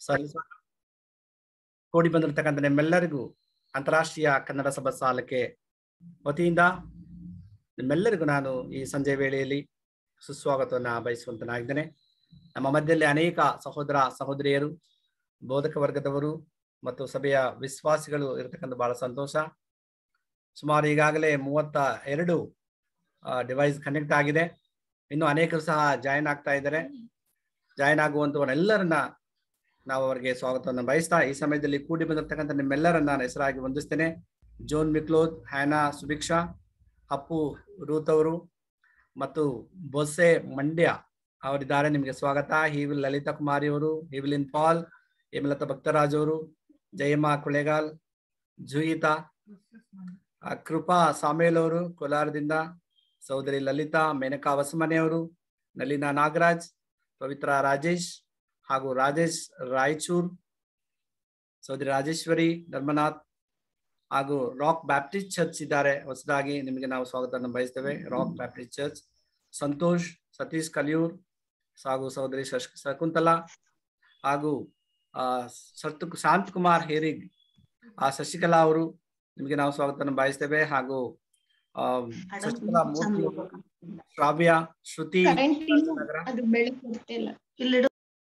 ಸಲ್ಲಿಸೋಣ ಕೂಡಿ ಬಂದಿರತಕ್ಕಂಥ ನಿಮ್ಮೆಲ್ಲರಿಗೂ ಅಂತಾರಾಷ್ಟ್ರೀಯ ಕನ್ನಡ ಸಭಾ ಸಾಲಕ್ಕೆ ವತಿಯಿಂದ ನಿಮ್ಮೆಲ್ಲರಿಗೂ ನಾನು ಈ ಸಂಜೆ ವೇಳೆಯಲ್ಲಿ ಸುಸ್ವಾಗತವನ್ನ ಬಯಸುವಂತನಾಗಿದ್ದೇನೆ ನಮ್ಮ ಮಧ್ಯದಲ್ಲಿ ಅನೇಕ ಸಹೋದರ ಸಹೋದರಿಯರು ಬೋಧಕ ವರ್ಗದವರು ಮತ್ತು ಸಭೆಯ ವಿಶ್ವಾಸಿಗಳು ಇರತಕ್ಕಂಥ ಬಹಳ ಸಂತೋಷ ಸುಮಾರು ಈಗಾಗಲೇ ಮೂವತ್ತ ಎರಡು ಡಿವೈಸ್ ಕನೆಕ್ಟ್ ಆಗಿದೆ ಇನ್ನು ಅನೇಕರು ಸಹ ಜಾಯಿನ್ ಆಗ್ತಾ ಇದ್ದಾರೆ ಜಾಯಿನ್ ಆಗುವಂತವರೆಲ್ಲರನ್ನ ನಾವು ಅವರಿಗೆ ಸ್ವಾಗತವನ್ನು ಬಯಸ್ತಾ ಈ ಸಮಯದಲ್ಲಿ ಕೂಡಿ ಬಂದಿರತಕ್ಕಂಥ ನಿಮ್ಮೆಲ್ಲರನ್ನ ನಾನು ಹೆಸರಾಗಿ ವಂದಿಸ್ತೇನೆ ಜೋನ್ ಮಿಕ್ಲೋದ್ ಹ್ಯಾನಾ ಸುಭಿಕ್ಷಾ ಅಪ್ಪು ರೂತ್ ಅವರು ಮತ್ತು ಬೊಸೆ ಮಂಡ್ಯ ಅವರಿದ್ದಾರೆ ನಿಮಗೆ ಸ್ವಾಗತ ಹೀವಿಲ್ ಲಲಿತಾ ಕುಮಾರಿ ಅವರು ಹೀವಿಲಿನ್ ಪಾಲ್ ಹೇಮಲತಾ ಭಕ್ತರಾಜ್ ಅವರು ಜಯಮ್ಮ ಕುಳೆಗಾಲ್ ಜುಯಿತಾ ಆ, ಕೃಪಾ ಸಾಮೇಲ್ ಅವರು ಕೋಲಾರದಿಂದ ಸಹೋದರಿ ಲಲಿತಾ ಮೇನಕಾ ವಸಮನೆ ಅವರು ನಳಿನಾ ನಾಗರಾಜ್ ಪವಿತ್ರ ರಾಜೇಶ್ ಹಾಗೂ ರಾಜೇಶ್ ರಾಯಚೂರ್ ಸಹೋದರಿ ರಾಜೇಶ್ವರಿ ಧರ್ಮನಾಥ್ ಹಾಗೂ ರಾಕ್ ಬ್ಯಾಪ್ಟಿಸ್ಟ್ ಚರ್ಚ್ ಇದ್ದಾರೆ ಹೊಸದಾಗಿ ನಿಮಗೆ ನಾವು ಸ್ವಾಗತವನ್ನು ಬಯಸ್ತೇವೆ Rock Baptist Church Santosh Satish Kaliyur ಹಾಗೂ ಸಹೋದರಿ ಶಶ್- ಶಕುಂತಲಾ ಹಾಗೂ ಆ ಸತ್ ಶಾಂತ್ ಕುಮಾರ್ ಹೇರಿಗ್ ಆ ಶಶಿಕಲಾ ಅವರು ನಿಮಗೆ ನಾವು ಸ್ವಾಗತವನ್ನು ಬಯಸ್ತೇವೆ ಹಾಗೂ ಆ ಶಶಿಕಲಾ ಮೂರ್ತಿ ಅವರು, ಶ್ರಾವ್ಯ ಶ್ರುತಿ ಕರೆಂಟ್ ಇಲ್ಲ ನಗರ ಅದು ಬೆಳಕು ಬರ್ತಿಲ್ಲ ಇಲ್ಲಿಡು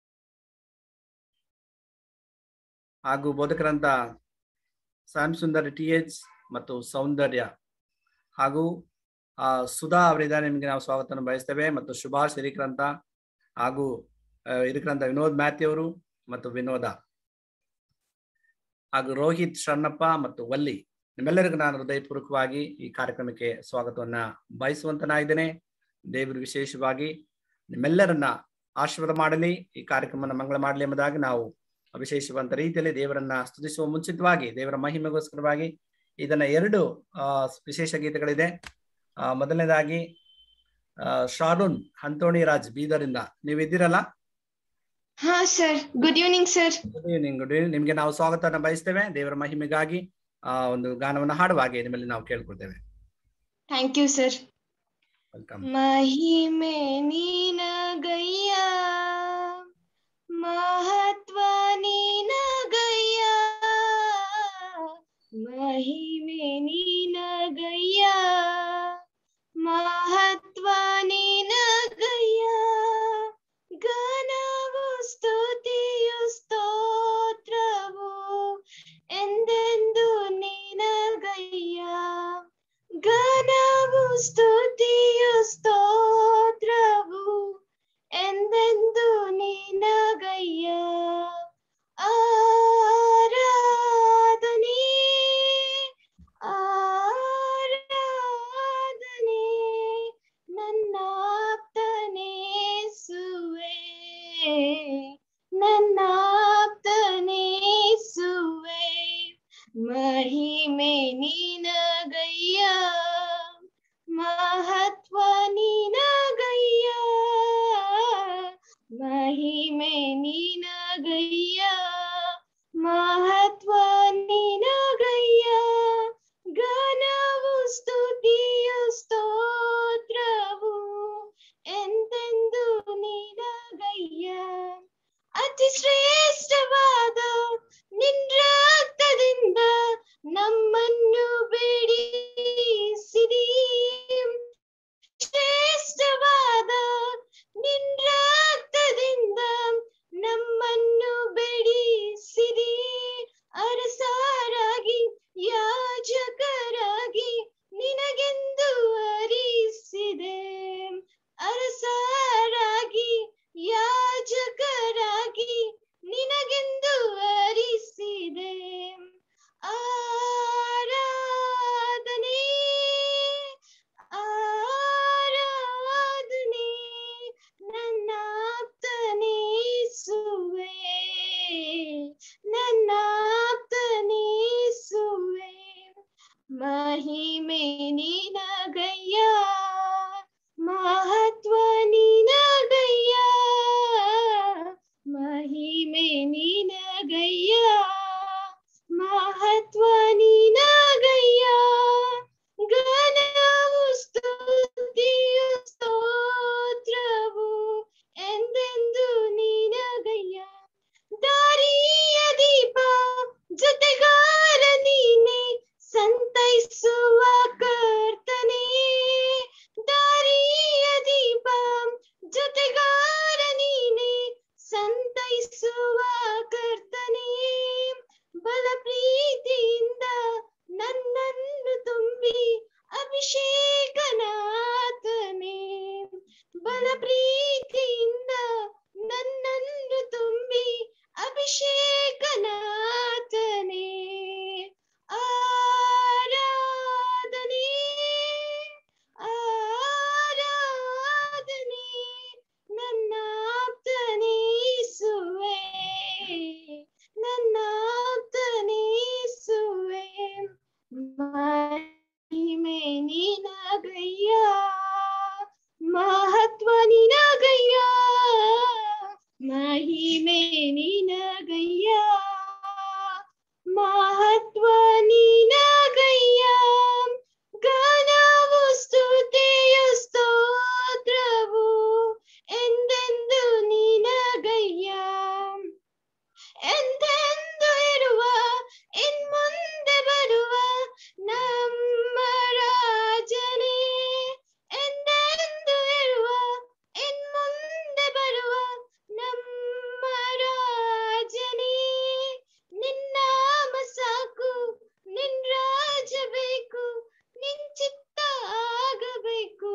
ಹಾಗೂ ಬೋಧಕರಂತ ಸ್ಯಾಮ್ ಸುಂದರ್ ಟಿ ಎಚ್ ಮತ್ತು ಸೌಂದರ್ಯ ಹಾಗೂ ಆ ಸುಧಾ ಅವರಿದ್ದಾರೆ ನಿಮಗೆ ನಾವು ಸ್ವಾಗತವನ್ನು ಬಯಸ್ತೇವೆ ಮತ್ತು ಸುಭಾಷ್ ಹಿರಿಕರಂತ ಹಾಗೂ ಆ, ಹಿರಿಕರಂತ ವಿನೋದ್ ಮ್ಯಾಥ್ಯೂ ಅವರು ಮತ್ತು ವಿನೋದ ಹಾಗೂ ರೋಹಿತ್ ಶರಣಪ್ಪ ಮತ್ತು ವಲ್ಲಿ ನಿಮ್ಮೆಲ್ಲರಿಗೂ ನಾನು ಹೃದಯಪೂರ್ವಕವಾಗಿ ಈ ಕಾರ್ಯಕ್ರಮಕ್ಕೆ ಸ್ವಾಗತವನ್ನ ಬಯಸುವಂತನಾಗಿದ್ದೇನೆ ದೇವರು ವಿಶೇಷವಾಗಿ ನಿಮ್ಮೆಲ್ಲರನ್ನ ಆಶೀರ್ವಾದ ಮಾಡಲಿ ಈ ಕಾರ್ಯಕ್ರಮನ ಮಂಗಳ ಮಾಡಲಿ ಎಂಬುದಾಗಿ ನಾವು ವಿಶೇಷವಂತ ರೀತಿಯಲ್ಲಿ ದೇವರನ್ನ ಸ್ತುತಿಸುವ ಮುಂಚಿತವಾಗಿ ದೇವರ ಮಹಿಮೆಗೋಸ್ಕರವಾಗಿ ಇದನ್ನ ಎರಡು ಆ, ವಿಶೇಷ ಗೀತೆಗಳಿದೆ ಆ, ಮೊದಲನೇದಾಗಿ ಆ, ಶಾರೂನ್ ಹಂತೋಣಿ ರಾಜ್ ಬೀದರಿಂದ ನೀವು ಇದ್ದೀರಲ್ಲ ಹಾ sir good evening sir good evening good evening ನಿಮ್ಗೆ ನಾವು ಸ್ವಾಗತವನ್ನು ಬಯಸ್ತೇವೆ ದೇವರ ಮಹಿಮೆಗಾಗಿ ಆ ಒಂದು ಗಾನವನ್ನು ಹಾಡುವ ಹಾಗೆ ನಿಮ್ಮಲ್ಲಿ ನಾವು ಕೇಳ್ಕೊಳ್ತೇವೆ ಥ್ಯಾಂಕ್ ಯು ಸರ್ ವೆಲ್ಕಮ್ ಮಹಿಮೆ ನೀನಗಯ್ಯ ಮಹತ್ವ ನೀನಗಯ್ಯ ಮಹಿಮೆ ನೀನಗಯ್ಯ ಮಹತ್ವ ನೀನಗಯ್ಯ ಘನವು ಸ್ತುತಿಯು ಸ್ತೋತ್ರವು ಎಂದೆಂದು ನೀನಗಯ್ಯ ಘನವು ಸ್ತುತಿಯು ಸ್ತೋತ್ರವು ಎಂದೆಂದು ನಿನಗಯ್ಯ ಆರಾಧನೆ ಆರಾಧನೆ ನನ್ನ ಆಪ್ತನೇಸುವೆ ನನ್ನ ಆಪ್ತನೇಸುವೆ ಮಹಿಮೆ ನೀನಗಯ್ಯ ಮಹತ್ವ ನೀನಗಯ್ಯ ಮಹಿಮೆ ನೀನಗಯ್ಯ ಮಹತ್ವ ನೀನಗಯ್ಯ ಘನವು ಸ್ತುತಿಯು ಸ್ತೋತ್ರವು ಎಂತೆಂದು ನೀನಗಯ್ಯ ಅತಿ ಶ್ರೇಷ್ಠವಾದ ನಿನ್ ರಕ್ತದಿಂದ ನಮ್ಮನ್ನು ಬಿಡಿಸಿದಿ ಶ್ರೇಷ್ಠವಾದ ನಿನ್ ರಕ್ತದಿಂದ ನಮ್ಮನ್ನು ಬಿಡಿಸಿದಿ ಅರಸಾರಾಗಿ ಯಾಜಕರಾಗಿ ನಿನಗೆಂದು ಅರಿಸಿದೆ ಅರಸರಾಗಿ ಯಾಜಕರಾಗಿ ನಿನಗೆಂದು ಅರಿಸಿದೆ ಆರಾಧನೆ ಆರಾಧನೆ ನನ್ನ ಆಪ್ತನೇಸುವೆ ನನ್ನ ಆಪ್ತನೇಸುವೆ ಮಹಿಮೆ ನಿನಗಯ್ಯ ಮಹತ್ವ ನಿನಗಯ್ಯ ಮಹಿಮೆ ನಿನಗಯ್ಯ ಮಹತ್ವ ನಿನಗಯ್ಯ ಘನವು ಸ್ತುತಿಯು ಸ್ತೋತ್ರವು ಎಂದೆಂದು ನಿನಗಯ್ಯ ದಾರಿ ನಡೆಸುವ ಕರ್ತನೇ ಬಲ ಪ್ರೀತಿಯಿಂದ ನನ್ನನ್ನು ತುಂಬಿ ಅಭಿಷೇಕನಾಥನೇ ಬಲ ಪ್ರೀತಿಯಿಂದ ನನ್ನನ್ನು ತುಂಬಿ ಅಭಿಷೇಕನಾಥನೇ ಆರಾಧನೆ ಆರಾಧನೆ ನನ್ನ ಆಪ್ತನೀಸುವೆ ನನ್ನ ಆಪ್ತನೀಸುವೆ ಮಹಿಮೆ ನಿನಗಯ್ಯ ಮಹತ್ವ ನಿನಗಯ್ಯ ಮಹಿಮೆ ನಿನಗಯ್ಯ ಮಹತ್ವ ನಿನಗಯ್ಯ ಘನವು ಸ್ತುತಿಯು ಸ್ತೋತ್ರವು ಎಂದೆಂದು ನಿನಗಯ್ಯ ಎಂದೆಂದು ಇರುವ ಇನ್ ಮುಂದೆ ಬರುವ ನಮ್ಮ ರಾಜನೇ ಎಂದೆಂದು ಇರುವ ಇನ್ ಮುಂದೆ ಬರುವ ನಮ್ಮ ರಾಜನೇ ನಿನ್ನಾಮ ಸಾಕು ನಿನ್ ರಾಜ ಬೇಕು ನಿನ್ ಚಿತ್ತ ಆಗಬೇಕು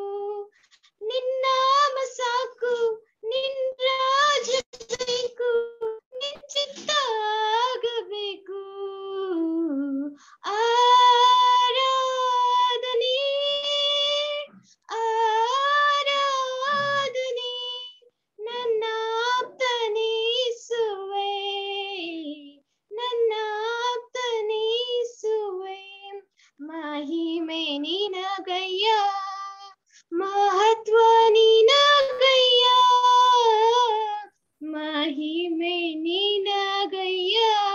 ನಿನ್ನಾಮ ಸಾಕು ನಿನ್ ರಾಜ ಬೇಕು ನಿನ್ ಚಿತ್ತ ಆಗಬೇಕು ಆರಾಧನೆ ಆರಾಧನೆ ನನ್ನ ಆಪ್ತನೀಸುವೆ ನನ್ನ ಆಪ್ತನೀಸುವೆ ಮಹಿಮೆ ನಿನಗಯ್ಯ ಮಹತ್ವ ನಿನಗಯ್ಯ ಮಹಿಮೆ ನಿನಗಯ್ಯ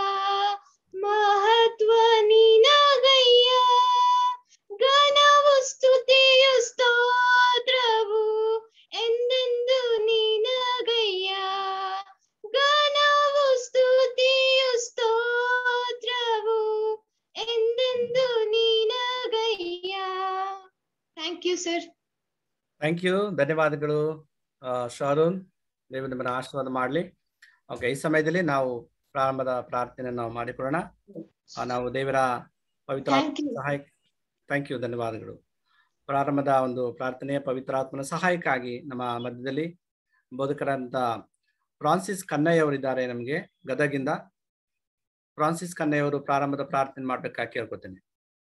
ಮಹತ್ವ ನಿನಗಯ್ಯ ಘನವು ಸ್ತುತಿಯು ಸ್ತೋತ್ರವು ಎಂದೆಂದು ನಿನಗಯ್ಯ ಘನವು ಸ್ತುತಿಯು ಸ್ತೋತ್ರವು ಎಂದೆಂದು ನಿನಗಯ್ಯ thank you sir thank you ಧನ್ಯವಾದಗಳು ಆ, ಶಾರೂನ್ ದೇವರು ನಿಮ್ಮನ್ನ ಆಶೀರ್ವಾದ ಮಾಡಲಿ ಓಕೆ ಈ ಸಮಯದಲ್ಲಿ ನಾವು ಪ್ರಾರಂಭದ ಪ್ರಾರ್ಥನೆ ನಾವು ಮಾಡಿಕೊಳ್ಳೋಣ ಆ, ನಾವು ದೇವರ ಪವಿತ್ರ ಥ್ಯಾಂಕ್ ಯು ಸಹಾಯ ಥ್ಯಾಂಕ್ ಯು ಧನ್ಯವಾದಗಳು ಪ್ರಾರಂಭದ ಒಂದು ಪ್ರಾರ್ಥನೆ ಪವಿತ್ರಾತ್ಮನ ಸಹಾಯಕ್ಕಾಗಿ ನಮ್ಮ ಮಧ್ಯದಲ್ಲಿ ಬೋಧಕರಂತ ಫ್ರಾನ್ಸಿಸ್ ಕನ್ನಯ್ಯ ಅವರಿದ್ದಾರೆ ನಮಗೆ ಗದಗಿಂದ ಫ್ರಾನ್ಸಿಸ್ ಕನ್ನಯ್ಯ ಅವರು ಪ್ರಾರಂಭದ ಪ್ರಾರ್ಥನೆ ಮಾಡ್ಬೇಕಾಗಿ ಕೇಳ್ಕೊತೇನೆ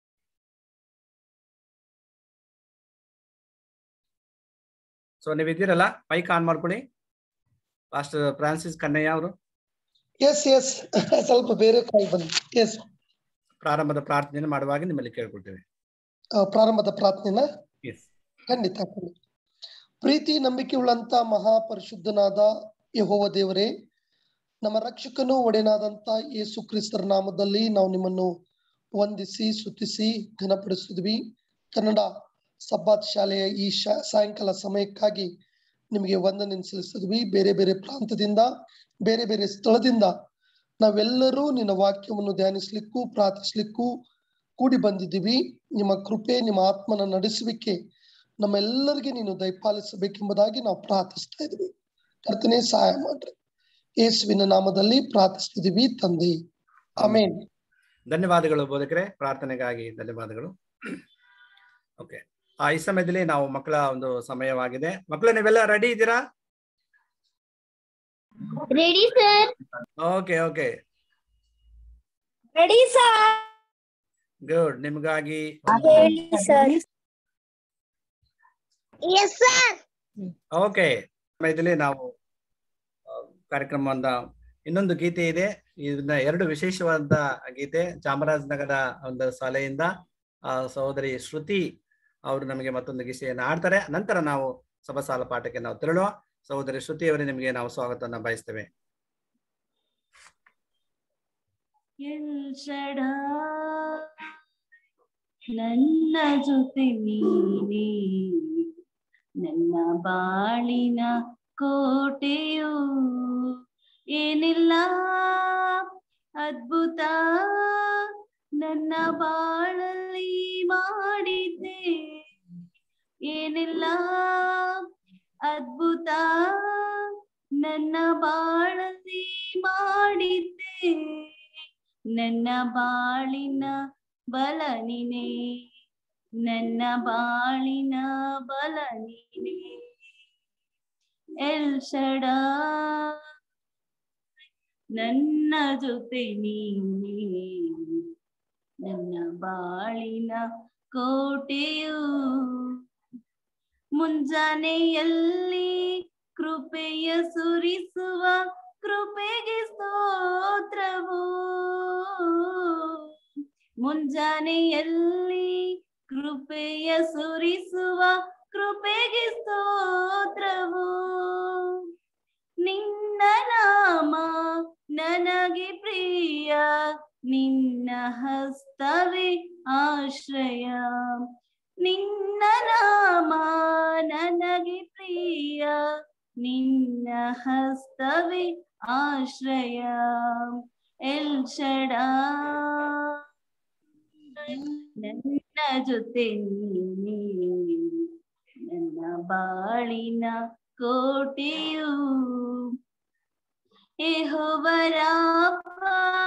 ಸೊ ನೀವು ಇದ್ದೀರಲ್ಲ ಮೈಕ್ ಆನ್ ಮಾಡ್ಕೊಳ್ಳಿ ಪಾಸ್ಟರ್ ಫ್ರಾನ್ಸಿಸ್ ಕನ್ನಯ್ಯ ಅವರು ಎಸ್ ಎಸ್ ಸ್ವಲ್ಪ ಬೇರೆ ಕಾಲ್ ಬಂತು ಎಸ್ ಪ್ರಾರಂಭದ ಪ್ರಾರ್ಥನೆ ಮಾಡುವಾಗ ನಿಮ್ಮಲ್ಲಿ ಕೇಳ್ಕೊಳ್ತೇವೆ ಪ್ರಾರಂಭದ ಪ್ರಾರ್ಥನೆನ ಎಸ್ ಖಂಡಿತ ಖಂಡಿತ ಪ್ರೀತಿ ನಂಬಿಕೆ ಉಳ್ಳಂತ ಮಹಾಪರಿಶುದ್ಧನಾದ ಯಹೋವ ದೇವರೇ ನಮ್ಮ ರಕ್ಷಕನು ಒಡೆಯನಾದಂತ ಯೇಸು ಕ್ರಿಸ್ತರ ನಾಮದಲ್ಲಿ ನಾವು ನಿಮ್ಮನ್ನು ವಂದಿಸಿ ಸ್ತುತಿಸಿ ಘನಪಡಿಸಿದ್ವಿ ಕನ್ನಡ ಸಬ್ಬಾತ್ ಶಾಲೆಯ ಈ ಶಾ ಸಾಯಂಕಾಲ ಸಮಯಕ್ಕಾಗಿ ನಿಮಗೆ ವಂದನೆ ಸಲ್ಲಿಸಿದ್ವಿ ಬೇರೆ ಬೇರೆ ಪ್ರಾಂತದಿಂದ ಬೇರೆ ಬೇರೆ ಸ್ಥಳದಿಂದ ನಾವೆಲ್ಲರೂ ನಿನ್ನ ವಾಕ್ಯವನ್ನು ಧ್ಯಾನಿಸ್ಲಿಕ್ಕೂ ಪ್ರಾರ್ಥಿಸ್ಲಿಕ್ಕೂ ಕೂಡಿ ಬಂದಿದ್ದೀವಿ ನಿಮ್ಮ ಕೃಪೆ ನಿಮ್ಮ ಆತ್ಮನ ನಡೆಸುವಿಕೆ ನಮ್ಮೆಲ್ಲರಿಗೆ ನೀನು ದಯಪಾಲಿಸಬೇಕೆಂಬುದಾಗಿ ನಾವು ಪ್ರಾರ್ಥಿಸ್ತಾ ಇದ್ವಿ ಕರ್ತನೆ ಸಹಾಯ ಮಾಡ್ರಿ ಯೇಸುವಿನ ನಾಮದಲ್ಲಿ ಪ್ರಾರ್ಥಿಸ್ತಿದೀವಿ ತಂದೆ ಆಮೇನ್ ಧನ್ಯವಾದಗಳು ಬೋಧಕರೇ ಪ್ರಾರ್ಥನೆಗಾಗಿ ಧನ್ಯವಾದಗಳು ಓಕೆ ಆ ಈ ಸಮಯದಲ್ಲಿ ನಾವು ಮಕ್ಕಳ ಒಂದು ಸಮಯವಾಗಿದೆ ಮಕ್ಕಳು ನೀವೆಲ್ಲ ರೆಡಿ ಇದ್ದೀರಾ ready sir okay okay ready sir good ನಿಮಗಾಗಿ ಹೇಳಿ ಸರ್ ಎಸ್ ಸರ್ ಓಕೆ ಸಮಯದಲ್ಲಿ ನಾವು ಆ, ಕಾರ್ಯಕ್ರಮದ ಇನ್ನೊಂದು ಗೀತೆ ಇದೆ ಇದನ್ನ ಎರಡು ವಿಶೇಷವಾದ ಗೀತೆ ಚಾಮರಾಜನಗರ ಒಂದು ಶಾಲೆಯಿಂದ ಆ ಸಹೋದರಿ ಶ್ರುತಿ ಅವರು ನಮಗೆ ಮತ್ತೊಂದು ಗೀತೆಯನ್ನು ಆಡ್ತಾರೆ ನಂತರ ನಾವು ಸಭಸಾಲ ಪಾಠಕ್ಕೆ ನಾವು ತೆರಳುವ ಸಹೋದರಿ ಶ್ರುತಿ ಅವರೇ ನಿಮಗೆ ನಾವು ಸ್ವಾಗತವನ್ನ ಬಯಸ್ತೇವೆ ಎಲ್ಷಡ ನನ್ನ ಜೊತೆ ನೀನೇ ನನ್ನ ಬಾಳಿನ ಕೋಟೆಯು ಏನಿಲ್ಲ ಅದ್ಭುತ ನನ್ನ ಬಾಳಲ್ಲಿ ಮಾಡಿದ್ದೆ ಏನಿಲ್ಲ ಅದ್ಭುತ ನನ್ನ ಬಾಳಲಿ ಮಾಡಿದ್ದೆ ನನ್ನ ಬಾಳಿನ ಬಲ ನೀನೆ ನನ್ನ ಬಾಳಿನ ಬಲ ನೀನೆ ಎಲ್ಷಡ ನನ್ನ ಜೊತೆ ನೀನೆ ನನ್ನ ಬಾಳಿನ ಕೋಟೆಯು ಮುಂಜಾನೆಯಲ್ಲಿ ಕೃಪೆಯ ಸುರಿಸುವ ಕೃಪೆಗೆ ಸ್ತೋತ್ರವು ಮುಂಜಾನೆಯಲ್ಲಿ ಕೃಪೆಯ ಸುರಿಸುವ ಕೃಪೆಗೆ ಸ್ತೋತ್ರವು ನಿನ್ನ ನಾಮ ನನಗೆ ಪ್ರಿಯ ನಿನ್ನ ಹಸ್ತವೇ ಆಶ್ರಯ ನಿನ್ನ ನಾಮ ನನಗೆ ಪ್ರಿಯ ನಿನ್ನ ಹಸ್ತವೇ ಆಶ್ರಯ ಎಲ್ಷಡ ನನ್ನ ಜೊತೆ ನೀನೆ ನನ್ನ ಬಾಳಿನ ಕೋಟೆಯು ಯೆಹೋವರಾಪ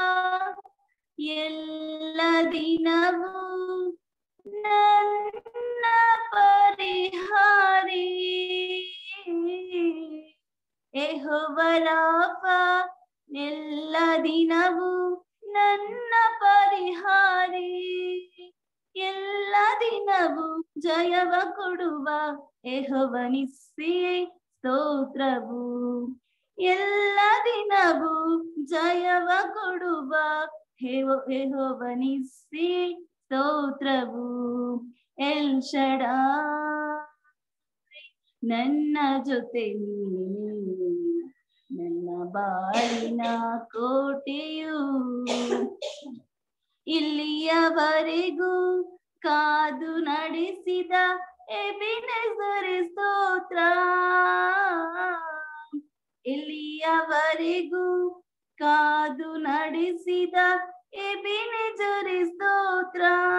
ಎಲ್ಲ ದಿನವೂ ನನ್ನ ಪರಿಹಾರಿ ಯೆಹೋವರಾಪ ಎಲ್ಲ ದಿನವೂ ನನ್ನ ಪರಿಹಾರಿ ಎಲ್ಲ ದಿನವೂ ಜಯವ ಕೊಡುವ ಯೆಹೋವನಿಸ್ಸಿಯೇ ಸ್ತೋತ್ರವು ಎಲ್ಲ ದಿನವೂ ಜಯವ ಕೊಡುವ ಯೆಹೋವನಿಸ್ಸಿ ಸ್ತೋತ್ರವು ಎಲ್ಷಡ ನನ್ನ ಜೊತೆ ನೀನೆ ನನ್ನ ಬಾಳಿನ ಕೋಟೆಯು ಇಲ್ಲಿಯವರೆಗೂ ಕಾದು ನಡೆಸಿದ ಎಬಿನೆಸರಿ ಸ್ತೋತ್ರ ಇಲ್ಲಿಯವರೆಗೂ ಕಾದು ನಡೆಸಿದ ಎಬಿನೆಜರಿ ಸ್ತೋತ್ರ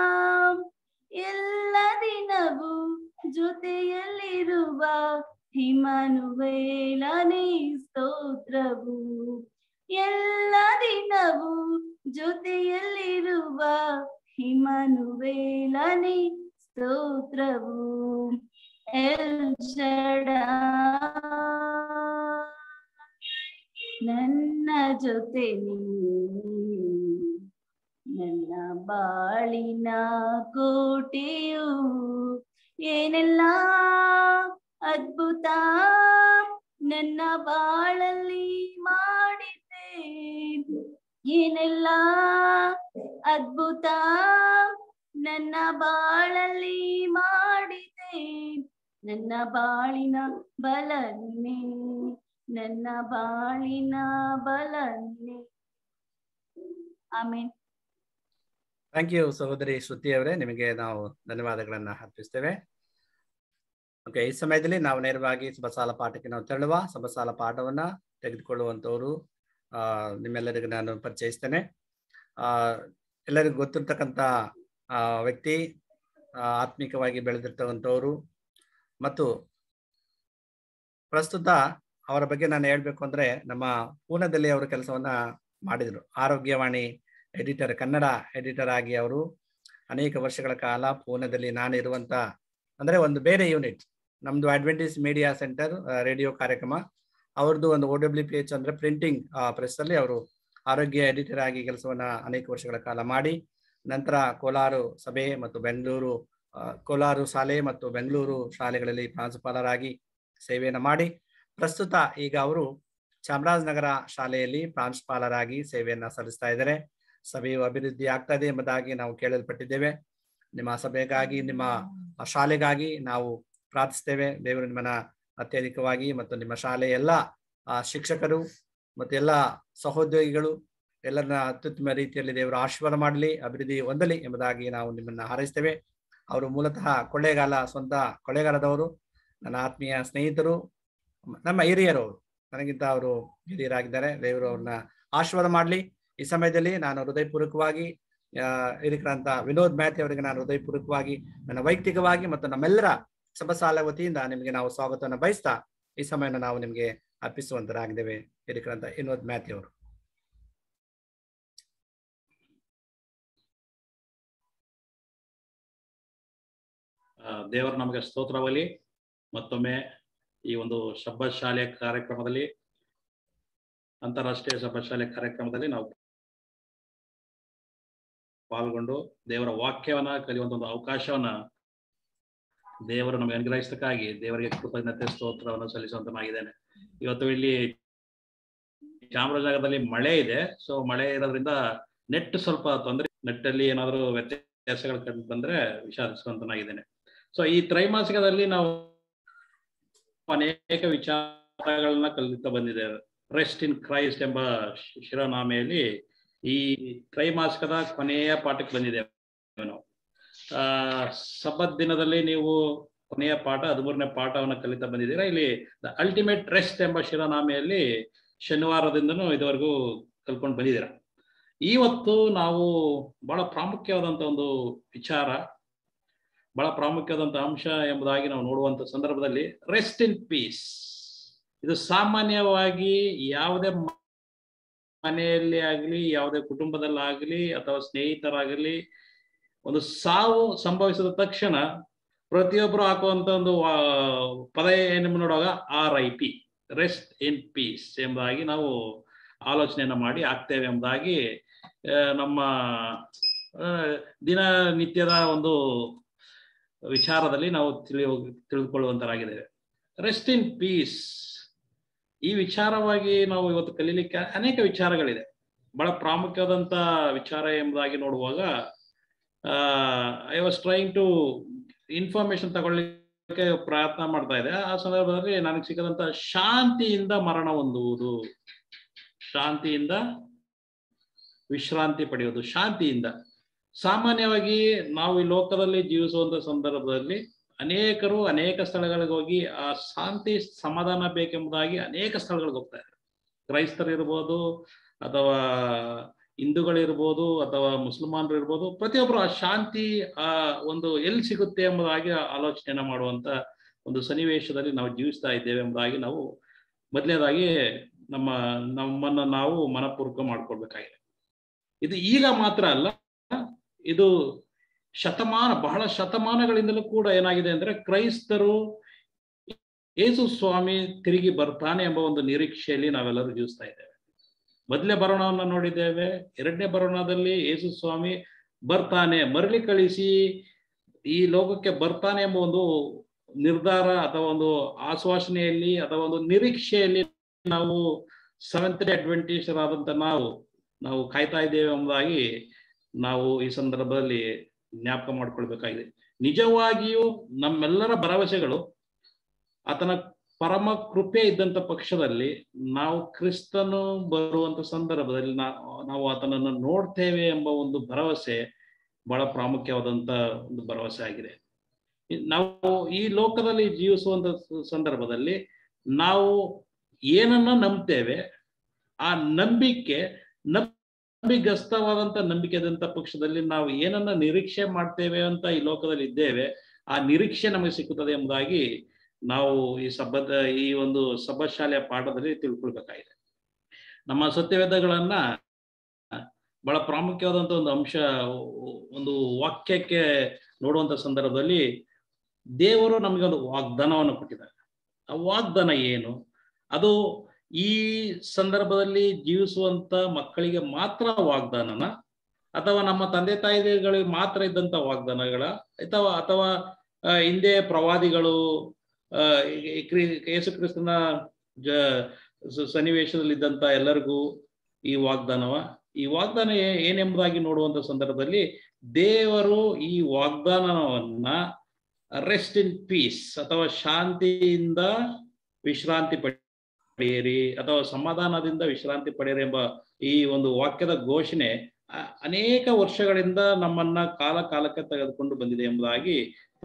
ಎಲ್ಲ ದಿನವೂ ಜೊತೆಯಲ್ಲಿರುವ ಹಿಮನುವೇಲನೆ ಸ್ತೋತ್ರವು ಎಲ್ಲ ದಿನವೂ ಜೊತೆಯಲ್ಲಿರುವ ಹಿಮನುವೇಲನೆ ಸ್ತೋತ್ರವು ಎಲ್ಷಡ ನನ್ನ ಜೊತೆ ನೀನೆ ನನ್ನ ಬಾಳಿನ ಕೋಟೆಯು ಏನೆಲ್ಲ ಅದ್ಭುತ ನನ್ನ ಬಾಳಲ್ಲಿ ಮಾಡಿದ್ದೆ ಏನೆಲ್ಲ ಅದ್ಭುತ ನನ್ನ ಬಾಳಲ್ಲಿ ಮಾಡಿದೆ ನನ್ನ ಬಾಳಿನ ಬಲ ನೀನೆ ನನ್ನ ಬಾಳಿನ ಬಲ ನೀನೆ ಆಮೇಲೆ ಥ್ಯಾಂಕ್ ಯು ಸಹೋದರಿ ಶ್ರುತಿ ಅವರೇ ನಿಮಗೆ ನಾವು ಧನ್ಯವಾದಗಳನ್ನ ಅರ್ಪಿಸ್ತೇವೆ ಓಕೆ ಈ ಸಮಯದಲ್ಲಿ ನಾವು ನೇರವಾಗಿ ಸಬಸಾಲ ಪಾಠಕ್ಕೆ ನಾವು ತೆರಳುವ ಸಬಸಾಲ ಪಾಠವನ್ನ ತೆಗೆದುಕೊಳ್ಳುವಂತವರು ಆ ನಿಮ್ಮೆಲ್ಲರಿಗೂ ನಾನು ಪರಿಚಯಿಸ್ತೇನೆ ಆ ಎಲ್ಲರಿಗೂ ಗೊತ್ತಿರ್ತಕ್ಕಂಥ ಆ ವ್ಯಕ್ತಿ ಆ, ಆತ್ಮಿಕವಾಗಿ ಬೆಳೆದಿರ್ತಕ್ಕಂಥವ್ರು ಮತ್ತು ಪ್ರಸ್ತುತ ಅವರ ಬಗ್ಗೆ ನಾನು ಹೇಳ್ಬೇಕು ಅಂದ್ರೆ ನಮ್ಮ ಪೂನಾದಲ್ಲಿ ಅವರು ಕೆಲಸವನ್ನ ಮಾಡಿದ್ರು ಆರೋಗ್ಯವಾಣಿ ಎಡಿಟರ್ ಕನ್ನಡ ಎಡಿಟರ್ ಆಗಿ ಅವರು ಅನೇಕ ವರ್ಷಗಳ ಕಾಲ ಪೂನಾದಲ್ಲಿ ನಾನು ಇರುವಂತ ಅಂದ್ರೆ ಒಂದು ಬೇರೆ ಯೂನಿಟ್ ನಮ್ದು ಅಡ್ವೆಂಟೇಜ್ ಮೀಡಿಯಾ ಸೆಂಟರ್ ರೇಡಿಯೋ ಕಾರ್ಯಕ್ರಮ ಅವ್ರದ್ದು ಒಂದು ಓ ಡಬ್ಲ್ಯೂ ಪಿ ಎಚ್ ಅಂದ್ರೆ ಪ್ರಿಂಟಿಂಗ್ ಪ್ರೆಸ್ ಅಲ್ಲಿ ಅವರು ಆರೋಗ್ಯ ಎಡಿಟರ್ ಆಗಿ ಕೆಲಸವನ್ನ ಅನೇಕ ವರ್ಷಗಳ ಕಾಲ ಮಾಡಿ ನಂತರ ಕೋಲಾರು ಸಭೆ ಮತ್ತು ಬೆಂಗಳೂರು ಆ, ಕೋಲಾರು ಶಾಲೆ ಮತ್ತು ಬೆಂಗಳೂರು ಶಾಲೆಗಳಲ್ಲಿ ಪ್ರಾಂಶುಪಾಲರಾಗಿ ಸೇವೆಯನ್ನು ಮಾಡಿ ಪ್ರಸ್ತುತ ಈಗ ಅವರು ಚಾಮರಾಜನಗರ ಶಾಲೆಯಲ್ಲಿ ಪ್ರಾಂಶುಪಾಲರಾಗಿ ಸೇವೆಯನ್ನ ಸಲ್ಲಿಸ್ತಾ ಇದ್ದಾರೆ ಸಭೆಯು ಅಭಿವೃದ್ಧಿ ಆಗ್ತದೆ ಎಂಬುದಾಗಿ ನಾವು ಕೇಳಲ್ಪಟ್ಟಿದ್ದೇವೆ ನಿಮ್ಮ ಸಭೆಗಾಗಿ ನಿಮ್ಮ ಶಾಲೆಗಾಗಿ ನಾವು ಪ್ರಾರ್ಥಿಸ್ತೇವೆ ದೇವರು ನಿಮ್ಮನ್ನ ಅತ್ಯಧಿಕವಾಗಿ ಮತ್ತು ನಿಮ್ಮ ಶಾಲೆಯ ಎಲ್ಲ ಆ, ಶಿಕ್ಷಕರು ಮತ್ತು ಎಲ್ಲ ಸಹೋದ್ಯೋಗಿಗಳು ಎಲ್ಲರನ್ನ ಅತ್ಯುತ್ತಮ ರೀತಿಯಲ್ಲಿ ದೇವರು ಆಶೀರ್ವಾದ ಮಾಡಲಿ ಅಭಿವೃದ್ಧಿ ಹೊಂದಲಿ ಎಂಬುದಾಗಿ ನಾವು ನಿಮ್ಮನ್ನ ಹಾರೈಸ್ತೇವೆ ಅವರು ಮೂಲತಃ ಕೊಳ್ಳೇಗಾಲ ಸ್ವಂತ ಕೊಳ್ಳೇಗಾಲದವರು ನನ್ನ ಆತ್ಮೀಯ ಸ್ನೇಹಿತರು ನಮ್ಮ ಹಿರಿಯರು ಅವರು ನನಗಿಂತ ಅವರು ಹಿರಿಯರಾಗಿದ್ದಾರೆ ದೇವರು ಅವ್ರನ್ನ ಆಶೀರ್ವಾದ ಮಾಡಲಿ ಈ ಸಮಯದಲ್ಲಿ ನಾನು ಹೃದಯಪೂರ್ವಕವಾಗಿ ಆ, ಹಿರಿಕರಂತ ವಿನೋದ್ ಮ್ಯಾಥಿ ಅವರಿಗೆ ನಾನು ಹೃದಯಪೂರ್ವಕವಾಗಿ ನನ್ನ ವೈಯಕ್ತಿಕವಾಗಿ ಮತ್ತು ನಮ್ಮೆಲ್ಲರ ಸಭಸಾಲ ವತಿಯಿಂದ ನಿಮಗೆ ನಾವು ಸ್ವಾಗತವನ್ನು ಬಯಸ್ತಾ ಈ ಸಮಯನ ನಾವು ನಿಮಗೆ ಅರ್ಪಿಸುವಂತರಾಗಿದ್ದೇವೆ ಹಿರಿಕರಂತ ವಿನೋದ್ ಮ್ಯಾಥ್ಯೂ ಅವರು ಆ, ದೇವರು ನಮಗೆ ಸ್ತೋತ್ರವಲಿ ಮತ್ತೊಮ್ಮೆ ಈ ಒಂದು ಶಬ್ಬತ್ ಶಾಲೆ ಕಾರ್ಯಕ್ರಮದಲ್ಲಿ ಅಂತಾರಾಷ್ಟ್ರೀಯ ಶಬ್ಬತ್ ಶಾಲೆ ಕಾರ್ಯಕ್ರಮದಲ್ಲಿ ನಾವು ಪಾಲ್ಗೊಂಡು ದೇವರ ವಾಕ್ಯವನ್ನ ಕಲಿಯುವಂತ ಒಂದು ಅವಕಾಶವನ್ನ ದೇವರು ನಮಗೆ ಅನುಗ್ರಹಿಸಕ್ಕಾಗಿ ದೇವರಿಗೆ ಕೃತಜ್ಞತೆ ಸ್ತೋತ್ರವನ್ನು ಸಲ್ಲಿಸುವಂತನಾಗಿದ್ದೇನೆ ಇವತ್ತು ಇಲ್ಲಿ ಚಾಮರಾಜನಗರದಲ್ಲಿ ಮಳೆ ಇದೆ ಸೊ ಮಳೆ ಇರೋದ್ರಿಂದ ನೆಟ್ ಸ್ವಲ್ಪ ತೊಂದರೆ ನೆಟ್ಟಲ್ಲಿ ಏನಾದರೂ ವ್ಯತ್ಯಾಸಗಳು ಕಂಡು ಬಂದ್ರೆ ವಿಷಾದಿಸುವಂತನಾಗಿದ್ದೇನೆ ಸೊ ಈ ತ್ರೈಮಾಸಿಕದಲ್ಲಿ ನಾವು ಅನೇಕ ವಿಚಾರಗಳನ್ನ ಕಲಿತಾ ಬಂದಿದ್ದೇವೆ ರೆಸ್ಟ್ ಇನ್ ಕ್ರೈಸ್ಟ್ ಎಂಬ ಶಿ- ಶಿರೋನಾಮೆಯಲ್ಲಿ ಈ ತ್ರೈಮಾಸಿಕದ ಕೊನೆಯ ಪಾಠಕ್ಕೆ ಬಂದಿದ್ದೇವೆ ನಾವು ಆ ಸಬ್ಬತ್ ದಿನದಲ್ಲಿ ನೀವು ಕೊನೆಯ ಪಾಠ ಹದಿಮೂರನೇ ಪಾಠವನ್ನು ಕಲಿತಾ ಬಂದಿದ್ದೀರಾ ಇಲ್ಲಿ ದ ಅಲ್ಟಿಮೇಟ್ ರೆಸ್ಟ್ ಎಂಬ ಶಿರೋನಾಮೆಯಲ್ಲಿ ಶನಿವಾರದಿಂದನೂ ಇದುವರೆಗೂ ಕಲ್ಕೊಂಡು ಬಂದಿದ್ದೀರಾ ಇವತ್ತು ನಾವು ಬಹಳ ಪ್ರಾಮುಖ್ಯವಾದಂತ ಒಂದು ವಿಚಾರ ಬಹಳ ಪ್ರಾಮುಖ್ಯವಾದಂತ ಅಂಶ ಎಂಬುದಾಗಿ ನಾವು ನೋಡುವಂತ ಸಂದರ್ಭದಲ್ಲಿ ರೆಸ್ಟ್ ಇನ್ ಪೀಸ್ ಇದು ಸಾಮಾನ್ಯವಾಗಿ ಯಾವುದೇ ಮ- ಮನೆಯಲ್ಲಿ ಆಗಲಿ ಯಾವುದೇ ಕುಟುಂಬದಲ್ಲಾಗಲಿ ಅಥವಾ ಸ್ನೇಹಿತರಾಗಲಿ ಒಂದು ಸಾವು ಸಂಭವಿಸಿದ ತಕ್ಷಣ ಪ್ರತಿಯೊಬ್ಬರು ಹಾಕುವಂತ ಒಂದು ವಾ- ಪದ ಏನು ನೋಡುವಾಗ R I P rest in peace ಎಂಬುದಾಗಿ ನಾವು ಆಲೋಚನೆಯನ್ನ ಮಾಡಿ ಆಗ್ತೇವೆ ಎಂಬುದಾಗಿ ಆ, ನಮ್ಮ ಆ, ದಿನನಿತ್ಯದ ಒಂದು ವಿಚಾರದಲ್ಲಿ ನಾವು ತಿಳಿಯ ತಿಳಿದುಕೊಳ್ಳುವಂತರಾಗಿದ್ದೇವೆ ರೆಸ್ಟ್ ಇನ್ ಪೀಸ್ ಈ ವಿಚಾರವಾಗಿ ನಾವು ಇವತ್ತು ಕಲೀಲಿಕ್ಕೆ ಅನೇಕ ವಿಚಾರಗಳಿದೆ ಬಹಳ ಪ್ರಾಮುಖ್ಯವಾದಂತ ವಿಚಾರ ಎಂಬುದಾಗಿ ನೋಡುವಾಗ I was trying to information ತಗೊಳ್ಳಿಕ್ಕೆ ಪ್ರಯತ್ನ ಮಾಡ್ತಾ ಇದೆ ಆ ಸಂದರ್ಭದಲ್ಲಿ ನನಗೆ ಸಿಕ್ಕದಂತ ಶಾಂತಿಯಿಂದ ಮರಣ ಹೊಂದುವುದು ಶಾಂತಿಯಿಂದ ವಿಶ್ರಾಂತಿ ಪಡೆಯುವುದು ಶಾಂತಿಯಿಂದ ಸಾಮಾನ್ಯವಾಗಿ ನಾವು ಈ ಲೋಕದಲ್ಲಿ ಜೀವಿಸುವಂತ ಸಂದರ್ಭದಲ್ಲಿ ಅನೇಕರು ಅನೇಕ ಸ್ಥಳಗಳಿಗೆ ಹೋಗಿ ಆ ಶಾಂತಿ ಸಮಾಧಾನ ಬೇಕೆಂಬುದಾಗಿ ಅನೇಕ ಸ್ಥಳಗಳಿಗೆ ಹೋಗ್ತಾ ಇದ್ದಾರೆ ಕ್ರೈಸ್ತರು ಇರ್ಬೋದು ಅಥವಾ ಹಿಂದೂಗಳಿರ್ಬೋದು ಅಥವಾ ಮುಸಲ್ಮಾನರು ಇರ್ಬೋದು ಪ್ರತಿಯೊಬ್ಬರು ಆ ಶಾಂತಿ ಆ ಒಂದು ಎಲ್ಲಿ ಸಿಗುತ್ತೆ ಎಂಬುದಾಗಿ ಆಲೋಚನೆಯನ್ನ ಮಾಡುವಂತ ಒಂದು ಸನ್ನಿವೇಶದಲ್ಲಿ ನಾವು ಜೀವಿಸ್ತಾ ಇದ್ದೇವೆ ಎಂಬುದಾಗಿ ನಾವು ಮೊದಲನೇದಾಗಿ ನಮ್ಮ ನಮ್ಮನ್ನ ನಾವು ಮನಪೂರ್ವಕ ಮಾಡ್ಕೊಳ್ಬೇಕಾಗಿದೆ ಇದು ಈಗ ಮಾತ್ರ ಅಲ್ಲ ಇದು ಶತಮಾನ ಬಹಳ ಶತಮಾನಗಳಿಂದಲೂ ಕೂಡ ಏನಾಗಿದೆ ಅಂದ್ರೆ ಕ್ರೈಸ್ತರು ಯೇಸು ಸ್ವಾಮಿ ತಿರುಗಿ ಬರ್ತಾನೆ ಎಂಬ ಒಂದು ನಿರೀಕ್ಷೆಯಲ್ಲಿ ನಾವೆಲ್ಲರೂ ಜೀವಿಸ್ತಾ ಇದ್ದೇವೆ ಮೊದಲನೇ ಬರೋಣವನ್ನ ನೋಡಿದ್ದೇವೆ ಎರಡನೇ ಬರೋಣದಲ್ಲಿ ಯೇಸು ಸ್ವಾಮಿ ಬರ್ತಾನೆ ಮರಳಿ ಕಳಿಸಿ ಈ ಲೋಕಕ್ಕೆ ಬರ್ತಾನೆ ಎಂಬ ಒಂದು ನಿರ್ಧಾರ ಅಥವಾ ಒಂದು ಆಶ್ವಾಸನೆಯಲ್ಲಿ ಅಥವಾ ಒಂದು ನಿರೀಕ್ಷೆಯಲ್ಲಿ ನಾವು ಸೆವೆಂತ್ ಡೇ ಅಡ್ವೆಂಟೇಜರ್ ಆದಂತ ನಾವು ನಾವು ಕಾಯ್ತಾ ಇದ್ದೇವೆ ಎಂಬುದಾಗಿ ನಾವು ಈ ಸಂದರ್ಭದಲ್ಲಿ ಜ್ಞಾಪಕ ಮಾಡ್ಕೊಳ್ಬೇಕಾಗಿದೆ ನಿಜವಾಗಿಯೂ ನಮ್ಮೆಲ್ಲರ ಭರವಸೆಗಳು ಆತನ ಪರಮ ಕೃಪೆ ಇದ್ದಂತ ಪಕ್ಷದಲ್ಲಿ ನಾವು ಕ್ರಿಸ್ತನು ಬರುವಂತ ಸಂದರ್ಭದಲ್ಲಿ ನಾವು ನಾವು ಆತನನ್ನು ನೋಡ್ತೇವೆ ಎಂಬ ಒಂದು ಭರವಸೆ ಬಹಳ ಪ್ರಾಮುಖ್ಯವಾದಂತ ಒಂದು ಭರವಸೆ ಆಗಿದೆ ಇ- ನಾವು ಈ ಲೋಕದಲ್ಲಿ ಜೀವಿಸುವಂತ ಸ- ಸಂದರ್ಭದಲ್ಲಿ ನಾವು ಏನನ್ನ ನಂಬ್ತೇವೆ ಆ ನಂಬಿಕೆ ನಂಬಿಗಸ್ತವಾದಂತ ನಂಬಿಕೆ ಇದ್ದಂತ ಪಕ್ಷದಲ್ಲಿ ನಾವು ಏನನ್ನ ನಿರೀಕ್ಷೆ ಮಾಡ್ತೇವೆ ಅಂತ ಈ ಲೋಕದಲ್ಲಿ ಇದ್ದೇವೆ ಆ ನಿರೀಕ್ಷೆ ನಮಗೆ ಸಿಕ್ಕುತ್ತದೆ ಎಂಬುದಾಗಿ ನಾವು ಈ ಸಬ್ಬದ ಈ ಒಂದು ಸಬ್ಬಶಾಲೆಯ ಪಾಠದಲ್ಲಿ ತಿಳ್ಕೊಳ್ಬೇಕಾಗಿದೆ ನಮ್ಮ ಸತ್ಯವೇದಗಳನ್ನ ಬಹಳ ಪ್ರಾಮುಖ್ಯವಾದಂತ ಒಂದು ಅಂಶ ಒಂದು ವಾಕ್ಯಕ್ಕೆ ನೋಡುವಂತ ಸಂದರ್ಭದಲ್ಲಿ ದೇವರು ನಮಗೆ ಒಂದು ವಾಗ್ದಾನವನ್ನು ಕೊಟ್ಟಿದ್ದಾರೆ ಆ ವಾಗ್ದಾನ ಏನು ಅದು ಈ ಸಂದರ್ಭದಲ್ಲಿ ಜೀವಿಸುವಂತ ಮಕ್ಕಳಿಗೆ ಮಾತ್ರ ವಾಗ್ದಾನನ ಅಥವಾ ನಮ್ಮ ತಂದೆ ತಾಯಿಗಳಿಗೆ ಮಾತ್ರ ಇದ್ದಂತ ವಾಗ್ದಾನಗಳ ಅಥವಾ ಅಥವಾ ಆ, ಹಿಂದೆ ಪ್ರವಾದಿಗಳು ಆ, ಈ ಕ್ರಿ- ಯೇಸು ಕ್ರಿಸ್ತನ ಜ ಸ- ಸನ್ನಿವೇಶದಲ್ಲಿದ್ದಂತ ಎಲ್ಲರಿಗೂ ಈ ವಾಗ್ದಾನವ ಈ ವಾಗ್ದಾನ ಏ- ಏನೆಂಬುದಾಗಿ ನೋಡುವಂತ ಸಂದರ್ಭದಲ್ಲಿ ದೇವರು ಈ ವಾಗ್ದಾನವನ್ನ ರೆಸ್ಟ್ ಇನ್ ಪೀಸ್ ಅಥವಾ ಶಾಂತಿಯಿಂದ ವಿಶ್ರಾಂತಿ ಪಡೆಯಿರಿ ಅಥವಾ ಸಮಾಧಾನದಿಂದ ವಿಶ್ರಾಂತಿ ಪಡೆಯಿರಿ ಎಂಬ ಈ ಒಂದು ವಾಕ್ಯದ ಘೋಷಣೆ ಅ- ಅನೇಕ ವರ್ಷಗಳಿಂದ ನಮ್ಮನ್ನ ಕಾಲ ಕಾಲಕ್ಕೆ ತೆಗೆದುಕೊಂಡು ಬಂದಿದೆ ಎಂಬುದಾಗಿ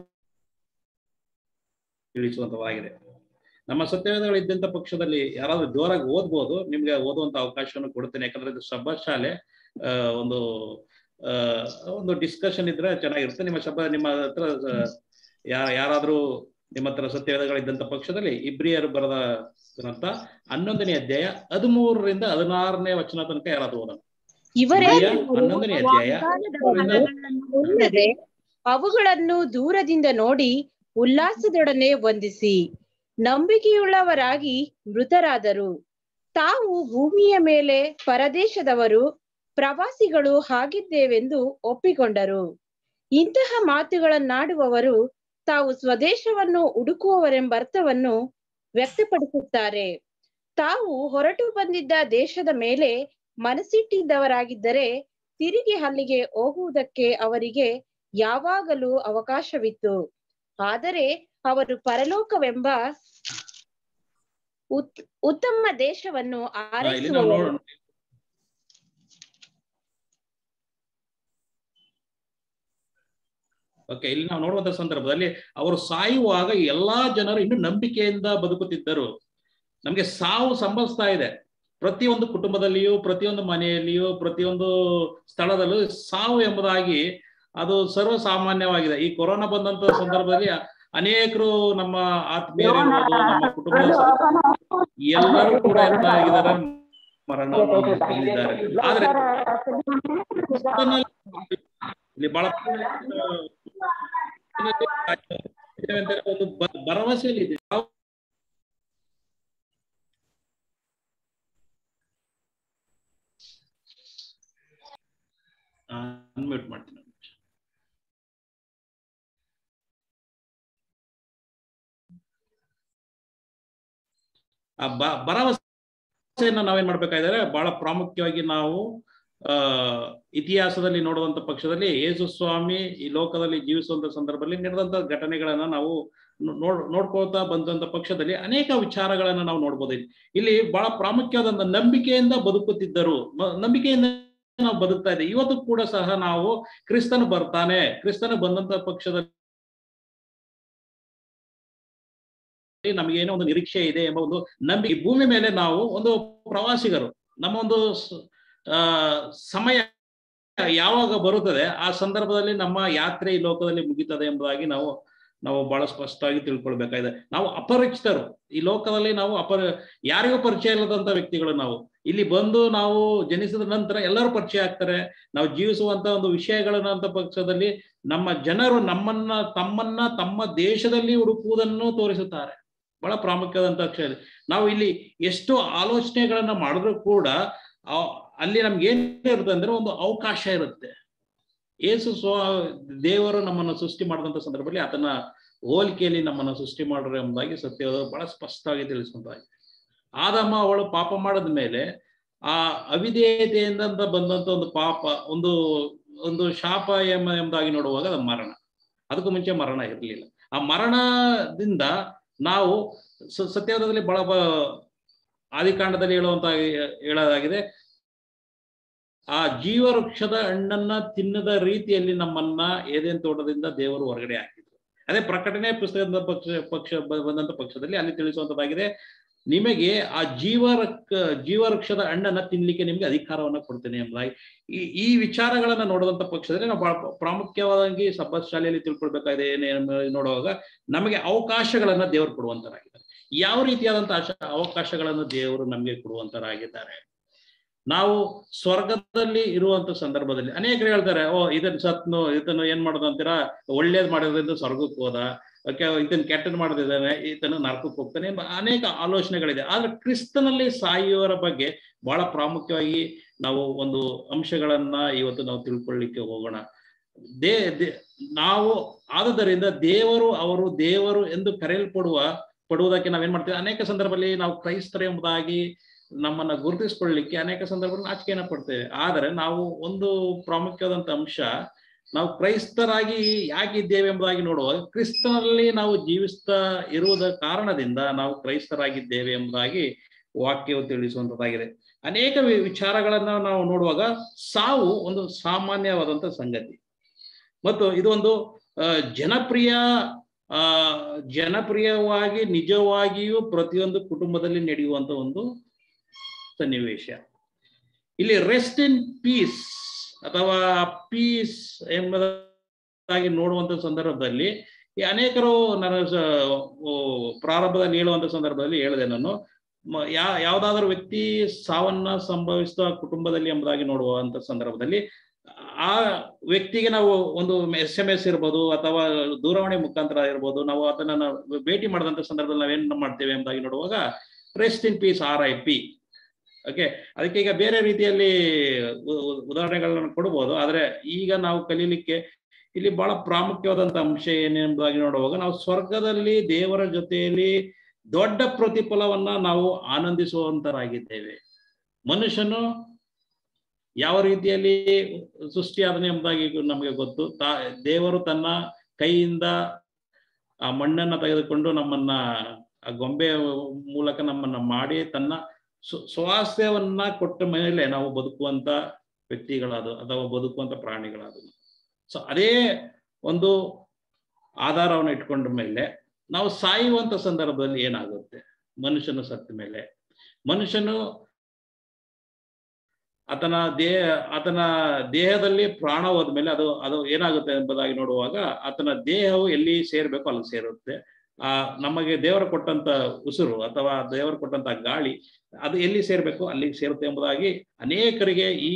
ತಿಳಿಸುವಂತವಾಗಿದೆ ನಮ್ಮ ಸತ್ಯವೇದಗಳು ಇದ್ದಂತ ಪಕ್ಷದಲ್ಲಿ ಯಾರಾದ್ರೂ ಜೋರಾಗಿ ಓದ್ಬೋದು ನಿಮ್ಗೆ ಓದುವಂತ ಅವಕಾಶವನ್ನು ಕೊಡ್ತೇನೆ ಯಾಕಂದ್ರೆ ಇದು ಸಭಾ ಶಾಲೆ ಆ, ಒಂದು ಆ, ಒಂದು ಡಿಸ್ಕಷನ್ ಇದ್ರೆ ಚೆನ್ನಾಗಿರುತ್ತೆ ನಿಮ್ಮ ಸಭಾ ನಿಮ್ಮ ಹತ್ರ ಆ, ಯಾ ಯಾರಾದ್ರೂ ನಿಮ್ಮ ಹತ್ರ ಸತ್ಯವೇದಗಳಿದ್ದಂತ ಪಕ್ಷದಲ್ಲಿ ಇಬ್ರಿಯರು ಬರೆದ ಗ್ರಂಥ ಹನ್ನೊಂದನೇ ಅಧ್ಯಾಯ ಹದಿಮೂರರಿಂದ ಹದಿನಾರನೇ ವಚನ ತನಕ ಯಾರಾದ್ರೂ ಓದೋಣ ಇವರೇ ಇಬ್ರಿಯ ಹನ್ನೊಂದನೇ ಅಧ್ಯಾಯ ವಾಗ್ದಾನದ ಫಲಗಳನ್ನು ಉಣ್ಣದೆ ಅವುಗಳನ್ನು ದೂರದಿಂದ ನೋಡಿ ಉಲ್ಲಾಸದೊಡನೆ ವಂದಿಸಿ ನಂಬಿಕೆಯುಳ್ಳವರಾಗಿ ಮೃತರಾದರು ತಾವು ಭೂಮಿಯ ಮೇಲೆ ಪರದೇಶದವರು ಪ್ರವಾಸಿಗಳು ಆಗಿದ್ದೇವೆಂದು ಒಪ್ಪಿಕೊಂಡರು ಇಂತಹ ಮಾತುಗಳನ್ನಾಡುವವರು ತಾವು ಸ್ವದೇಶವನ್ನು ಹುಡುಕುವವರೆಂಬರ್ಥವನ್ನು ವ್ಯಕ್ತಪಡಿಸುತ್ತಾರೆ ತಾವು ಹೊರಟು ಬಂದಿದ್ದ ದೇಶದ ಮೇಲೆ ಮನಸ್ಸಿಟ್ಟಿದ್ದವರಾಗಿದ್ದರೆ ತಿರುಗಿ ಅಲ್ಲಿಗೆ ಹೋಗುವುದಕ್ಕೆ ಅವರಿಗೆ ಯಾವಾಗಲೂ ಅವಕಾಶವಿತ್ತು ಆದರೆ ಅವರು ಪರಲೋಕವೆಂಬ ಉತ್- ಉತ್ತಮ ದೇಶವನ್ನು ಆ, ಇಲ್ಲಿ ನಾವು ಆರೈಸುವವರು ನೋಡೋಣ ಓಕೆ ಇಲ್ಲಿ ನಾವು ನೋಡುವಂತ ಸಂದರ್ಭದಲ್ಲಿ ಅವರು ಸಾಯುವಾಗ ಎಲ್ಲಾ ಜನರು ಇನ್ನು ನಂಬಿಕೆಯಿಂದ ಬದುಕುತ್ತಿದ್ದರು ನಮ್ಗೆ ಸಾವು ಸಂಭವಿಸ್ತಾ ಇದೆ ಪ್ರತಿಯೊಂದು ಕುಟುಂಬದಲ್ಲಿಯೂ ಪ್ರತಿಯೊಂದು ಮನೆಯಲ್ಲಿಯೂ ಪ್ರತಿಯೊಂದು ಸ್ಥಳದಲ್ಲೂ ಸಾವು ಎಂಬುದಾಗಿ ಅದು ಸರ್ವ ಸಾಮಾನ್ಯವಾಗಿದೆ ಈ ಕೊರೋನಾ ಬಂದಂತ ಸಂದರ್ಭದಲ್ಲಿ ಅನೇಕರು ನಮ್ಮ ಆತ್ಮೀಯರಿರ್ಬೋದು ನಮ್ಮ ಕುಟುಂಬದ ಸದಸ್ಯರು ಎಲ್ಲರೂ ಕೂಡ ಏನಾಗಿದ್ದಾರೆ ಮರಣ ಹೊಂದಿದ್ದಾರೆ ಆದ್ರೆ ಕ್ರಿಸ್ತನಲ್ಲಿ ಇಲ್ಲಿ ಬಹಳ ಕ್ರಿಸ್ತನಲ್ಲಿ ಒಂದು ಬ- ಭರವಸೆಯಲ್ಲಿ ಇದೆ ನಾವು ಅನ್ಮ್ಯೂಟ್ ಮಾಡ್ತೀನಿ ಒಂದು ನಿಮಿಷ. ಆ ಬ- ಭರವಸೆಯನ್ನ ನಾವೇನ್ ಮಾಡ್ಬೇಕಾದ್ರೆ ಬಹಳ ಪ್ರಾಮುಖ್ಯವಾಗಿ ನಾವು ಆ ಇತಿಹಾಸದಲ್ಲಿ ನೋಡುವಂತ ಪಕ್ಷದಲ್ಲಿ ಯೇಸು ಸ್ವಾಮಿ ಈ ಲೋಕದಲ್ಲಿ ಜೀವಿಸುವಂತ ಸಂದರ್ಭದಲ್ಲಿ ನಡೆದಂತ ಘಟನೆಗಳನ್ನ ನಾವು ನೋ- ನೋಡ್ ನೋಡ್ಕೊಳ್ತಾ ಬಂದಂತ ಪಕ್ಷದಲ್ಲಿ ಅನೇಕ ವಿಚಾರಗಳನ್ನ ನಾವು ನೋಡ್ಬೋದು ಇಲ್ಲಿ. ಇಲ್ಲಿ ಬಹಳ ಪ್ರಾಮುಖ್ಯವಾದಂತ ನಂಬಿಕೆಯಿಂದ ಬದುಕುತ್ತಿದ್ದರು ಮ- ನಂಬಿಕೆಯಿಂದ ನಾವು ಬದುಕ್ತಾ ಇದ್ದೇವೆ ಇವತ್ತು ಕೂಡ ಸಹ ನಾವು ಕ್ರಿಸ್ತನು ಬರ್ತಾನೆ ಕ್ರಿಸ್ತನು ಬಂದಂತ ಪಕ್ಷದಲ್ಲಿ ನಮಗೇನೋ ಒಂದು ನಿರೀಕ್ಷೆ ಇದೆ ಎಂಬ ಒಂದು ನಂಬಿಕೆ ಈ ಭೂಮಿ ಮೇಲೆ ನಾವು ಒಂದು ಪ್ರವಾಸಿಗರು ನಮ್ಮ ಒಂದು ಸ- ಆ ಸಮಯ ಯಾವಾಗ ಬರುತ್ತದೆ ಆ ಸಂದರ್ಭದಲ್ಲಿ ನಮ್ಮ ಯಾತ್ರೆ ಈ ಲೋಕದಲ್ಲಿ ಮುಗಿತದೆ ಎಂಬುದಾಗಿ ನಾವು ನಾವು ಬಹಳ ಸ್ಪಷ್ಟವಾಗಿ ತಿಳ್ಕೊಳ್ಬೇಕಾಗಿದೆ ನಾವು ಅಪರಿಚಿತರು ಈ ಲೋಕದಲ್ಲಿ ನಾವು ಅಪರ ಯಾರಿಗೂ ಪರಿಚಯ ಇಲ್ಲದಂತ ವ್ಯಕ್ತಿಗಳು ನಾವು ಇಲ್ಲಿ ಬಂದು ನಾವು ಜನಿಸಿದ ನಂತರ ಎಲ್ಲರೂ ಪರಿಚಯ ಆಗ್ತಾರೆ ನಾವು ಜೀವಿಸುವಂತ ಒಂದು ವಿಷಯಗಳನ್ನ ಅಂತ ಪಕ್ಷದಲ್ಲಿ ನಮ್ಮ ಜನರು ನಮ್ಮನ್ನ ತಮ್ಮನ್ನ ತಮ್ಮ ದೇಶದಲ್ಲಿ ಹುಡುಕುವುದನ್ನು ತೋರಿಸುತ್ತಾರೆ ಬಹಳ ಪ್ರಾಮುಖ್ಯವಾದಂತ ಅಕ್ಷರ ಇದೆ. ನಾವು ಇಲ್ಲಿ ಎಷ್ಟು ಆಲೋಚನೆಗಳನ್ನ ಮಾಡಿದ್ರು ಕೂಡ ಆ- ಅಲ್ಲಿ ನಮ್ಗೆ ಏನ್ ಇರುತ್ತೆ ಅಂದ್ರೆ ಒಂದು ಅವಕಾಶ ಇರುತ್ತೆ ಏಸು ಸ್ವ ದೇವರು ನಮ್ಮನ್ನು ಸೃಷ್ಟಿ ಮಾಡಿದಂತ ಸಂದರ್ಭದಲ್ಲಿ ಆತನ ಹೋಲಿಕೆಯಲ್ಲಿ ನಮ್ಮನ್ನು ಸೃಷ್ಟಿ ಮಾಡ್ರು ಎಂಬುದಾಗಿ ಸತ್ಯವಾದ ಬಹಳ ಸ್ಪಷ್ಟವಾಗಿ ತಿಳಿಸುವಂತಾಗಿದೆ ಆದಮ್ಮ ಅವಳು ಪಾಪ ಮಾಡಿದ ಮೇಲೆ ಆ ಅವಿಧೇಯತೆಯಿಂದ ಬಂದಂತ ಒಂದು ಪಾಪ ಒಂದು ಒಂದು ಶಾಪ ಎಂಬ ಎಂಬುದಾಗಿ ನೋಡುವಾಗ ಅದು ಮರಣ ಅದಕ್ಕೂ ಮುಂಚೆ ಮರಣ ಇರಲಿಲ್ಲ ಆ ಮರಣದಿಂದ ನಾವು ಸ- ಸತ್ಯವಾದದಲ್ಲಿ ಬಹಳ ಬ- ಆದಿಕಾಂಡದಲ್ಲಿ ಹೇಳುವಂತ ಹೇಳೋದಾಗಿದೆ ಆ ಜೀವವೃಕ್ಷದ ಹಣ್ಣನ್ನ ತಿನ್ನದ ರೀತಿಯಲ್ಲಿ ನಮ್ಮನ್ನ ಏದೇನ್ ತೋಟದಿಂದ ದೇವರು ಹೊರಗಡೆ ಹಾಕಿದ್ರು ಅದೇ ಪ್ರಕಟಣೆ ಪುಸ್ತಕದ ಪಕ್ಷ ಪಕ್ಷ ಬ- ಬಂದಂತ ಪಕ್ಷದಲ್ಲಿ ಅಲ್ಲಿ ತಿಳಿಸುವಂತದ್ದಾಗಿದೆ ನಿಮಗೆ ಆ ಜೀವರಕ್ ಜೀವವೃಕ್ಷದ ಹಣ್ಣನ್ನ ತಿನ್ಲಿಕ್ಕೆ ನಿಮ್ಗೆ ಅಧಿಕಾರವನ್ನ ಕೊಡ್ತೇನೆ ಎಂಬುದಾಗಿ ಈ ಈ ವಿಚಾರಗಳನ್ನ ನೋಡುವಂತ ಪಕ್ಷದಲ್ಲಿ ನಾವು ಬಹಳ ಪ್ರಾಮುಖ್ಯವಾಗಿ ಸಬ್ಬತ್ ಶಾಲೆಯಲ್ಲಿ ತಿಳ್ಕೊಳ್ಬೇಕಾಗಿದೆ ಏನೇನು ನೋಡುವಾಗ ನಮಗೆ ಅವಕಾಶಗಳನ್ನ ದೇವರು ಕೊಡುವಂತರಾಗಿದ್ದಾರೆ ಯಾವ ರೀತಿಯಾದಂತಹ ಆಶ ಅವಕಾಶಗಳನ್ನು ದೇವರು ನಮಗೆ ಕೊಡುವಂತರಾಗಿದ್ದಾರೆ ನಾವು ಸ್ವರ್ಗದಲ್ಲಿ ಇರುವಂತ ಸಂದರ್ಭದಲ್ಲಿ ಅನೇಕರು ಹೇಳ್ತಾರೆ ಓ ಇದನ್ನ ಸತ್ನು ಇದನ್ನು ಏನ್ ಮಾಡೋದು ಅಂತೀರಾ ಒಳ್ಳೇದ್ ಮಾಡೋದ್ರಿಂದ ಸ್ವರ್ಗಕ್ಕೆ ಹೋದ ಓಕೆ ಇದನ್ನ ಕೆಟ್ಟದ್ ಮಾಡೋದಿದ್ದಾನೆ ಈತನ ನರಕಕ್ಕೆ ಹೋಗ್ತಾನೆ ಎಂಬ ಅನೇಕ ಆಲೋಚನೆಗಳಿದೆ ಆದ್ರೆ ಕ್ರಿಸ್ತನಲ್ಲಿ ಸಾಯುವವರ ಬಗ್ಗೆ ಬಹಳ ಪ್ರಾಮುಖ್ಯವಾಗಿ ನಾವು ಒಂದು ಅಂಶಗಳನ್ನ ಇವತ್ತು ನಾವು ತಿಳ್ಕೊಳ್ಳಿಕ್ಕೆ ಹೋಗೋಣ ದೇ ದೇ- ನಾವು ಆದುದರಿಂದ ದೇವರು ಅವರು ದೇವರು ಎಂದು ಕರೆಯಲ್ಪಡುವ ಪಡುವುದಕ್ಕೆ ನಾವೇನ್ ಮಾಡ್ತೀವಿ ಅನೇಕ ಸಂದರ್ಭದಲ್ಲಿ ನಾವು ಕ್ರೈಸ್ತರು ಎಂಬುದಾಗಿ ನಮ್ಮನ್ನ ಗುರುತಿಸ್ಕೊಳ್ಳಿಕ್ಕೆ ಅನೇಕ ಸಂದರ್ಭದಲ್ಲಿ ನಾಚಿಕೆಯನ್ನ ಪಡ್ತೇವೆ ಆದರೆ ನಾವು ಒಂದು ಪ್ರಾಮುಖ್ಯವಾದಂತ ಅಂಶ ನಾವು ಕ್ರೈಸ್ತರಾಗಿ ಯಾಕಿದ್ದೇವೆ ಎಂಬುದಾಗಿ ನೋಡುವಾಗ ಕ್ರಿಸ್ತನಲ್ಲಿ ನಾವು ಜೀವಿಸ್ತಾ ಇರುವುದ ಕಾರಣದಿಂದ ನಾವು ಕ್ರೈಸ್ತರಾಗಿದ್ದೇವೆ ಎಂಬುದಾಗಿ ವಾಕ್ಯವು ತಿಳಿಸುವಂತದ್ದಾಗಿದೆ ಅನೇಕ ವಿ- ವಿಚಾರಗಳನ್ನ ನಾವು ನೋಡುವಾಗ ಸಾವು ಒಂದು ಸಾಮಾನ್ಯವಾದಂತ ಸಂಗತಿ ಮತ್ತು ಇದು ಒಂದು ಆ, ಜನಪ್ರಿಯ ಆ ಜನಪ್ರಿಯವಾಗಿ ನಿಜವಾಗಿಯೂ ಪ್ರತಿಯೊಂದು ಕುಟುಂಬದಲ್ಲಿ ನಡೆಯುವಂತ ಒಂದು ಸನ್ನಿವೇಶ ಇಲ್ಲಿ ರೆಸ್ಟ್ ಇನ್ ಪೀಸ್ ಅಥವಾ ಪೀಸ್ ಎಂಬುದಾಗಿ ನೋಡುವಂತ ಸಂದರ್ಭದಲ್ಲಿ ಈ ಅನೇಕರು ನನ್ನ ಸ- ಓ, ಪ್ರಾರಂಭದಲ್ಲಿ ಹೇಳುವಂತ ಸಂದರ್ಭದಲ್ಲಿ ಹೇಳಿದೆ ನಾನು ಮ- ಯಾ ಯಾವ್ದಾದ್ರು ವ್ಯಕ್ತಿ ಸಾವನ್ನ ಸಂಭವಿಸುವ ಕುಟುಂಬದಲ್ಲಿ ಎಂಬುದಾಗಿ ನೋಡುವಂತ ಸಂದರ್ಭದಲ್ಲಿ ಆ ವ್ಯಕ್ತಿಗೆ ನಾವು ಒಂದು ಎಸ್ ಎಂ ಎಸ್ ಇರ್ಬೋದು ಅಥವಾ ದೂರವಾಣಿ ಮುಖಾಂತರ ಇರ್ಬೋದು ನಾವು ಅದನ್ನ ನಾವು ಭೇಟಿ ಮಾಡಿದಂತ ಸಂದರ್ಭದಲ್ಲಿ ನಾವೇನ್ ಮಾಡ್ತೇವೆ ಎಂಬುದಾಗಿ ನೋಡುವಾಗ rest in peace R I P okay ಅದಕ್ಕೆ ಈಗ ಬೇರೆ ರೀತಿಯಲ್ಲಿ ಉ- ಉ- ಉದಾಹರಣೆಗಳನ್ನ ಕೊಡ್ಬೋದು ಆದ್ರೆ ಈಗ ನಾವು ಕಲೀಲಿಕ್ಕೆ ಇಲ್ಲಿ ಬಹಳ ಪ್ರಾಮುಖ್ಯವಾದಂತ ಅಂಶ ಏನೆಂಬುದಾಗಿ ನೋಡುವಾಗ ನಾವು ಸ್ವರ್ಗದಲ್ಲಿ ದೇವರ ಜೊತೆಯಲ್ಲಿ ದೊಡ್ಡ ಪ್ರತಿಫಲವನ್ನ ನಾವು ಆನಂದಿಸುವಂತರಾಗಿದ್ದೇವೆ ಮನುಷ್ಯನು ಯಾವ ರೀತಿಯಲ್ಲಿ ಸೃಷ್ಟಿಯಾದನೆ ಎಂಬುದಾಗಿ ನಮಗೆ ಗೊತ್ತು ತಾ ದೇವರು ತನ್ನ ಕೈಯಿಂದ ಆ ಮಣ್ಣನ್ನ ತೆಗೆದುಕೊಂಡು ನಮ್ಮನ್ನ ಆ ಗೊಂಬೆಯ ಮೂಲಕ ನಮ್ಮನ್ನ ಮಾಡಿ ತನ್ನ ಸ್ವ- ಸ್ವಾಸ್ಥ್ಯವನ್ನ ಕೊಟ್ಟ ಮೇಲೆ ನಾವು ಬದುಕುವಂತ ವ್ಯಕ್ತಿಗಳಾದ ಅಥವಾ ಬದುಕುವಂತ ಪ್ರಾಣಿಗಳಾದ ಸೊ ಅದೇ ಒಂದು ಆಧಾರವನ್ನು ಇಟ್ಕೊಂಡ ಮೇಲೆ ನಾವು ಸಾಯುವಂತ ಸಂದರ್ಭದಲ್ಲಿ ಏನಾಗುತ್ತೆ ಮನುಷ್ಯನು ಸತ್ತ ಮೇಲೆ ಮನುಷ್ಯನು ಆತನ ದೇಹ ಆತನ ದೇಹದಲ್ಲಿ ಪ್ರಾಣ ಹೋದ್ಮೇಲೆ ಅದು ಅದು ಏನಾಗುತ್ತೆ ಎಂಬುದಾಗಿ ನೋಡುವಾಗ ಆತನ ದೇಹವು ಎಲ್ಲಿ ಸೇರ್ಬೇಕು ಅಲ್ಲಿ ಸೇರುತ್ತೆ ಆ ನಮಗೆ ದೇವರು ಕೊಟ್ಟಂತ ಉಸಿರು ಅಥವಾ ದೇವರು ಕೊಟ್ಟಂತ ಗಾಳಿ ಅದು ಎಲ್ಲಿ ಸೇರ್ಬೇಕು ಅಲ್ಲಿಗೆ ಸೇರುತ್ತೆ ಎಂಬುದಾಗಿ ಅನೇಕರಿಗೆ ಈ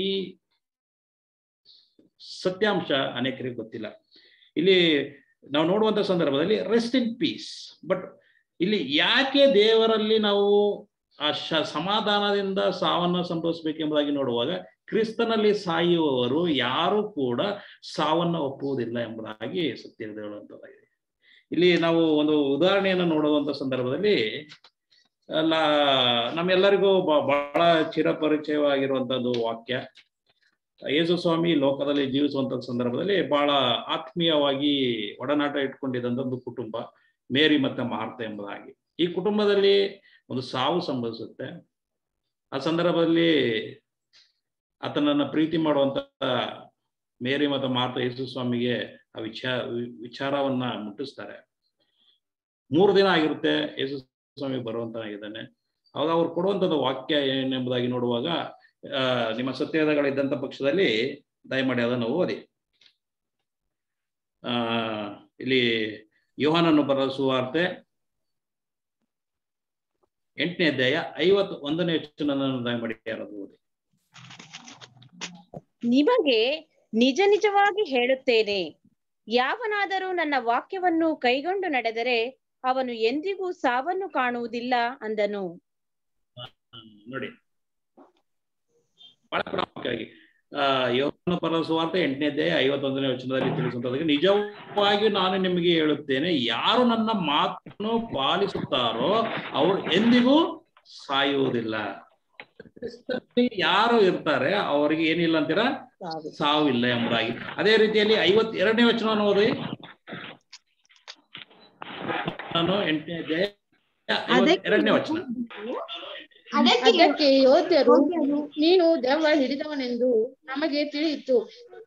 ಸತ್ಯಾಂಶ ಅನೇಕರಿಗೆ ಗೊತ್ತಿಲ್ಲ ಇಲ್ಲಿ ನಾವು ನೋಡುವಂತ ಸಂದರ್ಭದಲ್ಲಿ ರೆಸ್ಟ್ ಇನ್ ಪೀಸ್ ಬಟ್ ಇಲ್ಲಿ ಯಾಕೆ ದೇವರಲ್ಲಿ ನಾವು ಆ ಶ ಸಮಾಧಾನದಿಂದ ಸಾವನ್ನ ಸಂಭವಿಸಬೇಕೆಂಬುದಾಗಿ ನೋಡುವಾಗ ಕ್ರಿಸ್ತನಲ್ಲಿ ಸಾಯುವವರು ಯಾರು ಕೂಡ ಸಾವನ್ನ ಒಪ್ಪುವುದಿಲ್ಲ ಎಂಬುದಾಗಿ ಸತ್ಯ ಹೇಳುವಂತದ್ದಾಗಿದೆ ಇಲ್ಲಿ ನಾವು ಒಂದು ಉದಾಹರಣೆಯನ್ನು ನೋಡುವಂತ ಸಂದರ್ಭದಲ್ಲಿ ಅಲ್ಲ ನಮ್ಮೆಲ್ಲರಿಗೂ ಬ- ಬಹಳ ಚಿರಪರಿಚಯವಾಗಿರುವಂತದ್ದು ವಾಕ್ಯ ಯೇಸು ಸ್ವಾಮಿ ಲೋಕದಲ್ಲಿ ಜೀವಿಸುವಂತ ಸಂದರ್ಭದಲ್ಲಿ ಬಹಳ ಆತ್ಮೀಯವಾಗಿ ಒಡನಾಟ ಇಟ್ಕೊಂಡಿದ್ದಂತ ಒಂದು ಕುಟುಂಬ ಮೇರಿ ಮತ್ತೆ ಮಾರ್ತ ಎಂಬುದಾಗಿ ಈ ಕುಟುಂಬದಲ್ಲಿ ಒಂದು ಸಾವು ಸಂಭವಿಸುತ್ತೆ ಆ ಸಂದರ್ಭದಲ್ಲಿ ಆತನನ್ನ ಪ್ರೀತಿ ಮಾಡುವಂತ ಮೇರಿ ಮತ್ತು ಮಾರ್ತ ಯೇಸು ಸ್ವಾಮಿಗೆ ಆ ವಿಚಾರ ವಿಚಾರವನ್ನ ಮುಟ್ಟಿಸ್ತಾರೆ ಮೂರು ದಿನ ಆಗಿರುತ್ತೆ ಯೇಸು ಸ್ವಾಮಿ ಬರುವಂತನಾಗಿದ್ದಾನೆ ಅವಾಗ ಅವ್ರು ಕೊಡುವಂತದ್ದು ವಾಕ್ಯ ಏನೆಂಬುದಾಗಿ ನೋಡುವಾಗ ಆ ನಿಮ್ಮ ಸತ್ಯದಗಳಿದ್ದಂತ ಪಕ್ಷದಲ್ಲಿ ದಯಮಾಡಿ ಅದನ್ನು ಓದಿ ಆ ಇಲ್ಲಿ ಯೋಹಾನನ್ನು ಬರೆದ ಸುವಾರ್ತೆ ಎಂಟನೇ ಅಧ್ಯಾಯ ಐವತ್ತು ಒಂದನೇ ವಚನವನ್ನು ದಯಮಾಡಿ ಯಾರಾದ್ರು ಓದಿ ನಿಮಗೆ ನಿಜ ನಿಜವಾಗಿ ಹೇಳುತ್ತೇನೆ ಯಾವನಾದರೂ ನನ್ನ ವಾಕ್ಯವನ್ನು ಕೈಗೊಂಡು ನಡೆದರೆ ಅವನು ಎಂದಿಗೂ ಸಾವನ್ನು ಕಾಣುವುದಿಲ್ಲ ಅಂದನು ಹ್ಮ್, ನೋಡಿ ಬಹಳ ಪ್ರಾಮುಖ್ಯವಾಗಿ ಆ ಯೋಹಾನ ಪರದ ಸುವಾರ್ತೆ ಎಂಟನೇ ಅಧ್ಯಾಯ ಐವತ್ತೊಂದನೇ ವಚನದಲ್ಲಿ ತಿಳಿಸುವಂತದ್ದು ನಿಜವಾಗಿ ನಾನು ನಿಮಗೆ ಹೇಳುತ್ತೇನೆ ಯಾರು ನನ್ನ ಮಾತನ್ನು ಪಾಲಿಸುತ್ತಾರೋ ಅವರು ಎಂದಿಗೂ ಸಾಯುವುದಿಲ್ಲ ಕ್ರಿಸ್ತನಲ್ಲಿ ಯಾರು ಇರ್ತಾರೆ ಅವರಿಗೆ ಏನಿಲ್ಲ ಅಂತೀರಾ ಸಾವಿಲ್ಲ ಎಂಬುದಾಗಿ ಅದೇ ರೀತಿಯಲ್ಲಿ ಐವತ್ ಎರಡನೇ ವಚನವನ್ನು ಓದಿ ನಾನು ಎಂಟನೇ ಅಧ್ಯಾಯ ಐವತ್ ಎರಡನೇ ವಚನ ಅದಕ್ಕೆ ಅದಕ್ಕೆ ಯೋಧರು ನೀನು ದೆವ್ವ ಹಿಡಿದವನೆಂದು ನಮಗೆ ತಿಳಿಯಿತು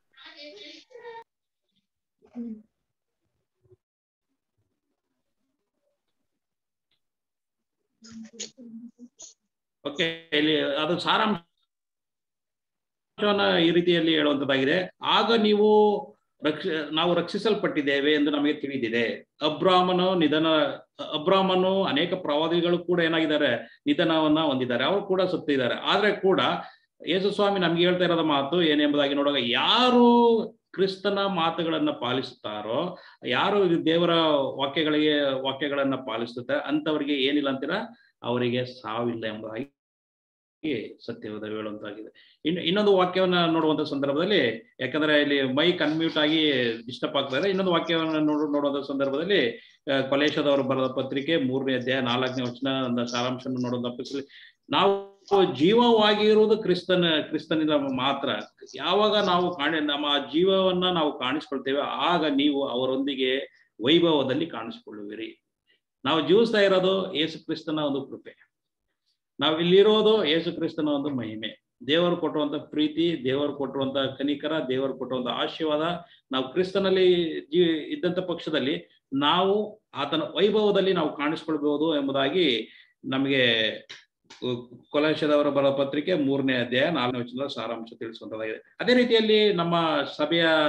ಓಕೆ ಇಲ್ಲಿ ಅದು ಸಾರಾಂಶವನ್ನ ಈ ರೀತಿಯಲ್ಲಿ ಹೇಳುವಂತದ್ದಾಗಿದೆ ಆಗ ನೀವು ರಕ್ಷ ನಾವು ರಕ್ಷಿಸಲ್ಪಟ್ಟಿದ್ದೇವೆ ಎಂದು ನಮಗೆ ತಿಳಿದಿದೆ ಅಬ್ರಾಮನು ನಿಧನ ಅಬ್ರಾಮನು ಅನೇಕ ಪ್ರವಾದಿಗಳು ಕೂಡ ಏನಾಗಿದ್ದಾರೆ ನಿಧನವನ್ನ ಹೊಂದಿದ್ದಾರೆ ಅವರು ಕೂಡ ಸತ್ತಿದ್ದಾರೆ ಆದ್ರೆ ಕೂಡ ಯೇಸು ಸ್ವಾಮಿ ನಮ್ಗೆ ಹೇಳ್ತಾ ಇರೋದ ಮಾತು ಏನೆಂಬುದಾಗಿ ನೋಡುವಾಗ ಯಾರು ಕ್ರಿಸ್ತನ ಮಾತುಗಳನ್ನ ಪಾಲಿಸುತ್ತಾರೋ ಯಾರು ದೇವರ ವಾಕ್ಯಗಳಿಗೆ ವಾಕ್ಯಗಳನ್ನ ಪಾಲಿಸುತ್ತಾರೆ ಅಂತವರಿಗೆ ಏನಿಲ್ಲ ಅಂತೀರಾ ಅವರಿಗೆ ಸಾವಿಲ್ಲ ಎಂಬುದಾಗಿ ಸತ್ಯವಾದ ಹೇಳುವಂತಾಗಿದೆ ಇನ್ನು ಇನ್ನೊಂದು ವಾಕ್ಯವನ್ನ ನೋಡುವಂತ ಸಂದರ್ಭದಲ್ಲಿ ಯಾಕಂದ್ರೆ ಇಲ್ಲಿ ಮೈಕ್ ಅನ್ಮ್ಯೂಟ್ ಆಗಿ ಡಿಸ್ಟರ್ಬ್ ಆಗ್ತಾರೆ ಇನ್ನೊಂದು ವಾಕ್ಯವನ್ನ ನೋಡು ನೋಡುವಂತ ಸಂದರ್ಭದಲ್ಲಿ ಆ, ಕೊಲೇಶದವರು ಬರೆದ ಪತ್ರಿಕೆ ಮೂರನೇ ಅಧ್ಯಾಯ ನಾಲ್ಕನೇ ವಚನ ಸಾರಾಂಶ ನೋಡುವಂತ ಪುಸ್ತಕದಲ್ಲಿ ನಾವು ಜೀವವಾಗಿ ಇರುವುದು ಕ್ರಿಸ್ತನ ಕ್ರಿಸ್ತನಿಂದ ಮಾತ್ರ ಯಾವಾಗ ನಾವು ಕಾಣಿ ನಮ್ಮ ಜೀವವನ್ನ ನಾವು ಕಾಣಿಸ್ಕೊಳ್ತೇವೆ ಆಗ ನೀವು ಅವರೊಂದಿಗೆ ವೈಭವದಲ್ಲಿ ಕಾಣಿಸ್ಕೊಳ್ಳುವಿರಿ ನಾವು ಜೀವಿಸ್ತಾ ಇರೋದು ಯೇಸು ಕ್ರಿಸ್ತನ ಒಂದು ಕೃಪೆ ನಾವು ಇಲ್ಲಿರೋದು ಯೇಸು ಕ್ರಿಸ್ತನ ಒಂದು ಮಹಿಮೆ ದೇವರು ಕೊಟ್ಟುವಂತ ಪ್ರೀತಿ ದೇವರು ಕೊಟ್ಟುವಂತ ಕನಿಕರ ದೇವರು ಕೊಟ್ಟುವಂತ ಆಶೀರ್ವಾದ ನಾವು ಕ್ರಿಸ್ತನಲ್ಲಿ ಜೀ ಇದ್ದಂತ ಪಕ್ಷದಲ್ಲಿ ನಾವು ಆತನ ವೈಭವದಲ್ಲಿ ನಾವು ಕಾಣಿಸ್ಕೊಳ್ಬಹುದು ಎಂಬುದಾಗಿ ನಮಗೆ ಕೊಲಾಶದವರ ಬರೋ ಪತ್ರಿಕೆ ಮೂರನೇ ಅಧ್ಯಾಯ ನಾಲ್ಕನೇ ವಚನದ ಸಾರಾಂಶ ತಿಳಿಸುವಂತದ್ದಾಗಿದೆ ಅದೇ ರೀತಿಯಲ್ಲಿ ನಮ್ಮ ಸಭೆಯ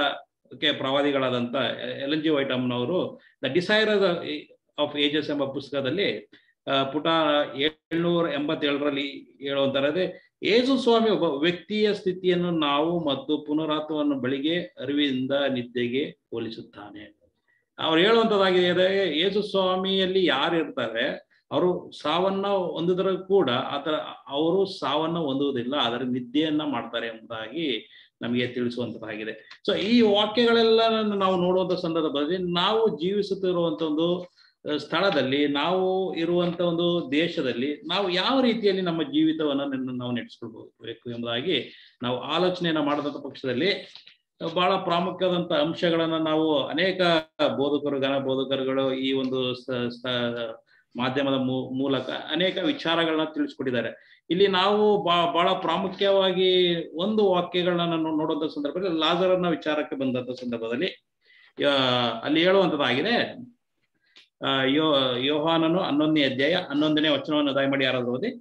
ಓಕೆ ಪ್ರವಾದಿಗಳಾದಂಥ ಎಲ್ ಎನ್ ಜಿ ವೈಟಮ್ನವರು ದ ಡಿಸೈರ್ ಆಫ್ ಏಜಸ್ ಎಂಬ ಪುಸ್ತಕದಲ್ಲಿ ಆ, ಪುಟ ಏಳ್ನೂರ ಎಂಬತ್ತೇಳರಲ್ಲಿ ಹೇಳುವಂತರದೇ ಯೇಸು ಸ್ವಾಮಿ ಒಬ್ಬ ವ್ಯಕ್ತಿಯ ಸ್ಥಿತಿಯನ್ನು ನಾವು ಮತ್ತು ಪುನರಾತ್ಮವನ್ನು ಬೆಳಿಗ್ಗೆ ಅರಿವಿಂದ ನಿದ್ದೆಗೆ ಹೋಲಿಸುತ್ತಾನೆ ಅವ್ರು ಹೇಳುವಂತದ್ದಾಗಿದೆ ಯೇಸು ಸ್ವಾಮಿಯಲ್ಲಿ ಯಾರು ಇರ್ತಾರೆ ಅವರು ಸಾವನ್ನ ಹೊಂದಿದ್ರು ಕೂಡ ಆತರ ಅವರು ಸಾವನ್ನ ಹೊಂದುವುದಿಲ್ಲ ಅದರ ನಿದ್ದೆಯನ್ನ ಮಾಡ್ತಾರೆ ಎಂಬುದಾಗಿ ನಮಗೆ ತಿಳಿಸುವಂತದ್ದಾಗಿದೆ ಸೊ ಈ ವಾಕ್ಯಗಳೆಲ್ಲ ನಾವು ನೋಡುವಂತ ಸಂದರ್ಭದಲ್ಲಿ ನಾವು ಜೀವಿಸುತ್ತಿರುವಂತ ಒಂದು ಅಹ್, ಸ್ಥಳದಲ್ಲಿ ನಾವು ಇರುವಂತ ಒಂದು ದೇಶದಲ್ಲಿ ನಾವು ಯಾವ ರೀತಿಯಲ್ಲಿ ನಮ್ಮ ಜೀವಿತವನ್ನ ನಿನ್ನ- ನಾವು ನಡೆಸ್ಕೊಳ್ಬೇಕು ಎಂಬುದಾಗಿ ನಾವು ಆಲೋಚನೆಯನ್ನ ಮಾಡಿದಂತ ಪಕ್ಷದಲ್ಲಿ ಬಹಳ ಪ್ರಾಮುಖ್ಯವಾದಂತ ಅಂಶಗಳನ್ನ ನಾವು ಅನೇಕ ಬೋಧಕರು ಗಣ ಬೋಧಕರುಗಳು ಈ ಒಂದು ಸ- ಸ- ಮಾಧ್ಯಮದ ಮೂ- ಮೂಲಕ ಅನೇಕ ವಿಚಾರಗಳನ್ನ ತಿಳಿಸ್ಕೊಟ್ಟಿದ್ದಾರೆ ಇಲ್ಲಿ ನಾವು ಬಾ ಬಹಳ ಪ್ರಾಮುಖ್ಯವಾಗಿ ಒಂದು ವಾಕ್ಯಗಳನ್ನ ನಾವು ನೋಡುವಂತ ಸಂದರ್ಭದಲ್ಲಿ ಲಾಜರನ್ನ ವಿಚಾರಕ್ಕೆ ಬಂದಂತ ಸಂದರ್ಭದಲ್ಲಿ ಆ, ಅಲ್ಲಿ ಹೇಳುವಂತದ್ದಾಗಿದೆ ಆ, ಯೋ ಯೋಹಾನನು ಹನ್ನೊಂದನೇ ಅಧ್ಯಾಯ ಹನ್ನೊಂದನೇ ವಚನವನ್ನು ದಯಮಾಡಿ ಯಾರಾದ್ರೂ ಓದಿ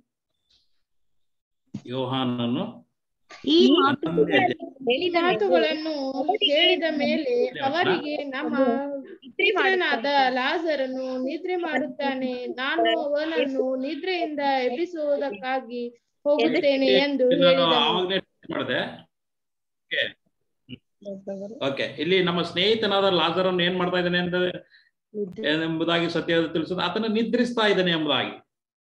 ಯೋಹಾನನು ಈ ಹನ್ನೊಂದನೇ ಅಧ್ಯಾಯ ಹೇಳಿದ ಮೇಲೆ ಮಾತುಗಳನ್ನು ಹೇಳಿದ ಮೇಲೆ ಅವರಿಗೆ ನಮ್ಮ ಪಿತೃನಾದ ಲಾಜರನು ನಿದ್ರೆ ಮಾಡುತ್ತಾನೆ ನಾನು ಅವನನ್ನು ನಿದ್ರೆಯಿಂದ ಎಬ್ಬಿಸುವುದಕ್ಕಾಗಿ ಹೋಗುತ್ತೇನೆ ಎಂದು ನಾನು ಹೇಳಿದನು ಆವಾಗಲೇ ಮಾಡಿದೆ ಓಕೆ ಇಲ್ಲಿ ನಮ್ಮ ಸ್ನೇಹಿತನಾದ ಲಾಜರನ್ನು ಏನ್ ಮಾಡ್ತಾ ಇದ್ದಾನೆ ಅಂತ ಎಂಬುದಾಗಿ ಸತ್ಯ ತಿಳಿಸೋದು ಆತನ ನಿದ್ರಿಸ್ತಾ ಇದ್ದಾನೆ ಎಂಬುದಾಗಿ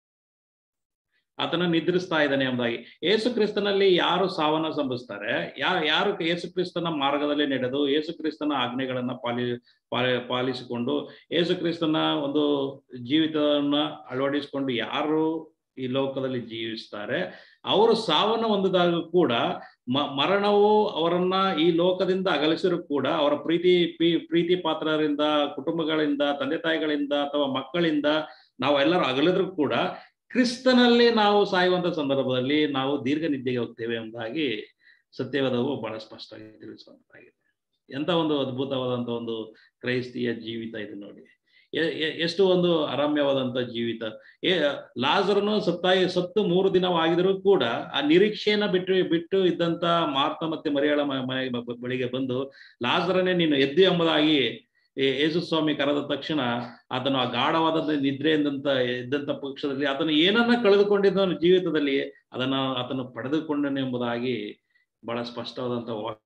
ಆತನ ನಿದ್ರಿಸ್ತಾ ಇದ್ದಾನೆ ಎಂಬುದಾಗಿ ಯೇಸು ಕ್ರಿಸ್ತನಲ್ಲಿ ಯಾರು ಸಾವನ್ನ ಸಂಭವಿಸ್ತಾರೆ ಯಾ ಯಾರು ಯೇಸು ಕ್ರಿಸ್ತನ ಮಾರ್ಗದಲ್ಲಿ ನಡೆದು ಯೇಸು ಕ್ರಿಸ್ತನ ಆಜ್ಞೆಗಳನ್ನ ಪಾಲಿ ಪಾಲಿ ಪಾಲಿಸಿಕೊಂಡು ಯೇಸು ಕ್ರಿಸ್ತನ ಒಂದು ಜೀವಿತವನ್ನ ಅಳವಡಿಸಿಕೊಂಡು ಯಾರು ಈ ಲೋಕದಲ್ಲಿ ಜೀವಿಸ್ತಾರೆ ಅವರು ಸಾವನ್ನ ಹೊಂದಿದಾಗ ಕೂಡ ಮ- ಮರಣವು ಅವರನ್ನ ಈ ಲೋಕದಿಂದ ಅಗಲಿಸಿರೂ ಕೂಡ ಅವರ ಪ್ರೀತಿ ಪಿ- ಪ್ರೀತಿ ಪಾತ್ರರಿಂದ ಕುಟುಂಬಗಳಿಂದ ತಂದೆ ತಾಯಿಗಳಿಂದ ಅಥವಾ ಮಕ್ಕಳಿಂದ ನಾವು ಎಲ್ಲರೂ ಅಗಲಿದ್ರು ಕೂಡ ಕ್ರಿಸ್ತನಲ್ಲಿ ನಾವು ಸಾಯುವಂತ ಸಂದರ್ಭದಲ್ಲಿ ನಾವು ದೀರ್ಘ ನಿದ್ದೆಗೆ ಹೋಗ್ತೇವೆ ಎಂಬುದಾಗಿ ಸತ್ಯವಾದವು ಬಹಳ ಸ್ಪಷ್ಟವಾಗಿ ತಿಳಿಸುವಂತಾಗಿದೆ ಎಂತ ಒಂದು ಅದ್ಭುತವಾದಂತ ಒಂದು ಕ್ರೈಸ್ತಿಯ ಜೀವಿತ ಇದು ನೋಡಿ ಎ- ಎ- ಎಷ್ಟು ಒಂದು ಅರಮ್ಯವಾದಂತ ಜೀವಿತ ಏ ಲಾಜರನು ಸತ್ತಾಗಿ ಸತ್ತು ಮೂರು ದಿನವಾಗಿದ್ರು ಕೂಡ ಆ ನಿರೀಕ್ಷೆಯನ್ನ ಬಿಟ್ಟು ಬಿಟ್ಟು ಇದ್ದಂತ ಮಾರ್ತ ಮತ್ತೆ ಮರಿಯಾಳ ಮ- ಮನೆಗೆ ಬ- ಬಳಿಗೆ ಬಂದು ಲಾಜರನೇ ನೀನು ಎದ್ದು ಎಂಬುದಾಗಿ ಏ- ಯೇಸು ಸ್ವಾಮಿ ಕರೆದ ತಕ್ಷಣ ಆತನು ಆ ಗಾಢವಾದ ನಿದ್ರೆಯಿಂದಂತ ಇದ್ದಂತ ಪಕ್ಷದಲ್ಲಿ ಆತನು ಏನನ್ನ ಕಳೆದುಕೊಂಡಿದ್ದ ಜೀವಿತದಲ್ಲಿ ಅದನ್ನ ಆತನು ಪಡೆದುಕೊಂಡನು ಎಂಬುದಾಗಿ ಬಹಳ ಸ್ಪಷ್ಟವಾದಂತ ವಾಕ್-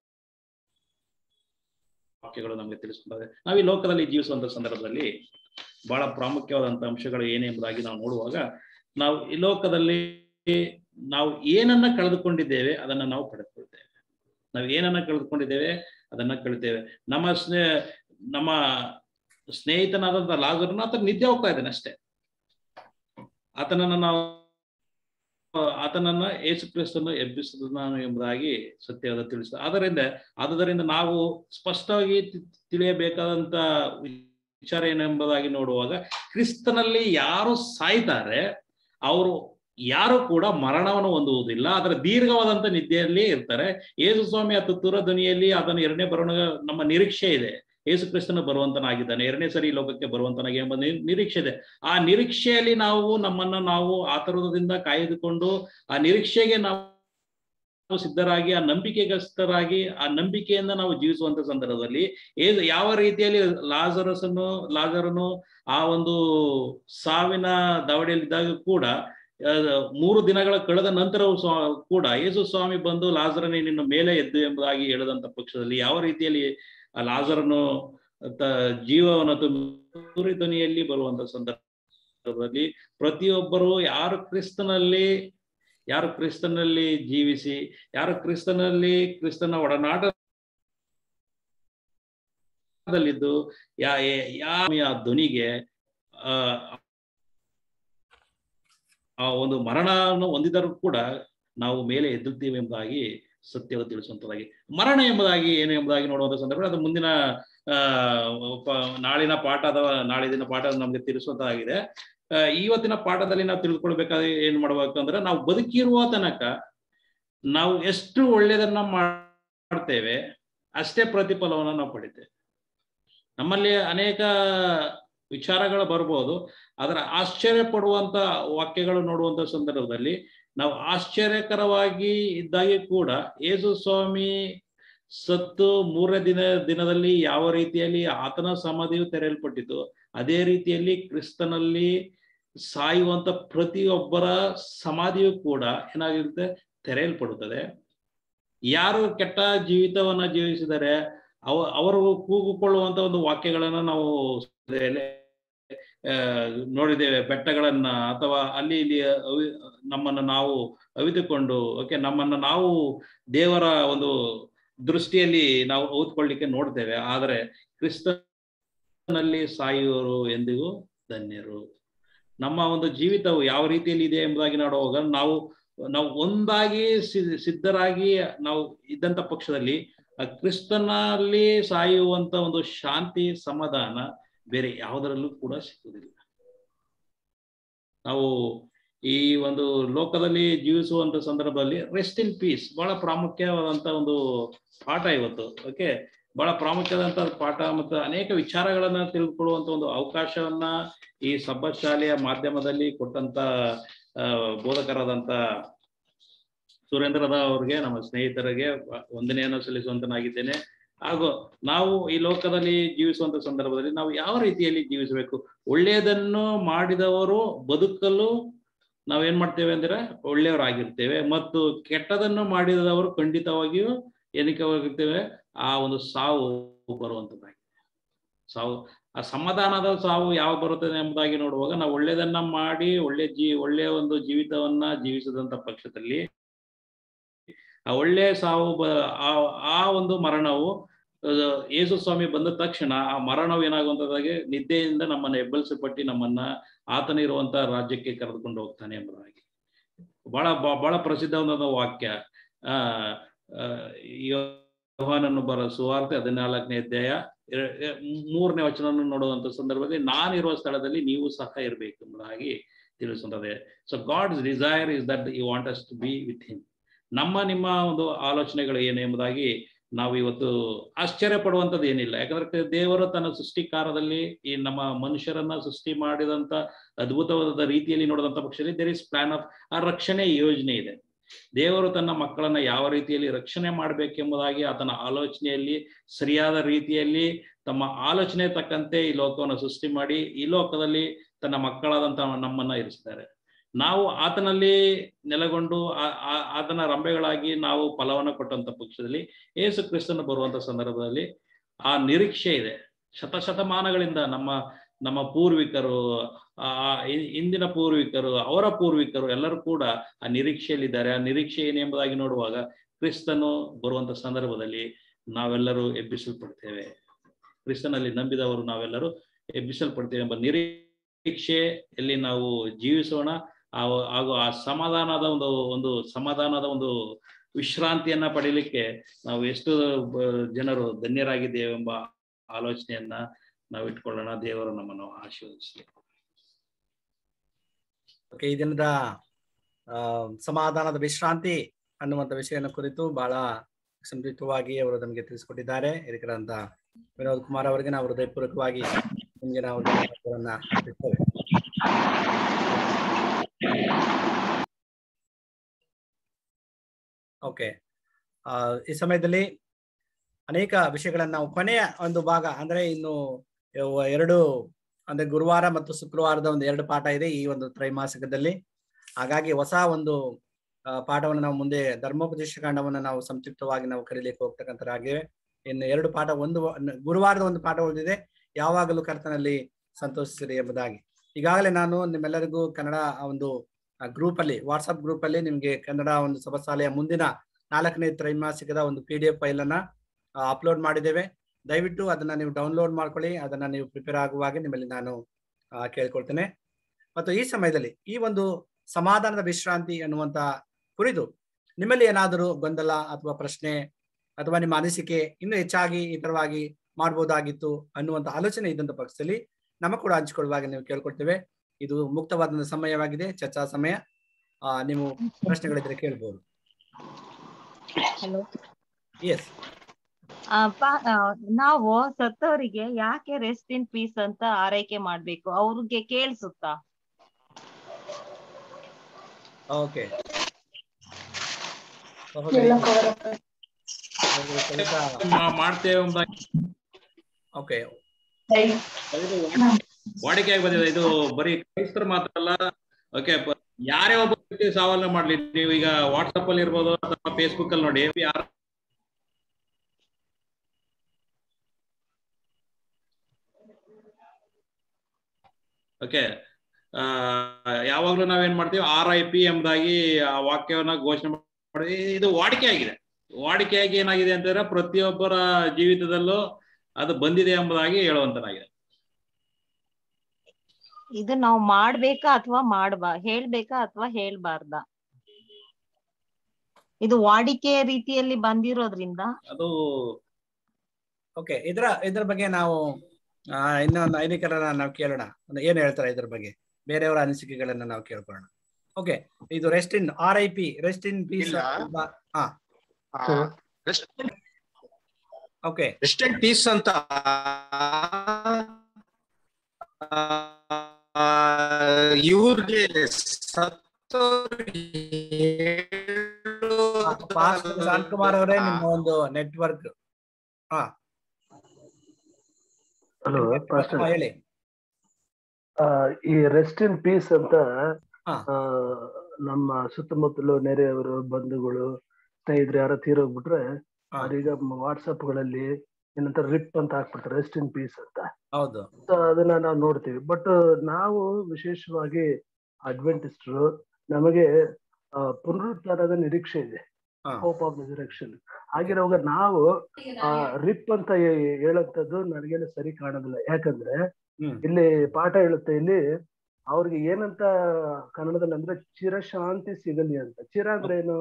ವಾಕ್ಯಗಳು ನಮಗೆ ತಿಳಿಸ್ಕೊಡ್ತವೆ ನಾವು ಈ ಲೋಕದಲ್ಲಿ ಜೀವಿಸುವಂತ ಸಂದರ್ಭದಲ್ಲಿ ಬಹಳ ಪ್ರಾಮುಖ್ಯವಾದಂತ ಅಂಶಗಳು ಏನೆಂಬುದಾಗಿ ನಾವು ನೋಡುವಾಗ ನಾವು ಈ ಲೋಕದಲ್ಲಿ ನಾವು ಏನನ್ನ ಕಳೆದುಕೊಂಡಿದ್ದೇವೆ ಅದನ್ನ ನಾವು ಪಡೆದುಕೊಳ್ತೇವೆ ನಾವು ಏನನ್ನ ಕಳೆದುಕೊಂಡಿದ್ದೇವೆ ಅದನ್ನ ಕಳಿತೇವೆ ನಮ್ಮ ಸ್ನೇ ನಮ್ಮ ಸ್ನೇಹಿತನಾದಂತ ಲಾಜರ್ನ ಆತನ ನಿದ್ದೆ ಹೋಗ್ತಾ ಇದ್ದಾನೆ ಅಷ್ಟೇ ಆತನನ್ನ ನಾವು ಆತನನ್ನ ಯೇಸು ಕ್ರಿಸ್ತನು ಎಬ್ಬಿಸಿದ ನಾನು ಎಂಬುದಾಗಿ ಸತ್ಯವಾದ ತಿಳಿಸ ಆದ್ದರಿಂದ ಆದುದರಿಂದ ನಾವು ಸ್ಪಷ್ಟವಾಗಿ ತಿ- ತಿಳಿಯಬೇಕಾದಂತ ವಿಚಾರ ಏನೆಂಬುದಾಗಿ ನೋಡುವಾಗ ಕ್ರಿಸ್ತನಲ್ಲಿ ಯಾರು ಸಾಯ್ತಾರೆ ಅವರು ಯಾರು ಕೂಡ ಮರಣವನ್ನು ಹೊಂದುವುದಿಲ್ಲ ಅದರ ದೀರ್ಘವಾದಂತ ನಿದ್ದೆಯಲ್ಲಿ ಇರ್ತಾರೆ ಯೇಸು ಸ್ವಾಮಿ ಆ ತುತ್ತೂರ ಧ್ವನಿಯಲ್ಲಿ ಅದನ್ನು ಎರಡನೇ ಬರೋಣ ನಮ್ಮ ನಿರೀಕ್ಷೆ ಇದೆ ಯೇಸು ಕ್ರಿಸ್ತನು ಬರುವಂತನಾಗಿದ್ದಾನೆ ಎರಡನೇ ಸರಿ ಈ ಲೋಕಕ್ಕೆ ಬರುವಂತನಾಗಿ ಎಂಬ ನಿ- ನಿರೀಕ್ಷೆ ಇದೆ ಆ ನಿರೀಕ್ಷೆಯಲ್ಲಿ ನಾವು ನಮ್ಮನ್ನ ನಾವು ಆತುರದಿಂದ ಕಾಯ್ದುಕೊಂಡು ಆ ನಿರೀಕ್ಷೆಗೆ ನಾವು ಸಿದ್ಧರಾಗಿ ಆ ನಂಬಿಕೆಗಸ್ತರಾಗಿ ಆ ನಂಬಿಕೆಯಿಂದ ನಾವು ಜೀವಿಸುವಂತ ಸಂದರ್ಭದಲ್ಲಿ ಏ- ಯಾವ ರೀತಿಯಲ್ಲಿ ಲಾಜರಸನ್ನು ಲಾಜರನು ಆ ಒಂದು ಸಾವಿನ ದಾವಡಿಯಲ್ಲಿದ್ದಾಗ ಕೂಡ ಆ, ಮೂರು ದಿನಗಳ ಕಳೆದ ನಂತರವೂ ಸ್ವಾ- ಕೂಡ ಯೇಸು ಸ್ವಾಮಿ ಬಂದು ಲಾಜರನೇ ನಿನ್ನ ಮೇಲೆ ಎದ್ದು ಎಂಬುದಾಗಿ ಹೇಳಿದಂತ ಪಕ್ಷದಲ್ಲಿ ಯಾವ ರೀತಿಯಲ್ಲಿ ಆ ಲಾಜರನು ತ ಜೀವವನ್ನು ತುಂಬಿ ಧ್ವನಿಯಲ್ಲಿ ಬರುವಂತ ಸಂದರ್ಭದಲ್ಲಿ ಪ್ರತಿಯೊಬ್ಬರು ಯಾರು ಕ್ರಿಸ್ತನಲ್ಲಿ ಯಾರು ಕ್ರಿಸ್ತನಲ್ಲಿ ಜೀವಿಸಿ ಯಾರು ಕ್ರಿಸ್ತನಲ್ಲಿ ಕ್ರಿಸ್ತನ ಒಡನಾಟದಲ್ಲಿದ್ದು ಯಾ ಯಾವ ಧ್ವನಿಗೆ ಆ ಆ ಒಂದು ಮರಣವನ್ನು ಹೊಂದಿದರೂ ಕೂಡ ನಾವು ಮೇಲೆ ಎದ್ದುತ್ತೀವಿ ಎಂಬುದಾಗಿ ಸತ್ಯವನ್ನು ತಿಳಿಸುವಂತದಾಗಿ ಮರಣ ಎಂಬುದಾಗಿ ಏನು ಎಂಬುದಾಗಿ ನೋಡುವಂತ ಸಂದರ್ಭ ಅದು ಮುಂದಿನ ಆ ಪ- ನಾಳಿನ ಪಾಠ ಅಥವಾ ನಾಳಿನ ಪಾಠ ನಮ್ಗೆ ತಿಳಿಸುವಂತದಾಗಿದೆ ಆ, ಇವತ್ತಿನ ಪಾಠದಲ್ಲಿ ನಾವು ತಿಳ್ಕೊಳ್ಬೇಕಾದ್ರೆ ಏನ್ ಮಾಡ್ಬೇಕು ಅಂದ್ರೆ ನಾವು ಬದುಕಿರುವ ತನಕ ನಾವು ಎಷ್ಟು ಒಳ್ಳೆಯದನ್ನ ಮಾಡ್ತೇವೆ ಅಷ್ಟೇ ಪ್ರತಿಫಲವನ್ನು ನಾವು ಪಡಿತೇವೆ ನಮ್ಮಲ್ಲಿ ಅನೇಕ ವಿಚಾರಗಳು ಬರ್ಬೋದು ಅದರ ಆಶ್ಚರ್ಯ ಪಡುವಂತ ವಾಕ್ಯಗಳು ನೋಡುವಂತ ಸಂದರ್ಭದಲ್ಲಿ ನಾವು ಆಶ್ಚರ್ಯಕರವಾಗಿ ಇದ್ದಾಗೆ ಕೂಡ ಯೇಸು ಸ್ವಾಮಿ ಸತ್ತು ಮೂರನೇ ದಿನ ದಿನದಲ್ಲಿ ಯಾವ ರೀತಿಯಲ್ಲಿ ಆತನ ಸಮಾಧಿಯು ತೆರೆಯಲ್ಪಟ್ಟಿತು ಅದೇ ರೀತಿಯಲ್ಲಿ ಕ್ರಿಸ್ತನಲ್ಲಿ ಸಾಯುವಂತ ಪ್ರತಿಯೊಬ್ಬರ ಸಮಾಧಿಯು ಕೂಡ ಏನಾಗಿರುತ್ತೆ ತೆರೆಯಲ್ಪಡುತ್ತದೆ ಯಾರು ಕೆಟ್ಟ ಜೀವಿತವನ್ನ ಜೀವಿಸಿದರೆ ಅವ ಅವರು ಕೂಗುಕೊಳ್ಳುವಂತ ಒಂದು ವಾಕ್ಯಗಳನ್ನ ನಾವು ಆ, ನೋಡಿದ್ದೇವೆ ಬೆಟ್ಟಗಳನ್ನ ಅಥವಾ ಅಲ್ಲಿ ಇಲ್ಲಿ ಅವಿ ನಮ್ಮನ್ನ ನಾವು ಅವಿತುಕೊಂಡು ಓಕೆ ನಮ್ಮನ್ನ ನಾವು ದೇವರ ಒಂದು ದೃಷ್ಟಿಯಲ್ಲಿ ನಾವು ಔತ್ಕೊಳ್ಳಿಕ್ಕೆ ನೋಡ್ತೇವೆ ಆದರೆ ಕ್ರಿಸ್ತನಲ್ಲಿ ಸಾಯುವರು ಎಂದಿಗೂ ಧನ್ಯರು ನಮ್ಮ ಒಂದು ಜೀವಿತವು ಯಾವ ರೀತಿಯಲ್ಲಿ ಇದೆ ಎಂಬುದಾಗಿ ನೋಡುವಾಗ ನಾವು ನಾವು ಒಂದಾಗಿ ಸಿ- ಸಿದ್ಧರಾಗಿ ನಾವು ಇದ್ದಂತ ಪಕ್ಷದಲ್ಲಿ ಆ ಕ್ರಿಸ್ತನಲ್ಲಿ ಸಾಯುವಂತ ಒಂದು ಶಾಂತಿ ಸಮಾಧಾನ ಬೇರೆ ಯಾವುದರಲ್ಲೂ ಕೂಡ ಸಿಗುವುದಿಲ್ಲ ನಾವು ಈ ಒಂದು ಲೋಕದಲ್ಲಿ ಜೀವಿಸುವಂತ ಸಂದರ್ಭದಲ್ಲಿ ರೆಸ್ಟ್ ಇನ್ ಪೀಸ್ ಬಹಳ ಪ್ರಾಮುಖ್ಯವಾದಂತ ಒಂದು ಪಾಠ ಇವತ್ತು ಓಕೆ ಬಹಳ ಪ್ರಾಮುಖ್ಯವಾದಂತ ಪಾಠ ಮತ್ತು ಅನೇಕ ವಿಚಾರಗಳನ್ನ ತಿಳ್ಕೊಳ್ಳುವಂತ ಒಂದು ಅವಕಾಶವನ್ನ ಈ ಸಬ್ಬತ್ ಶಾಲೆಯ ಮಾಧ್ಯಮದಲ್ಲಿ ಕೊಟ್ಟಂತ ಆ, ಬೋಧಕರಾದಂತ ಸುರೇಂದ್ರದ ಅವ್ರಿಗೆ ನಮ್ಮ ಸ್ನೇಹಿತರಿಗೆ ವಂದನೆಯನ್ನು ಸಲ್ಲಿಸುವಂತನಾಗಿದ್ದೇನೆ ಹಾಗೂ ನಾವು ಈ ಲೋಕದಲ್ಲಿ ಜೀವಿಸುವಂತ ಸಂದರ್ಭದಲ್ಲಿ ನಾವು ಯಾವ ರೀತಿಯಲ್ಲಿ ಜೀವಿಸಬೇಕು ಒಳ್ಳೆಯದನ್ನು ಮಾಡಿದವರು ಬದುಕಲು ನಾವೇನ್ ಮಾಡ್ತೇವೆ ಅಂದ್ರೆ ಒಳ್ಳೆಯವರಾಗಿರ್ತೇವೆ ಮತ್ತು ಕೆಟ್ಟದನ್ನು ಮಾಡಿದವರು ಖಂಡಿತವಾಗಿಯೂ ಏನಕ್ಕೆ ಹೋಗಿರ್ತೇವೆ ಆ ಒಂದು ಸಾವು ಬರುವಂತದ್ದಾಗಿದೆ ಸಾವು ಆ ಸಮಾಧಾನದ ಸಾವು ಯಾವ ಬರುತ್ತದೆ ಎಂಬುದಾಗಿ ನೋಡುವಾಗ ನಾವು ಒಳ್ಳೆಯದನ್ನ ಮಾಡಿ ಒಳ್ಳೆ ಜೀ ಒಳ್ಳೆಯ ಒಂದು ಜೀವಿತವನ್ನ ಜೀವಿಸಿದಂತ ಪಕ್ಷದಲ್ಲಿ ಆ ಒಳ್ಳೆಯ ಸಾವು ಬ ಆ ಆ ಒಂದು ಮರಣವು ಅದು ಯೇಸು ಸ್ವಾಮಿ ಬಂದ ತಕ್ಷಣ ಆ ಮರಣವು ಏನಾಗುವಂತದಾಗಿ ನಿದ್ದೆಯಿಂದ ನಮ್ಮನ್ನ ಎಬ್ಬಲಿಸಲ್ಪಟ್ಟು ನಮ್ಮನ್ನ ಆತನ ಇರುವಂತ ರಾಜ್ಯಕ್ಕೆ ಕರೆದುಕೊಂಡು ಹೋಗ್ತಾನೆ ಎಂಬುದಾಗಿ ಬಹಳ ಬ- ಬಹಳ ಪ್ರಸಿದ್ಧವಾದ ವಾಕ್ಯ ಆ ಆ, ಯೋಹಾನನ್ನು ಬರ ಸುವಾರ್ತೆ ಹದಿನಾಲ್ಕನೇ ಅಧ್ಯಾಯ ಎ- ಎ- ಮೂರನೇ ವಚನವನ್ನು ನೋಡುವಂತ ಸಂದರ್ಭದಲ್ಲಿ ನಾನಿರುವ ಸ್ಥಳದಲ್ಲಿ ನೀವು ಸಹ ಇರಬೇಕು ಎಂಬುದಾಗಿ ತಿಳಿಸುತ್ತದೆ so God's desire is that you want us to be with him ನಮ್ಮ ನಿಮ್ಮ ಒಂದು ಆಲೋಚನೆಗಳು ಏನು ಎಂಬುದಾಗಿ ನಾವು ಇವತ್ತು ಆಶ್ಚರ್ಯ ಪಡುವಂಥದ್ದು ಏನಿಲ್ಲ ಯಾಕಂದ್ರೆ ದೇವರು ತನ್ನ ಸೃಷ್ಟಿಕಾರದಲ್ಲಿ ಈ ನಮ್ಮ ಮನುಷ್ಯರನ್ನ ಸೃಷ್ಟಿ ಮಾಡಿದಂತ ಅದ್ಭುತವಾದ ರೀತಿಯಲ್ಲಿ ನೋಡಿದಂತ ಪಕ್ಷದಲ್ಲಿ ದೇರ್ ಇಸ್ ಪ್ಲಾನ್ ಆಫ್ ಆ ರಕ್ಷಣೆ ಯೋಜನೆ ಇದೆ ದೇವರು ತನ್ನ ಮಕ್ಕಳನ್ನ ಯಾವ ರೀತಿಯಲ್ಲಿ ರಕ್ಷಣೆ ಮಾಡಬೇಕೆಂಬುದಾಗಿ ಆತನ ಆಲೋಚನೆಯಲ್ಲಿ ಸರಿಯಾದ ರೀತಿಯಲ್ಲಿ ತಮ್ಮ ಆಲೋಚನೆ ತಕ್ಕಂತೆ ಈ ಲೋಕವನ್ನು ಸೃಷ್ಟಿ ಮಾಡಿ ಈ ಲೋಕದಲ್ಲಿ ತನ್ನ ಮಕ್ಕಳಾದಂತ ನಮ್ಮನ್ನ ಇರಿಸಿದ್ದಾರೆ ನಾವು ಆತನಲ್ಲಿ ನೆಲೆಗೊಂಡು ಆ- ಆ- ಆತನ ರಂಬೆಗಳಾಗಿ ನಾವು ಫಲವನ್ನು ಕೊಟ್ಟಂತ ಪಕ್ಷದಲ್ಲಿ ಯೇಸು ಕ್ರಿಸ್ತನು ಬರುವಂತ ಸಂದರ್ಭದಲ್ಲಿ ಆ ನಿರೀಕ್ಷೆ ಇದೆ ಶತಶತಮಾನಗಳಿಂದ ನಮ್ಮ ನಮ್ಮ ಪೂರ್ವಿಕರು ಆ ಇ- ಇಂದಿನ ಪೂರ್ವಿಕರು ಅವರ ಪೂರ್ವಿಕರು ಎಲ್ಲರೂ ಕೂಡ ಆ ನಿರೀಕ್ಷೆಯಲ್ಲಿದ್ದಾರೆ ಆ ನಿರೀಕ್ಷೆ ಏನೆಂಬುದಾಗಿ ನೋಡುವಾಗ ಕ್ರಿಸ್ತನು ಬರುವಂತ ಸಂದರ್ಭದಲ್ಲಿ ನಾವೆಲ್ಲರೂ ಎಬ್ಬಿಸಲ್ಪಡ್ತೇವೆ ಕ್ರಿಸ್ತನಲ್ಲಿ ನಂಬಿದವರು ನಾವೆಲ್ಲರೂ ಎಬ್ಬಿಸಲ್ಪಡ್ತೇವೆ ಎಂಬ ನಿರೀಕ್ಷೆಯಲ್ಲಿ ನಾವು ಜೀವಿಸೋಣ ಆ- ಹಾಗೂ ಆ ಸಮಾಧಾನದ ಒಂದು ಒಂದು ಸಮಾಧಾನದ ಒಂದು ವಿಶ್ರಾಂತಿಯನ್ನ ಪಡೀಲಿಕ್ಕೆ ನಾವು ಎಷ್ಟು ಬ- ಜನರು ಧನ್ಯರಾಗಿದ್ದೇವೆ ಎಂಬ ಆಲೋಚನೆಯನ್ನ ನಾವು ಇಟ್ಕೊಳ್ಳೋಣ ದೇವರು ನಮ್ಮನ್ನು ಆಶೀರ್ವದಿಸಲಿ ಓಕೆ ಈ ದಿನದ ಆ, ಸಮಾಧಾನದ ವಿಶ್ರಾಂತಿ ಅನ್ನುವಂಥ ವಿಷಯನ ಕುರಿತು ಬಹಳ ಸಂಕ್ಷಿಪ್ತವಾಗಿ ಅವರು ನಮಗೆ ತಿಳಿಸಿಕೊಟ್ಟಿದ್ದಾರೆ ಹಿರಿಕರಂತ ವಿನೋದ್ ಕುಮಾರ್ ಅವರಿಗೆ ನಾವು ಹೃದಯಪೂರ್ವಕವಾಗಿ ನಿಮಗೆ ನಾವು ಧನ್ಯವಾದಗಳನ್ನ ಅರ್ಪಿಸ್ತೇವೆ ಓಕೆ ಆ, ಈ ಸಮಯದಲ್ಲಿ ಅನೇಕ ವಿಷಯಗಳನ್ನ ನಾವು ಕೊನೆಯ ಒಂದು ಭಾಗ ಅಂದ್ರೆ ಇನ್ನು ಯಾವ- ಎರಡು ಅಂದ್ರೆ ಗುರುವಾರ ಮತ್ತು ಶುಕ್ರವಾರದ ಒಂದು ಎರಡು ಪಾಠ ಇದೆ ಈ ಒಂದು ತ್ರೈಮಾಸಿಕದಲ್ಲಿ ಹಾಗಾಗಿ ಹೊಸ ಒಂದು ಆ, ಪಾಠವನ್ನು ನಾವು ಮುಂದೆ ಧರ್ಮೋಪದೇಶ ಕಾಂಡವನ್ನು ನಾವು ಸಂಕ್ಷಿಪ್ತವಾಗಿ ನಾವು ಕರೀಲಿಕ್ಕೆ ಹೋಗ್ತಕ್ಕಂಥರಾಗಿವೆ ಇನ್ನು ಎರಡು ಪಾಠ ಒಂದು ವ- ಗುರುವಾರದ ಒಂದು ಪಾಠ ಉಳಿದಿದೆ ಯಾವಾಗಲೂ ಕರ್ತನಲ್ಲಿ ಸಂತೋಷಿಸಿರಿ ಎಂಬುದಾಗಿ ಈಗಾಗಲೇ ನಾನು ನಿಮ್ಮೆಲ್ಲರಿಗೂ ಕನ್ನಡ ಆ ಒಂದು ಗ್ರೂಪ್ ಅಲ್ಲಿ ವಾಟ್ಸ್ಆಪ್ ಗ್ರೂಪ್ ಅಲ್ಲಿ ನಿಮ್ಗೆ ಕನ್ನಡ ಒಂದು ಸಭಾಶಾಲೆಯ ಮುಂದಿನ ನಾಲ್ಕನೇ ತ್ರೈಮಾಸಿಕದ ಒಂದು ಪಿ ಡಿ ಎಫ್ ಫೈಲ್ ಅನ್ನ ಅಪ್ಲೋಡ್ ಮಾಡಿದ್ದೇವೆ ದಯವಿಟ್ಟು ಅದನ್ನ ನೀವು ಡೌನ್ಲೋಡ್ ಮಾಡ್ಕೊಳ್ಳಿ ಅದನ್ನ ನೀವು ಪ್ರಿಪೇರ್ ಆಗುವಾಗ ನಿಮ್ಮಲ್ಲಿ ನಾನು ಆ, ಕೇಳ್ಕೊಳ್ತೇನೆ ಮತ್ತು ಈ ಸಮಯದಲ್ಲಿ ಈ ಒಂದು ಸಮಾಧಾನದ ವಿಶ್ರಾಂತಿ ಅನ್ನುವಂತ ಕುರಿತು ನಿಮ್ಮಲ್ಲಿ ಏನಾದರೂ ಗೊಂದಲ ಅಥವಾ ಪ್ರಶ್ನೆ ಅಥವಾ ನಿಮ್ಮ ಅನಿಸಿಕೆ ಇನ್ನೂ ಹೆಚ್ಚಾಗಿ ಇತರವಾಗಿ ಮಾಡ್ಬೋದಾಗಿತ್ತು ಅನ್ನುವಂತ ಆಲೋಚನೆ ಇದ್ದಂತ ಪಕ್ಷದಲ್ಲಿ ನಮ್ಮ ಕೂಡ ಹಂಚಿಕೊಳ್ಳುವಾಗ ನೀವು ಕೇಳ್ಕೊಳ್ತೇವೆ ಇದು ಮುಕ್ತವಾದ ಸಮಯವಾಗಿದೆ ಚರ್ಚಾ ಸಮಯ ಆ, ನೀವು ಪ್ರಶ್ನೆಗಳಿದ್ರೆ ಕೇಳ್ಬೋದು ಹಲೋ ಎಸ್ ನಾವು ಸತ್ತವರಿಗೆ ಯಾಕೆ ರೆಸ್ಟ್ ಇನ್ ಪೀಸ್ ಅಂತ ಆರೈಕೆ ಮಾಡ್ಬೇಕು ಅವ್ರಿಗೆ ಕೇಳಿಸುತ್ತಾ ಓಕೆ ಎಲ್ಲ cover up. ಕೆಲಸ ಮಾ- ಮಾಡ್ತೇವೆ ಎಂಬುದಾಗಿ ಓಕೆ ಇದು ವಾಡಿ- ವಾಡಿಕೆಯಾಗಿ ಬಂದಿದೆ ಇದು ಬರೀ ಕ್ರೈಸ್ತರು ಮಾತ್ರ ಅಲ್ಲ ಓಕೆ ಯಾರೇ ಒಬ್ಬ ವ್ಯಕ್ತಿ ಸವಾಲನ್ನ ಮಾಡ್ಲಿ ನೀವು ಈಗ ವಾಟ್ಸಪ್ ಅಲ್ಲಿ ಇರ್ಬೋದು ಅಥವಾ ಫೇಸ್ಬುಕ್ ಅಲ್ಲಿ ನೋಡಿ ಯಾರು ಓಕೆ ಯಾವಾಗ್ಲೂ ನಾವೇನ್ ಮಾಡ್ತೀವಿ ಆರ್ ಐ ಪಿ ಎಂಬುದಾಗಿ ಆ ವಾಕ್ಯವನ್ನ ಘೋಷಣೆ ಮಾಡಿ ಇದು ವಾಡಿಕೆ ಆಗಿದೆ ವಾಡಿಕೆಯಾಗಿ ಏನಾಗಿದೆ ಅಂತಂದ್ರೆ ಪ್ರತಿಯೊಬ್ಬರ ಜೀವಿತದಲ್ಲೂ ಅದು ಬಂದಿದೆ ಎಂಬುದಾಗಿ ಹೇಳುವಂತನಾಗಿದೆ ಇದು ನಾವು ಮಾಡ್ಬೇಕಾ ಅಥವಾ ಮಾಡ್ಬಾ ಹೇಳ್ಬೇಕಾ ಅಥವಾ ಹೇಳ್ಬಾರ್ದ ಇದು ವಾಡಿಕೆಯ ರೀತಿಯಲ್ಲಿ ಬಂದಿರೋದ್ರಿಂದ ಅದು ಓಕೆ ಇದರ ಇದ್ರ ಬಗ್ಗೆ ನಾವು ಆ, ಇನ್ನೊಂದು ಐನಿಕರನ್ನ ನಾವು ಕೇಳೋಣ ಒಂದು ಏನ್ ಹೇಳ್ತಾರೆ ಇದ್ರ ಬಗ್ಗೆ ಬೇರೆಯವರ ಅನಿಸಿಕೆಗಳನ್ನ ನಾವು ಕೇಳ್ಕೊಳ್ಳೋಣ ಓಕೆ ಇದು rest in R I P rest in peace ಇಲ್ಲ. ಹಾ ಓಕೆ ರೆಸ್ಟ್ ಅಂಡ್ ಪೀಸ್ ಅಂತ ಆ, ಇವ್ರಿಗೆ ಪಾಸ್ಟರ್ ಶಾಂತಕುಮಾರ್ ಅವರೇ ನಿಮ್ಮ ಒಂದು ನೆಟ್ವರ್ಕ್ ಹಾ ಹಲೋ ಹಾ, ಹೇಳಿ ಈ ರೆಸ್ಟ್ ಇನ್ ಪೀಸ್ ಅಂತ ಹಾ. ಆ, ನಮ್ಮ ಸುತ್ತಮುತ್ತಲು ನೆರೆಯವರು ಬಂಧುಗಳು ಸ್ನೇಹಿತರು ಯಾರ ತೀರೋಗ್ಬಿಟ್ರೆ ಹಾ. ಅವ್ರೀಗ ವಾಟ್ಸಪ್ ಗಳಲ್ಲಿ ಏನಂತ ರಿಪ್ ಅಂತ ಹಾಕ್ಬಿಡ್ತಾರೆ ರೆಸ್ಟ್ ಇನ್ ಪೀಸ್ ಅಂತ ಹೌದು So ಅದನ್ನ ನಾವು ನೋಡ್ತೀವಿ ಬಟ್ ನಾವು ವಿಶೇಷವಾಗಿ ಅಡ್ವೆಂಟಿಸ್ಟ್ರು ನಮಗೆ ಆ, ಪುನರುತ್ಥಾನದ ನಿರೀಕ್ಷೆ ಇದೆ ಹಾ. ಹೋಪ್ ಆಫ್ ರಿಸರೆಕ್ಷನ್ ಆಗಿರುವಾಗ ನಾವು ಆ ರಿಪ್ ಅಂತ ಹೇ- ಹೇಳೋಂಥದ್ದು ನನಗೇನು ಸರಿ ಕಾಣೋದಿಲ್ಲ ಯಾಕಂದ್ರೆ ಹ್ಮ್. ಇಲ್ಲಿ ಪಾಠ ಹೇಳುತ್ತೆ ಇಲ್ಲಿ ಅವ್ರಿಗೆ ಏನಂತ ಕನ್ನಡದಲ್ಲಿ ಅಂದ್ರೆ ಚಿರಶಾಂತಿ ಸಿಗಲಿ ಅಂತ ಚಿರ ಅಂದ್ರೆ ಏನು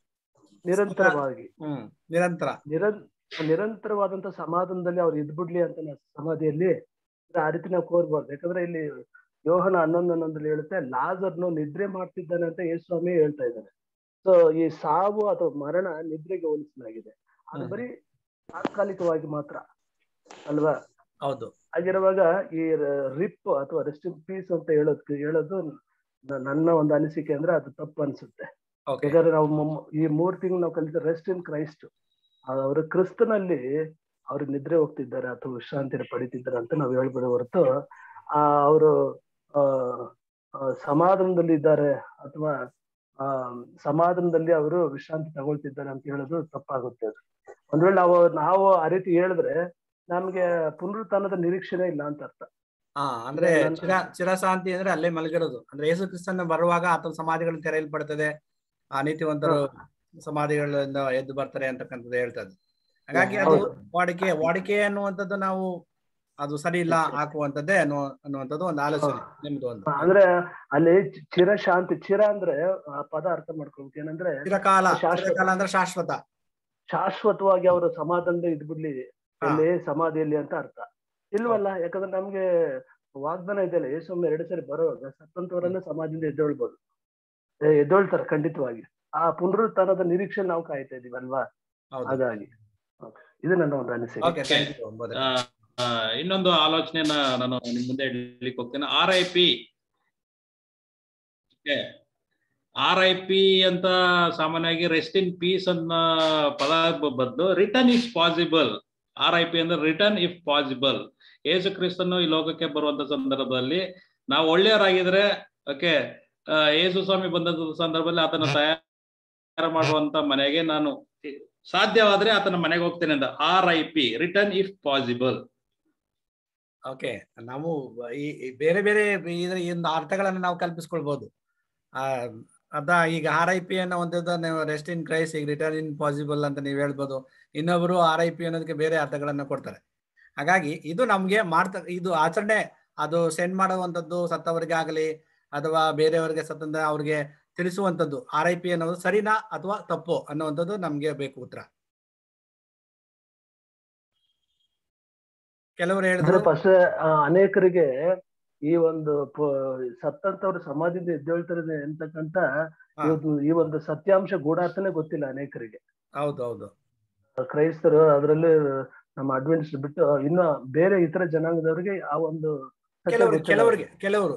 ನಿರಂತರವಾಗಿ ಹ್ಮ್ ನಿರಂತರ ನಿರಂ ನಿರಂತರವಾದಂತ ಸಮಾಧಾನದಲ್ಲಿ ಅವ್ರು ಇದ್ಬಿಡ್ಲಿ ಅಂತ ನಾವು ಸಮಾಧಿಯಲ್ಲಿ ಆ ರೀತಿ ನಾವು ಕೋರ್ಬಾರ್ದು ಯಾಕಂದ್ರೆ ಇಲ್ಲಿ ಯೋಹನ ಹನ್ನೊಂದು ಹನ್ನೊಂದಲ್ಲಿ ಹೇಳುತ್ತೆ ಲಾಜರ್ನು ನಿದ್ರೆ ಮಾಡ್ತಿದ್ದಾನೆ ಅಂತ ಯೇಸು ಸ್ವಾಮಿ ಹೇಳ್ತಾ ಇದ್ದಾನೆ ಸೊ ಈ ಸಾವು ಅಥವಾ ಮರಣ ನಿದ್ರೆಗೆ ಹೋಲಿಸಲಾಗಿದೆ ಅದು ಹ್ಮ್. ಬರೀ ತಾತ್ಕಾಲಿಕವಾಗಿ ಮಾತ್ರ ಅಲ್ವಾ ಹೌದು ಹಾಗಿರುವಾಗ ಈ ರಿಪ್ ಅಥವಾ ರೆಸ್ಟ್ ಇನ್ ಪೀಸ್ ಅಂತ ಹೇಳೋದ್ ಹೇಳೋದು ನ- ನನ್ನ ಒಂದು ಅನಿಸಿಕೆ ಅಂದ್ರೆ ಅದು ತಪ್ಪು ಅನ್ಸುತ್ತೆ ಓಕೆ ಯಾಕಂದ್ರೆ ನಾವು ಮೊಮ್ಮ- ಈ ಮೂರ್ ತಿಂಗಳು ನಾವು ಕಲಿತ ರೆಸ್ಟ್ ಇನ್ ಕ್ರೈಸ್ಟ್ ಅವರು ಕ್ರಿಸ್ತನಲ್ಲಿ ಅವ್ರು ನಿದ್ರೆ ಹೋಗ್ತಿದ್ದಾರೆ ಅಥವಾ ವಿಶ್ರಾಂತಿನ ಪಡಿತಿದ್ದಾರೆ ಅಂತ ನಾವು ಹೇಳ್ಬೋದು ಹೊರತು ಆ ಅವರು ಆ ಆ, ಸಮಾಧಾನದಲ್ಲಿ ಇದ್ದಾರೆ ಅಥವಾ ಆ ಸಮಾಧಾನದಲ್ಲಿ ಅವರು ವಿಶ್ರಾಂತಿ ತಗೊಳ್ತಿದ್ದಾರೆ ಅಂತ ಹೇಳೋದು ತಪ್ಪಾಗುತ್ತೆ ಅದು ಒಂದ್ ವೇಳೆ ನಾವು ನಾವು ಆ ರೀತಿ ಹೇಳಿದ್ರೆ ನಮ್ಗೆ ಪುನರುತ್ಥಾನದ ನಿರೀಕ್ಷೆನೇ ಇಲ್ಲ ಅಂತ ಅರ್ಥ ಹಾ ಅಂದ್ರೆ ನನ್ನ- ಚಿರ ಚಿರಶಾಂತಿ ಅಂದ್ರೆ ಅಲ್ಲೇ ಮಲಗಿರೋದು ಅಂದ್ರೆ ಯೇಸು ಕ್ರಿಸ್ತನ ಬರುವಾಗ ಆತನ ಸಮಾಧಿಗಳು ತೆರೆಯಲ್ಪಡ್ತದೆ ಆ ನೀತಿವಂತರು ಸಮಾಧಿಗಳಿಂದ ಎದ್ದು ಬರ್ತಾರೆ ಅಂತಕ್ಕಂಥದ್ದು ಹೇಳ್ತದೆ ಹಾಗಾಗಿ ಅದು ಹೌದು. ವಾಡಿಕೆ ವಾಡಿಕೆ ಅನ್ನುವಂಥದ್ದು ನಾವು ಅದು ಸರಿ ಇಲ್ಲ ಹಾಕುವಂಥದ್ದೇ ಅನ್ನೋ ಅನ್ನುವಂಥದ್ದು ಒಂದು ಆಲೋಚನೆ ನಿಮ್ದು ಒಂದು ಅಂದ್ರೆ ಅಲ್ಲಿ ಚಿ- ಚಿರಶಾಂತಿ ಚಿರ ಅಂದ್ರೆ ಆ ಪದ ಅರ್ಥ ಮಾಡ್ಕೊಬೇಕು ಏನಂದ್ರೆ ಚಿರಕಾಲ ಶಾಶ್ವತ. ಚಿರಕಾಲ ಅಂದ್ರೆ ಶಾಶ್ವತ ಶಾಶ್ವತವಾಗಿ ಅವರು ಸಮಾಧಾನದ ಇದ್ಬಿಡ್ಲಿ ಹಾ. ಇಲ್ಲಿ ಸಮಾಧಿಯಲ್ಲಿ ಅಂತ ಅರ್ಥ ಇಲ್ವಲ್ಲ ಯಾಕಂದ್ರೆ ನಮ್ಗೆ ವಾಗ್ದಾನ ಇದೆಯಲ್ಲ ಯೇಸೊಮ್ಮೆ ಎರಡು ಸರಿ ಬರುವಾಗ ಸತ್ತಂತವರನ್ನ ಸಮಾಜದಿಂದ ಎದ್ದೇಳ್ಬೋದು ಏ, ಎದ್ದೇಳ್ತಾರೆ ಖಂಡಿತವಾಗಿ ಆ ಪುನರುತ್ಥಾನದ ನಿರೀಕ್ಷೆ ನಾವು ಕಾಯ್ತಾ ಇದೀವಿ ಅಲ್ವಾ ಹೌದು ಹಾಗಾಗಿ Okay. ಇದು ನನ್ನ ಒಂದು ಅನಿಸಿಕೆ ಓಕೆ ಥ್ಯಾಂಕ್ ಯು ಬೋಧನೆ. ಆ, ಆ, ಇನ್ನೊಂದು ಆಲೋಚನೆಯನ್ನ ನಾನು ನಿಮ್ ಮುಂದೆ ಹೇಳಲಿಕ್ಕೆ ಹೋಗ್ತೇನೆ R I P R I P ಅಂತ ಸಾಮಾನ್ಯವಾಗಿ ರೆಸ್ಟ್ ಇನ್ ಪೀಸ್ ಅನ್ನ ಪದ ಬ- ಬದಲು return is possible R I P ಅಂದ್ರೆ ರಿಟರ್ನ್ ಇಫ್ ಪಾಸಿಬಲ್ ಯೇಸು ಕ್ರಿಸ್ತನು ಈ ಲೋಕಕ್ಕೆ ಬರುವಂತ ಸಂದರ್ಭದಲ್ಲಿ ನಾವು ಒಳ್ಳೆಯವರಾಗಿದ್ರೆ ಓಕೆ ಯೇಸು ಸ್ವಾಮಿ ಬಂದಂತ ಸಂದರ್ಭದಲ್ಲಿ ಆತನ ತಯಾರು ಮಾಡುವಂತ ಮನೆಗೆ ನಾನು ಸಾಧ್ಯವಾದ್ರೆ ಆತನ ಮನೆಗೆ ಹೋಗ್ತೇನೆ ಅಂತ R I P return if possible okay ನಾವು ಈ ಈ ಬೇರೆ ಬೇರೆ ಇದ್ರ ಈ ಒಂದು ಅರ್ಥಗಳನ್ನು ನಾವು ಕಲ್ಪಿಸ್ಕೊಳ್ಬಹುದು ಆ ಅದ ಈಗ ಆರ್ ಐ ಪಿ ಅನ್ನೋ ಒಂದದ್ದು ನೀವು ರೆಸ್ಟ್ ಇನ್ ಕ್ರೈಸ್ ಈಗ ರಿಟರ್ನ್ ಇನ್ ಪಾಸಿಬಲ್ ಅಂತ ನೀವು ಹೇಳ್ಬೋದು ಇನ್ನೊಬ್ರು ಆರ್ ಐ ಪಿ ಅನ್ನೋದಕ್ಕೆ ಬೇರೆ ಅರ್ಥಗಳನ್ನ ಕೊಡ್ತಾರೆ ಹಾಗಾಗಿ ಇದು ನಮ್ಗೆ ಮಾಡ್ತಾ ಇದು ಆಚರಣೆ ಅದು ಸೆಂಡ್ ಮಾಡುವಂಥದ್ದು ಸತ್ತವರಿಗೆ ಆಗಲಿ ಅಥವಾ ಬೇರೆಯವರಿಗೆ ಸತ್ತಂದ ಅವ್ರಿಗೆ ತಿಳಿಸುವಂಥದ್ದು ಆರ್ ಐ ಪಿ ಅನ್ನೋದು ಸರಿನಾ ಅಥವಾ ತಪ್ಪು ಅನ್ನುವಂಥದ್ದು ನಮ್ಗೆ ಬೇಕು ಉತ್ತರ ಕೆಲವರು ಅಂದ್ರೆ ಹೇಳಿದ್ರು ಫಸ್ಟ್ ಅನೇಕರಿಗೆ ಈ ಒಂದು ಪ- ಸತ್ತಂತವ್ರು ಸಮಾಧಿಯಿಂದ ಎದ್ದೇಳ್ತಾರೆ ಅಂತಕ್ಕಂತ ಹಾ. ಇವತ್ತು ಈ ಒಂದು ಸತ್ಯಾಂಶ ಗೂಢಾರ್ಥನೇ ಗೊತ್ತಿಲ್ಲ ಅನೇಕರಿಗೆ ಹೌದು ಹೌದು ಕ್ರೈಸ್ತರು ಅದರಲ್ಲಿ ನಮ್ಮ ಅಡ್ವೆಂಟ್ಸ್ ಬಿಟ್ಟು ಇನ್ನು ಬೇರೆ ಇತರ ಜನಾಂಗದವರಿಗೆ ಆ ಒಂದು ಸತ್ಯ ಕೆಲವರು ಗೊತ್ತಿಲ್ಲ. ಕೆಲವರಿಗೆ ಕೆಲವರು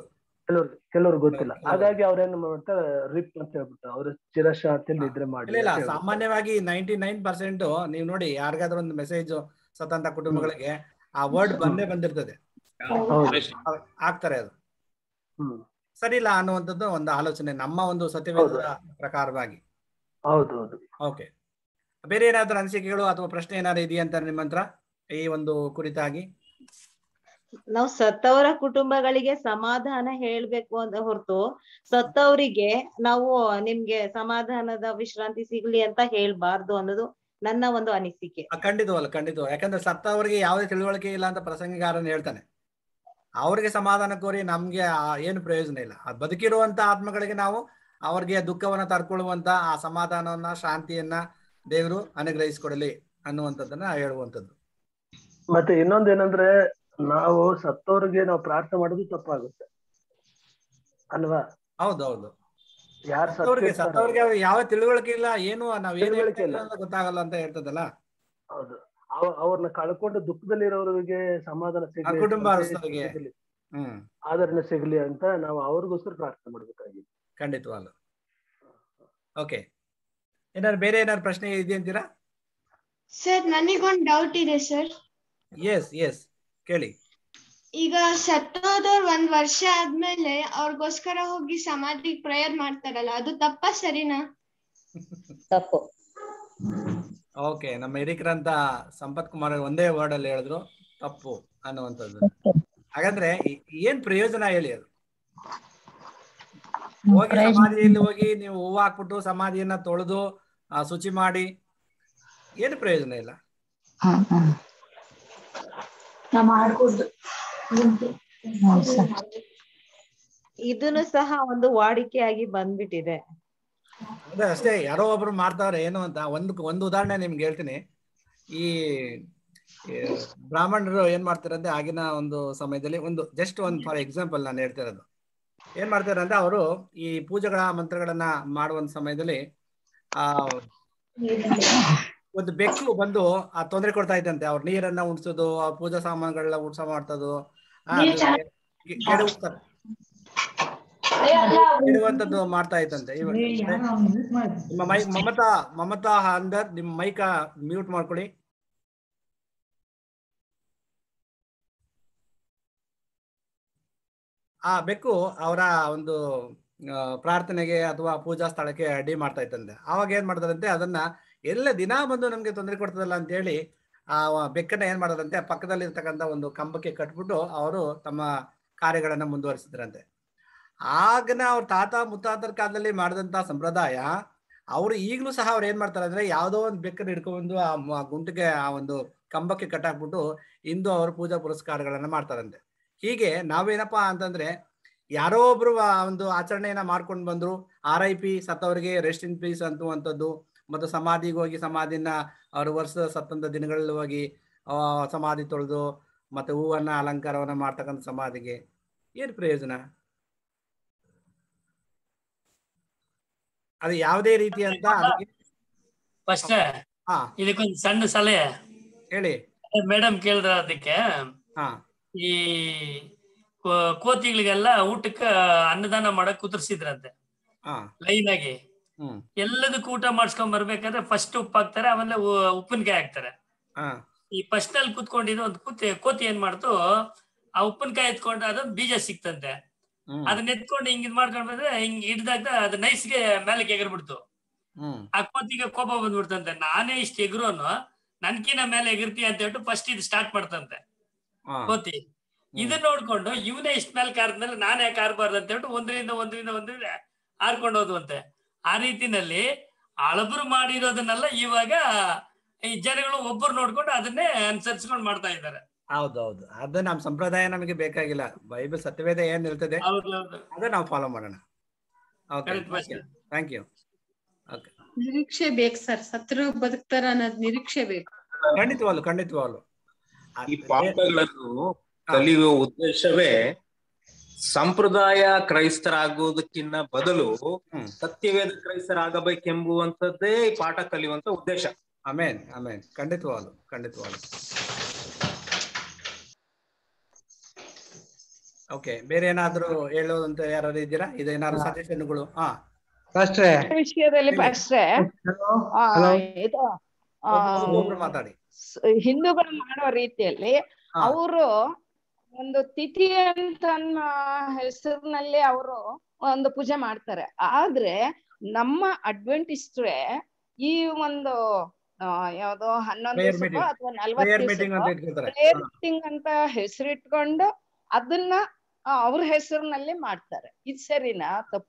ಕೆಲವ್ರು ಕೆಲವ್ರು ಗೊತ್ತಿಲ್ಲ ಹಾಗಾಗಿ ಅವ್ರೇನು ಮಾಡ್ತಾರೆ ರಿಪ್ ಅಂತ ಹೇಳ್ಬಿಟ್ಟು ಅವ್ರು ಚಿರಶಾಂತಿ ನಿದ್ರೆ ಮಾಡಿ ಇಲ್ಲ ಇಲ್ಲ ಅಂತ ಹೇಳ್ಬಿಟ್ಟು. ಸಾಮಾನ್ಯವಾಗಿ ನೈಂಟಿ ನೈನ್ ಪರ್ಸೆಂಟ್ ನೀವು ನೋಡಿ ಯಾರಿಗಾದ್ರೂ ಒಂದು ಮೆಸೇಜ್ ಸ್ವತಂತ್ರ ಕುಟುಂಬಗಳಿಗೆ ಆ ವರ್ಡ್ ಬಂದೇ ಬಂದಿರ್ತದೆ ಹೌದು. ಆಗ್ತಾರೆ ಅದು ಹ್ಮ್ ಸರಿ ಇಲ್ಲ ಅನ್ನುವಂಥದ್ದು ಒಂದು ಆಲೋಚನೆ ನಮ್ಮ ಒಂದು ಸತ್ಯವೇದ ಪ್ರಕಾರವಾಗಿ ಹೌದು ಹೌದು ಓಕೆ ಬೇರೆ ಏನಾದ್ರೂ ಅನಿಸಿಕೆಗಳು ಅಥವಾ ಪ್ರಶ್ನೆ ಏನಾದ್ರು ಇದೆಯಾ ಅಂತ ನಿಮ್ಮ ಹತ್ರ ಈ ಒಂದು ಕುರಿತಾಗಿ ನಾವು ಸತ್ತವರ ಕುಟುಂಬಗಳಿಗೆ ಸಮಾಧಾನ ಹೇಳ್ಬೇಕು ಅಂತ ಹೊರತು ಸತ್ತವರಿಗೆ ನಾವು ನಿಮ್ಗೆ ಸಮಾಧಾನದ ವಿಶ್ರಾಂತಿ ಸಿಗ್ಲಿ ಅಂತ ಹೇಳ್ಬಾರ್ದು ಅನ್ನೋದು ನನ್ನ ಒಂದು ಅನಿಸಿಕೆ ಆ, ಖಂಡಿತವಲ್ಲ ಖಂಡಿತವಲ್ಲ ಯಾಕಂದ್ರೆ ಸತ್ತವರಿಗೆ ಯಾವುದೇ ತಿಳುವಳಿಕೆ ಇಲ್ಲ ಅಂತ ಪ್ರಸಂಗಿಗಾರನ್ ಹೇಳ್ತಾನೆ ಅವ್ರಿಗೆ ಸಮಾಧಾನ ಕೋರಿ ನಮ್ಗೆ ಆ ಏನು ಪ್ರಯೋಜನ ಇಲ್ಲ ಆ ಬದುಕಿರುವಂತ ಆತ್ಮಗಳಿಗೆ ನಾವು ಅವ್ರಿಗೆ ದುಃಖವನ್ನ ತರ್ಕೊಳ್ಳುವಂತ ಆ ಸಮಾಧಾನವನ್ನ ಶಾಂತಿಯನ್ನ ದೇವರು ಅನುಗ್ರಹಿಸಿಕೊಡಲಿ ಅನ್ನುವಂಥದ್ದನ್ನ ಹೇಳುವಂಥದ್ದು ಮತ್ತೆ ಇನ್ನೊಂದ್ ಏನಂದ್ರೆ ನಾವು ಸತ್ತವ್ರಿಗೆ ನಾವು ಪ್ರಾರ್ಥನೆ ಮಾಡೋದು ತಪ್ಪಾಗುತ್ತೆ ಅಲ್ವಾ ಹೌದು ಹೌದು ಯಾರು ಸತ್ತವ್ರಿಗೆ ಸತ್ತವ್ರಿಗೆ ಅವ್ರಿಗೆ ಯಾವ ತಿಳುವಳಿಕೆ ಇಲ್ಲ ಏನು ನಾವ್ ಏನ್ ತಿಳುವಳಿಕೆ ಹೇಳ್ತಾ ಇಲ್ಲ. ಇದ್ದೀವಿ ಅಂತ ಗೊತ್ತಾಗಲ್ಲ ಅಂತ ಹೇಳ್ತದಲ್ಲ ಹೌದು ಅವ- ಅವ್ರನ್ನ ಕಳ್ಕೊಂಡು ದುಃಖದಲ್ಲಿರೋರಿಗೆ ಸಮಾಧಾನ ಆ ಸಿಗ್ಲಿ ಕುಟುಂಬಸ್ಥರಿಗೆ ಸಿಗ್ಲಿ, ಹ್ಮ್ ಆದರಣೆ ಸಿಗ್ಲಿ ಅಂತ ನಾವು ಅವ್ರಿಗೋಸ್ಕರ ಪ್ರಾರ್ಥನೆ ಮಾಡ್ಬೇಕಾಗಿದೆ ಖಂಡಿತವಾಗ್ಲು ಓಕೆ ಏನಾದ್ರು ಬೇರೆ ಏನಾದ್ರು ಪ್ರಶ್ನೆ ಇದೆಯಂತೀರಾ ಸರ್ ನನಗೊಂದು ಡೌಟ್ ಇದೆ ಸರ್ ಎಸ್ ಎಸ್ ಕೇಳಿ ಈಗ ಸತ್ತೋದವ್ರು ಒಂದ್ ವರ್ಷ ಆದ್ಮೇಲೆ ಅವ್ರಿಗೋಸ್ಕರ ಹೋಗಿ ಸಮಾಧಿ ಪ್ರೇಯರ್ ಮಾಡ್ತಾರಲ್ಲ ಅದು ತಪ್ಪ ಸರಿನಾ ತಪ್ಪು ಓಕೆ ನಮ್ಮ ಹಿರಿಕರಂತ ಸಂಪತ್ ಕುಮಾರ್ ಒಂದೇ ವರ್ಡ್ ಅಲ್ಲಿ ಹೇಳಿದ್ರು ತಪ್ಪು ಅನ್ನುವಂಥದ್ದು ಹಾಗಂದ್ರೆ ಈ- ಏನ್ ಪ್ರಯೋಜನ ಹೇಳಿ ಅದು ಹೋಗಿ ಸಮಾಧಿಯಲ್ಲಿ ಹೋಗಿ ನೀವು ಹೂವು ಹಾಕ್ಬಿಟ್ಟು ಸಮಾಧಿಯನ್ನ ತೊಳೆದು ಆ, ಶುಚಿ ಮಾಡಿ ಏನು ಪ್ರಯೋಜನ ಇಲ್ಲ ಇದನ್ನು ಸಹ ಒಂದು ವಾಡಿಕೆಯಾಗಿ ಬಂದ್ಬಿಟ್ಟಿದೆ ಅದೇ ಅಷ್ಟೇ ಯಾರೋ ಒಬ್ರು ಮಾಡ್ತಾವ್ರೆ ಏನು ಅಂತ ಒಂದು ಒಂದು ಉದಾಹರಣೆ ನಿಮ್ಗೆ ಹೇಳ್ತೀನಿ ಈ ಈ ಬ್ರಾಹ್ಮಣರು ಏನ್ ಮಾಡ್ತಾರೆ ಅಂದ್ರೆ ಆಗಿನ ಒಂದು ಸಮಯದಲ್ಲಿ ಒಂದು ಜಸ್ಟ್ ಒಂದು ಫಾರ್ ಎಕ್ಸಾಂಪಲ್ ನಾನು ಹೇಳ್ತಿರೋದು ಏನ್ ಮಾಡ್ತಾರೆ ಅಂದ್ರೆ ಅವರು ಈ ಪೂಜೆಗಳ ಮಂತ್ರಗಳನ್ನ ಮಾಡುವಂತ ಸಮಯದಲ್ಲಿ ಆ ಒಂದು ಬೆಕ್ಕು ಬಂದು ಆ ತೊಂದರೆ ಕೊಡ್ತಾ ಇತ್ತಂತೆ ಅವ್ರ ನೀರನ್ನ ಉಣ್ಸೋದು ಆ ಪೂಜಾ ಸಾಮಾನುಗಳನ್ನ ಉಡ್ಸ ಮಾಡ್ತದು ಆ, ಅದು ಕೆ- ಕೆಡವುತ್ತಾರೆ ಕೆಡುವಂತದ್ದು ಮಾಡ್ತಾ ಇತ್ತಂತೆ ಇವಾಗ ನಿಮ್ಮ ಮೈಕ್ ಮಮತಾ ಮಮತಾ ಅಂದರ್ ನಿಮ್ಮ ಮೈಕ ಮ್ಯೂಟ್ ಮಾಡ್ಕೊಳ್ಳಿ ಆ ಬೆಕ್ಕು ಅವರ ಒಂದು ಆ, ಪ್ರಾರ್ಥನೆಗೆ ಅಥವಾ ಪೂಜಾ ಸ್ಥಳಕ್ಕೆ ಅಡ್ಡಿ ಮಾಡ್ತಾ ಇತ್ತಂತೆ ಅವಾಗ ಏನ್ ಮಾಡ್ತಾರಂತೆ ಅದನ್ನ ಎಲ್ಲ ದಿನ ಬಂದು ನಮ್ಗೆ ತೊಂದರೆ ಕೊಡ್ತದಲ್ಲ ಅಂತ ಹೇಳಿ ಆ ಬೆಕ್ಕನ್ನ ಏನ್ ಮಾಡೋದಂತೆ ಪಕ್ಕದಲ್ಲಿ ಇರ್ತಕ್ಕಂಥ ಒಂದು ಕಂಬಕ್ಕೆ ಕಟ್ಬಿಟ್ಟು ಅವರು ತಮ್ಮ ಕಾರ್ಯಗಳನ್ನ ಮುಂದುವರಿಸಿದ್ರಂತೆ ಆಗನ ಅವ್ರ ತಾತ ಮುತ್ತಾತರ ಕಾಲದಲ್ಲಿ ಮಾಡಿದಂತ ಸಂಪ್ರದಾಯ ಅವರು ಈಗಲೂ ಸಹ ಅವ್ರು ಏನ್ ಮಾಡ್ತಾರೆ ಅಂದ್ರೆ ಯಾವ್ದೋ ಒಂದು ಬೆಕ್ಕನ್ನು ಹಿಡ್ಕೊಂಡು ಆ ಮ- ಗುಂಟಿಗೆ ಆ ಒಂದು ಕಂಬಕ್ಕೆ ಕಟ್ಟಾಕ್ಬಿಟ್ಟು ಇಂದು ಅವರು ಪೂಜಾ ಪುರಸ್ಕಾರಗಳನ್ನ ಮಾಡ್ತಾರಂತೆ ಹೀಗೆ ನಾವೇನಪ್ಪಾ ಅಂತಂದ್ರೆ ಯಾರೋ ಒಬ್ರು ಆ ಒಂದು ಆಚರಣೆಯನ್ನ ಮಾಡ್ಕೊಂಡು ಬಂದ್ರು ಆರ್ ಐ ಪಿ ಸತ್ತವರಿಗೆ ರೆಸ್ಟ್ ಇನ್ ಪೀಸ್ ಅಂತುವಂಥದ್ದು ಮತ್ತು ಸಮಾಧಿಗೆ ಹೋಗಿ ಸಮಾಧಿನ ಅವ್ರ ವರ್ಷ ಸತ್ತಂತ ದಿನಗಳಲ್ಲಿ ಹೋಗಿ ಆ, ಸಮಾಧಿ ತೊಳೆದು ಮತ್ತೆ ಹೂವನ್ನ ಅಲಂಕಾರವನ್ನ ಮಾಡ್ತಕ್ಕಂಥ ಸಮಾಧಿಗೆ ಏನ್ ಪ್ರಯೋಜನ ಅದು ಯಾವುದೇ ರೀತಿ ಅಂತ ಅದಕ್ಕೆ ಫಸ್ಟ್ ಹಾ ಇದಕ್ಕೊಂದು ಸಣ್ಣ ಸಲಹೆ ಹೇಳಿ ಮೇಡಮ್ ಕೇಳಿದ್ರ ಅದಕ್ಕೆ ಹಾ ಈ ಕೋ- ಕೋತಿಗಳಿಗೆಲ್ಲ ಊಟಕ್ಕ ಅನ್ನದಾನ ಮಾಡಕ್ ಕುದುರ್ಸಿದ್ರಂತೆ ಹಾ ಲೈನ್ ಆಗಿ ಹ್ಮ್ ಎಲ್ಲದಕ್ಕೂ ಊಟ ಮಾಡ್ಸ್ಕೊಂಡ್ ಬರ್ಬೇಕಾದ್ರೆ ಫಸ್ಟ್ ಉಪ್ಪು ಹಾಕ್ತಾರೆ ಆಮೇಲೆ ಉ- ಉಪ್ಪಿನಕಾಯಿ ಹಾಕ್ತಾರೆ ಹಾ ಈ ಫಸ್ಟ್ ನಲ್ಲಿ ಕುತ್ಕೊಂಡಿದ್ದು ಒಂದು ಕೂತಿ ಕೋತಿ ಏನ್ ಮಾಡ್ತು ಆ ಉಪ್ಪಿನಕಾಯಿ ಎತ್ಕೊಂಡು ಅದೊಂದು ಬೀಜ ಸಿಕ್ತಂತೆ ಹ್ಮ್ ಅದನ್ನ ಎತ್ಕೊಂಡು ಹಿಂಗ್ ಇದ್ ಮಾಡ್ಕೊಂಡ್ ಬಂದ್ರೆ ಹಿಂಗ್ ಹಿಡ್ದಾಗ ಅದು ನೈಸ್ಗೆ ಮೇಲಕ್ಕೆ ಎಗರ್ಬಿಡ್ತು ಹ್ಮ್ ಆ ಕೋತಿಗೆ ಕೋಪ ಬಂದ್ಬಿಡ್ತಂತೆ ನಾನೇ ಇಷ್ಟ ಎಗ್ರೋನು ನನ್ಕಿನ ಮೇಲೆ ಎಗಿರ್ತೀಯ ಅಂತ ಹೇಳ್ಬಿಟ್ಟು ಫಸ್ಟ್ ಇದು ಸ್ಟಾರ್ಟ್ ಮಾಡ್ತಂತೆ ಹಾ ಕೋತಿ ಇದನ್ನ ನೋಡ್ಕೊಂಡು ಇವನೇ ಇಷ್ಟ ಮೇಲೆ ಕಾರ್ದ್ಮೇಲೆ ನಾನೇ ಯಾಕೆ ಆರ್ಬಾರ್ದು ಅಂತ ಹೇಳ್ಬಿಟ್ಟು ಒಂದರಿಂದ ಒಂದರಿಂದ ಒಂದರಿಂದ ಆರ್ಕೊಂಡು ಹೋದ್ವಂತೆ ಆ ರೀತಿನಲ್ಲಿ ಹಳಬರು ಮಾಡಿರೋದನ್ನೆಲ್ಲ ಇವಾಗ ಈ ಜನಗಳು ಒಬ್ಬರು ನೋಡ್ಕೊಂಡು ಅದನ್ನೇ ಅನುಸರಿಸ್ಕೊಂಡು ಮಾಡ್ತಾ ಇದ್ದಾರೆ ಹೌದೌದು ಅದು ನಮ್ಮ ಸಂಪ್ರದಾಯ ನಮಗೆ ಬೇಕಾಗಿಲ್ಲ ಬೈಬಲ್ ಸತ್ಯವೇದ ಏನ್ ಹೇಳ್ತದೆ ಹೌದೌದು ಅದೇ ನಾವು ಫಾಲೋ ಮಾಡೋಣ okay Correct, Pastor. Thank you okay ನಿರೀಕ್ಷೆ ಬೇಕು ಸರ್ ಸತ್ರು ಬದುಕ್ತಾರ ಅನ್ನೋದ್ ನಿರೀಕ್ಷೆ ಬೇಕು ಖಂಡಿತವಾಗ್ಲು ಖಂಡಿತವಾಗ್ಲು ಈ ಪಾಠಗಳನ್ನು ಕಲಿಯುವ ಉದ್ದೇಶವೇ ಸಂಪ್ರದಾಯ ಕ್ರೈಸ್ತರಾಗುವುದಕ್ಕಿಂತ ಬದಲು ಸತ್ಯವೇದ ಕ್ರೈಸ್ತರಾಗಬೇಕೆಂಬುವಂತದ್ದೇ ಈ ಪಾಠ ಕಲಿಯುವಂತ ಉದ್ದೇಶ ಆಮೇನ್ ಆಮೇನ್ ಖಂಡಿತವಾಗ್ಲು ಖಂಡಿತವಾಗ್ಲು ಓಕೆ ಬೇರೆ ಏನಾದ್ರು ಹೇಳೋದಂತ ಯಾರು ಇದ್ದೀರಾ ಇದೇನಾದ್ರು ಸಜೆಷನ್ಗಳು ಹಾ ಪಾಸ್ಟ್ರೆ ವಿಷಯದಲ್ಲಿ ಹೇಳಿ. ಪಾಸ್ಟ್ರೆ ಆ, Hello. ಇದು ಆ, ಒಬ್ರು- ಒಬ್ರು ಮಾತಾಡಿ ಸ್- ಹಿಂದೂಗಳು ಮಾಡೋ ರೀತಿಯಲ್ಲಿ ಹಾ. ಅವರು ಒಂದು ತಿಥಿ ಅಂತ ಅನ್ನೋ ಹೆಸರಿನಲ್ಲಿ ಅವರು ಒಂದು ಪೂಜೆ ಮಾಡ್ತಾರೆ ಆದ್ರೆ ನಮ್ಮ ಅಡ್ವೆಂಟಿಸ್ಟ್ರೆ ಈ ಒಂದು ಆ, ಯಾವ್ದೋ ಹನ್ನೊಂದು Prayer ದಿವಸ meeting. ಅಥವಾ ಪ್ರೇಯರ್ ನಲ್ವತ್ತು ಮೀಟಿಂಗ್ ಅಂತ ಇಟ್ಕೊತಾರೆ ಪ್ರೇಯರ್ ಮೀಟಿಂಗ್ ಅಂತ ಹೆಸರಿಟ್ಕೊಂಡು ಅದನ್ನ ಆ, ಅವ್ರ ಹೆಸರಿನಲ್ಲಿ ಮಾಡ್ತಾರೆ ಇದು ಸರಿನಾ ತಪ್ಪ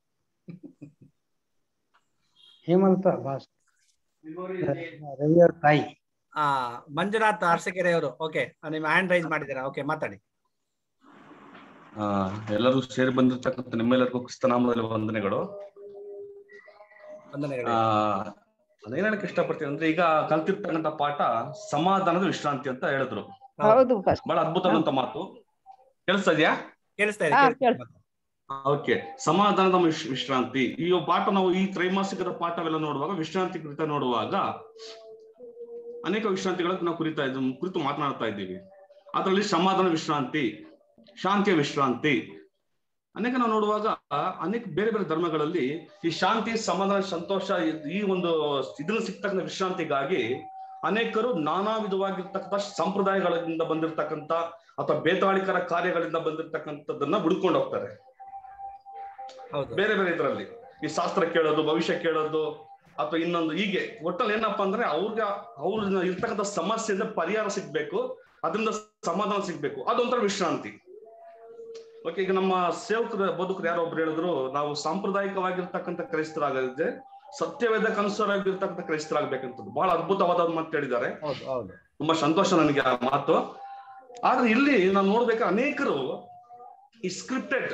ಹೇಮಂತ ಬಾಸ್ ರವಿಯವ್ರ ತಾಯಿ ಆ ಮಂಜುನಾಥ್ ಅರಸಕೆರೆ ಅವರು ಓಕೆ ನಿಮ್ಮ ಹ್ಯಾಂಡ್ ರೈಸ್ ಮಾಡಿದ್ದೀರಾ ಓಕೆ ಮಾತಾಡಿ ಆ, ಎಲ್ಲರೂ ಸೇರಿ ಬಂದಿರ್ತಕ್ಕಂಥ ನಿಮ್ಮೆಲ್ಲರಿಗೂ ಕ್ರಿಸ್ತನಾಮದಲ್ಲಿ ವಂದನೆಗಳು ವಂದನೆಗಳು ಆ ಅದೇನ್ ಹೇಳಕ್ ಇಷ್ಟಪಡ್ತೀನಿ ಅಂದ್ರೆ ಈಗ ಕಲ್ತಿರ್ತಕ್ಕಂಥ ಪಾಠ ಸಮಾಧಾನದ ವಿಶ್ರಾಂತಿ ಅಂತ ಹೇಳಿದ್ರು ಹೌದು first. ಬಹಳ ಅದ್ಭುತವಾದಂತ ಮಾತು ಕೇಳಿಸ್ತಾ ಇದೆಯಾ ಕೇಳಿಸ್ತಾ ಹಾ, ಇದೆ ಕೇಳಿಸ್ತಾ ಇದೆ. ಓಕೆ ಸಮಾಧಾನದ ವಿಶ್- ವಿಶ್ರಾಂತಿ ಈ ಪಾಠ ನಾವು ಈ ತ್ರೈಮಾಸಿಕದ ಪಾಠವೆಲ್ಲ ನೋಡುವಾಗ ವಿಶ್ರಾಂತಿ ಕುರಿತ ನೋಡುವಾಗ ಅನೇಕ ವಿಶ್ರಾಂತಿಗಳನ್ನು ನಾವು ಕುರಿತಾ ಇದ್ದು ಕುರಿತು ಮಾತನಾಡ್ತಾ ಇದ್ದೀವಿ ಅದರಲ್ಲಿ ಸಮಾಧಾನ ವಿಶ್ರಾಂತಿ ಶಾಂತಿಯ ವಿಶ್ರಾಂತಿ ಅನೇಕ ನಾವು ನೋಡುವಾಗ ಅನೇಕ ಬೇರೆ ಬೇರೆ ಧರ್ಮಗಳಲ್ಲಿ ಈ ಶಾಂತಿ ಸಮಾಧಾನ ಸಂತೋಷ ಇದ್- ಈ ಒಂದು ಇದನ್ನ ಸಿಗ್ತಕ್ಕಂಥ ವಿಶ್ರಾಂತಿಗಾಗಿ ಅನೇಕರು ನಾನಾ ವಿಧವಾಗಿರ್ತಕ್ಕಂಥ ಸಂಪ್ರದಾಯಗಳಿಂದ ಬಂದಿರತಕ್ಕಂತ ಅಥವಾ ಬೇತಾಳಿಕರ ಕಾರ್ಯಗಳಿಂದ ಬಂದಿರತಕ್ಕಂಥದ್ದನ್ನ ಹುಡ್ಕೊಂಡು ಹೋಗ್ತಾರೆ ಹೌದು ಬೇರೆ ಬೇರೆ ಇದರಲ್ಲಿ ಈ ಶಾಸ್ತ್ರ ಕೇಳೋದು ಭವಿಷ್ಯ ಕೇಳೋದು ಅಥವಾ ಇನ್ನೊಂದು ಹೀಗೆ ಒಟ್ಟಲ್ಲಿ ಏನಪ್ಪಾ ಅಂದ್ರೆ ಅವ್ರಿಗೆ ಅವ್ರ ಇರ್ತಕ್ಕಂಥ ಸಮಸ್ಯೆಯಿಂದ ಪರಿಹಾರ ಸಿಗ್ಬೇಕು ಅದರಿಂದ ಸಮಾಧಾನ ಸಿಗ್ಬೇಕು ಅದೊಂಥರ ವಿಶ್ರಾಂತಿ ಓಕೆ ಈಗ ನಮ್ಮ ಸೇವಕರ ಬದುಕರು ಯಾರೋ ಒಬ್ರು ಹೇಳಿದ್ರು ನಾವು ಸಾಂಪ್ರದಾಯಿಕವಾಗಿರ್ತಕ್ಕಂಥ ಕ್ರೈಸ್ತರಾಗದೆ ಸತ್ಯವೇದಕ್ಕೆ ಅನುಸಾರವಾಗಿರ್ತಕ್ಕಂಥ ಕ್ರೈಸ್ತರಾಗಬೇಕಂತದ್ದು ಬಹಳ ಅದ್ಭುತವಾದ ಒಂದು ಮಾತು ಹೇಳಿದ್ದಾರೆ ಹೌದು ಹೌದು ತುಂಬಾ ಸಂತೋಷ ನನಗೆ ಆ ಮಾತು ಆದ್ರೆ ಇಲ್ಲಿ ನಾವು ನೋಡ್ಬೇಕಾದ್ರೆ ಅನೇಕರು ಈ ಸ್ಕ್ರಿಪ್ಟೆಡ್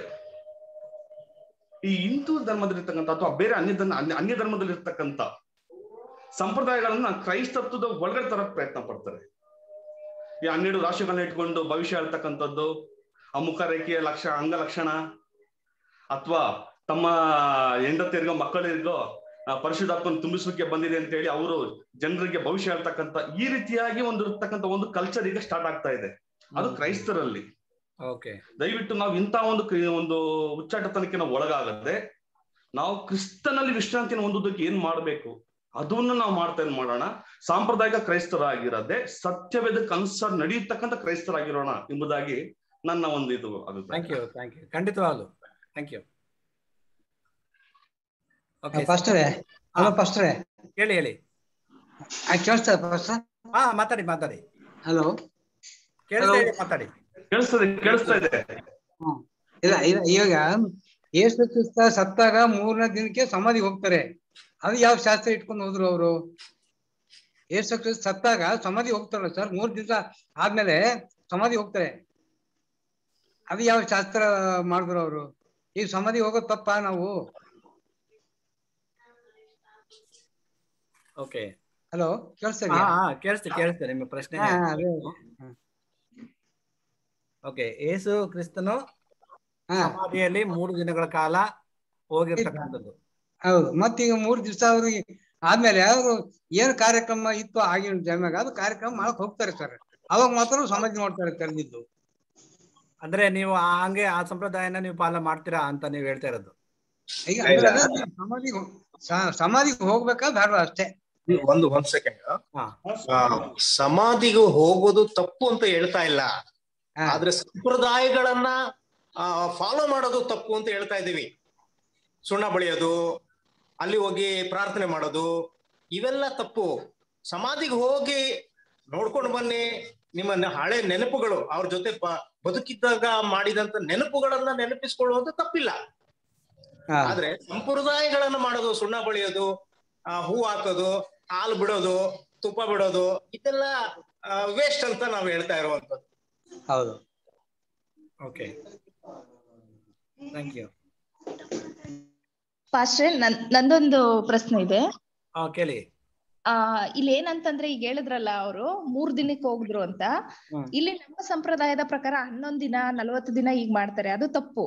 ಈ ಹಿಂದೂ ಧರ್ಮದಲ್ಲಿರ್ತಕ್ಕಂಥ ಅಥವಾ ಬೇರೆ ಅನ್ಯ ಧರ್ಮ ಅನ್ಯ- ಅನ್ಯ ಧರ್ಮದಲ್ಲಿ ಇರ್ತಕ್ಕಂಥ ಸಂಪ್ರದಾಯಗಳನ್ನ ಕ್ರೈಸ್ತತ್ವದ ಒಳಗಡೆ ತರಕ್ ಪ್ರಯತ್ನ ಪಡ್ತಾರೆ ಈ ಹನ್ನೆರಡು ರಾಶಿಗಳನ್ನ ಇಟ್ಕೊಂಡು ಭವಿಷ್ಯ ಹೇಳ್ತಕ್ಕಂಥದ್ದು ಆ ಮುಖ ರೇಖೆಯ ಲಕ್ಷ ಅಂಗಲಕ್ಷಣ ಅಥವಾ ತಮ್ಮ ಹೆಂಡತಿಯರಿಗೋ ಮಕ್ಕಳಿಗೋ ಆ, ಪರಿಶುದ್ಧಾತ್ಮನ ತುಂಬಿಸುವಿಕೆ ಬಂದಿದೆ ಅಂತ ಹೇಳಿ ಅವರು ಜನರಿಗೆ ಭವಿಷ್ಯ ಹೇಳ್ತಕ್ಕಂಥ ಈ ರೀತಿಯಾಗಿ ಒಂದು ಇರ್ತಕ್ಕಂಥ ಒಂದು ಕಲ್ಚರ್ ಈಗ ಸ್ಟಾರ್ಟ್ ಆಗ್ತಾ ಇದೆ ಅದು ಕ್ರೈಸ್ತರಲ್ಲಿ ಓಕೆ ದಯವಿಟ್ಟು ನಾವು ಇಂಥ ಒಂದು ಕ್ರಿ- ಒಂದು ಉಚ್ಚಾಟತನಕ್ಕೆ ನಾವು ಒಳಗಾಗದೆ ನಾವು ಕ್ರಿಸ್ತನಲ್ಲಿ ವಿಶ್ರಾಂತಿಯನ್ನು ಹೊಂದೋದಕ್ಕೆ ಏನ್ ಮಾಡ್ಬೇಕು ಅದನ್ನು ನಾವು ಮಾಡ್ತಾ ಏನ್ ಮಾಡೋಣ ಸಾಂಪ್ರದಾಯಿಕ ಕ್ರೈಸ್ತರಾಗಿರದೆ ಸತ್ಯವೇದಕ್ಕೆ ಅನುಸಾರ ನಡೆಯತಕ್ಕಂಥ ಕ್ರೈಸ್ತರಾಗಿರೋಣ ಎಂಬುದಾಗಿ ನನ್ನ ಒಂದು ಇದು ಅಭಿಪ್ರಾಯ ಥ್ಯಾಂಕ್ ಯು ಥ್ಯಾಂಕ್ ಯು ಖಂಡಿತವಾಗ್ಲು ಥ್ಯಾಂಕ್ ಯು ಓಕೆ ಪಾಸ್ಟ್ರೆ ಹಲೋ ಪಾಸ್ಟ್ರೆ ಹೇಳಿ ಹೇಳಿ ಕೇಳಿಸ್ತಾ ಪಾಸ್ಟರ್ ಹಾ ಮಾತಾಡಿ ಮಾತಾಡಿ ಹಲೋ ಕೇಳಿಸ್ತಾ ಇದೆ ಮಾತಾಡಿ ಕೇಳಿಸ್ತದೆ ಕೇಳಿಸ್ತಾ ಇದೆ ಇಲ್ಲ ಇಲ್ಲ ಇವಾಗ ಯೇಸು ಕ್ರಿಸ್ತ ಸತ್ತಾಗ ಮೂರನೇ ದಿನಕ್ಕೆ ಸಮಾಧಿಗೆ ಹೋಗ್ತಾರೆ ಅದು ಯಾವ ಶಾಸ್ತ್ರ ಇಟ್ಕೊಂಡು ಹೋದ್ರು ಅವರು ಯೇಸು ಕ್ರಿಸ್ತ ಸತ್ತಾಗ ಸಮಾಧಿ ಹೋಗ್ತಾರಲ್ಲ ಸರ್ ಮೂರ್ ದಿವಸ ಆದ್ಮೇಲೆ ಸಮಾಧಿ ಹೋಗ್ತಾರೆ ಅದು ಯಾವ ಶಾಸ್ತ್ರ ಮಾಡಿದ್ರು ಅವರು ಈಗ ಸಮಾಧಿ ಹೋಗೋದು ತಪ್ಪಾ ನಾವು ಓಕೆ ಹಲೋ ಕೇಳಿಸ್ತಾ ಹಾ ಇದೆಯಾ ಹಾ ಕೇಳಿಸ್ತೆ ಕೇಳಿಸ್ತೆ ನಿಮ್ಮ ಪ್ರಶ್ನೆ ಹಾ, ಅದೇ. ಓಕೆ ಏಸು ಕ್ರಿಸ್ತನು ಸಮಾಧಿಯಲ್ಲಿ ಮೂರು ದಿನಗಳ ಕಾಲ ಹೋಗಿರ್ತಕ್ಕಂಥದ್ದು ಹೌದು ಮತ್ತೀಗ ಮೂರ್ ದಿವಸ ಅವ್ರಿಗೆ ಆದ್ಮೇಲೆ ಅವರು ಏನ್ ಕಾರ್ಯಕ್ರಮ ಇತ್ತು ಆಗಿನ ಟೈಮ್ನಾಗ ಅದು ಕಾರ್ಯಕ್ರಮ ಮಾಡಕ್ ಹೋಗ್ತಾರೆ ಸರ್ ಅವಾಗ ಮಾತ್ರ ಸಮಾಧಿ ಮಾಡ್ತಾರೆ ತೆರೆದಿದ್ದು ಅಂದ್ರೆ ನೀವು ಆ- ಹಂಗೆ ಆ ಸಂಪ್ರದಾಯನ ನೀವು ಪಾಲನೆ ಮಾಡ್ತೀರಾ ಅಂತ ನೀವು ಹೇಳ್ತಾ ಇರೋದು ಈಗ ಅಂದ್ರೆ ಅದೇ ಸಮಾಧಿಗೆ ಹೋಗ್- ಸ- ಸಮಾಧಿಗೆ ಹೋಗ್ಬೇಕಾ ಬೇಡ ಅಷ್ಟೇ ಒಂದು ಒಂದ್ ಸೆಕೆಂಡ್ ಸಮಾಧಿಗೆ ಹೋಗೋದು ತಪ್ಪು ಅಂತ ಹೇಳ್ತಾ ಇಲ್ಲ ಆದ್ರೆ ಸಂಪ್ರದಾಯಗಳನ್ನ ಫಾಲೋ ಮಾಡೋದು ತಪ್ಪು ಅಂತ ಹೇಳ್ತಾ ಇದ್ದೀವಿ ಸುಣ್ಣ ಬಳಿಯೋದು ಅಲ್ಲಿ ಹೋಗಿ ಪ್ರಾರ್ಥನೆ ಮಾಡೋದು ಇವೆಲ್ಲ ತಪ್ಪು ಸಮಾಧಿಗೆ ಹೋಗಿ ನೋಡ್ಕೊಂಡು ಬನ್ನಿ ನಿಮ್ಮ ನ- ಹಳೆ ನೆನಪುಗಳು ಅವ್ರ ಜೊತೆ ಬ- ಬದುಕಿದ್ದಾಗ ಮಾಡಿದಂತ ನೆನಪುಗಳನ್ನ ನೆನಪಿಸ್ಕೊಳ್ಳುವಂತ ತಪ್ಪಿಲ್ಲ ಆದ್ರೆ ಸಂಪ್ರದಾಯಗಳನ್ನ ಮಾಡೋದು ಸುಣ್ಣ ಬಳಿಯೋದು ಆ, ಹೂ ಹಾಕೋದು ಹಾಲು ಬಿಡೋದು ತುಪ್ಪ ಬಿಡೋದು ಇದೆಲ್ಲ ವೇಸ್ಟ್ ಅಂತ ನಾವು ಹೇಳ್ತಾ ಇರುವಂತದ್ದು ಹೌದು ಓಕೆ ಥ್ಯಾಂಕ್ ಯು ಪಾಸ್ಟ್ರೆ ನನ್ ನಂದೊಂದು ಪ್ರಶ್ನೆ ಇದೆ ಹಾ ಕೇಳಿ ಆ ಇಲ್ಲಿ ಏನಂತಂದ್ರೆ ಈಗ ಹೇಳಿದ್ರಲ್ಲ ಅವರು ಮೂರ್ ದಿನಕ್ಕೆ ಹೋಗಿದ್ರು ಅಂತ ಹ್ಮ್. ಇಲ್ಲಿ ನಮ್ಮ ಸಂಪ್ರದಾಯದ ಪ್ರಕಾರ ಹನ್ನೊಂದ್ ದಿನ ನಲವತ್ತು ದಿನ ಈಗ ಮಾಡ್ತಾರೆ ಅದು ತಪ್ಪು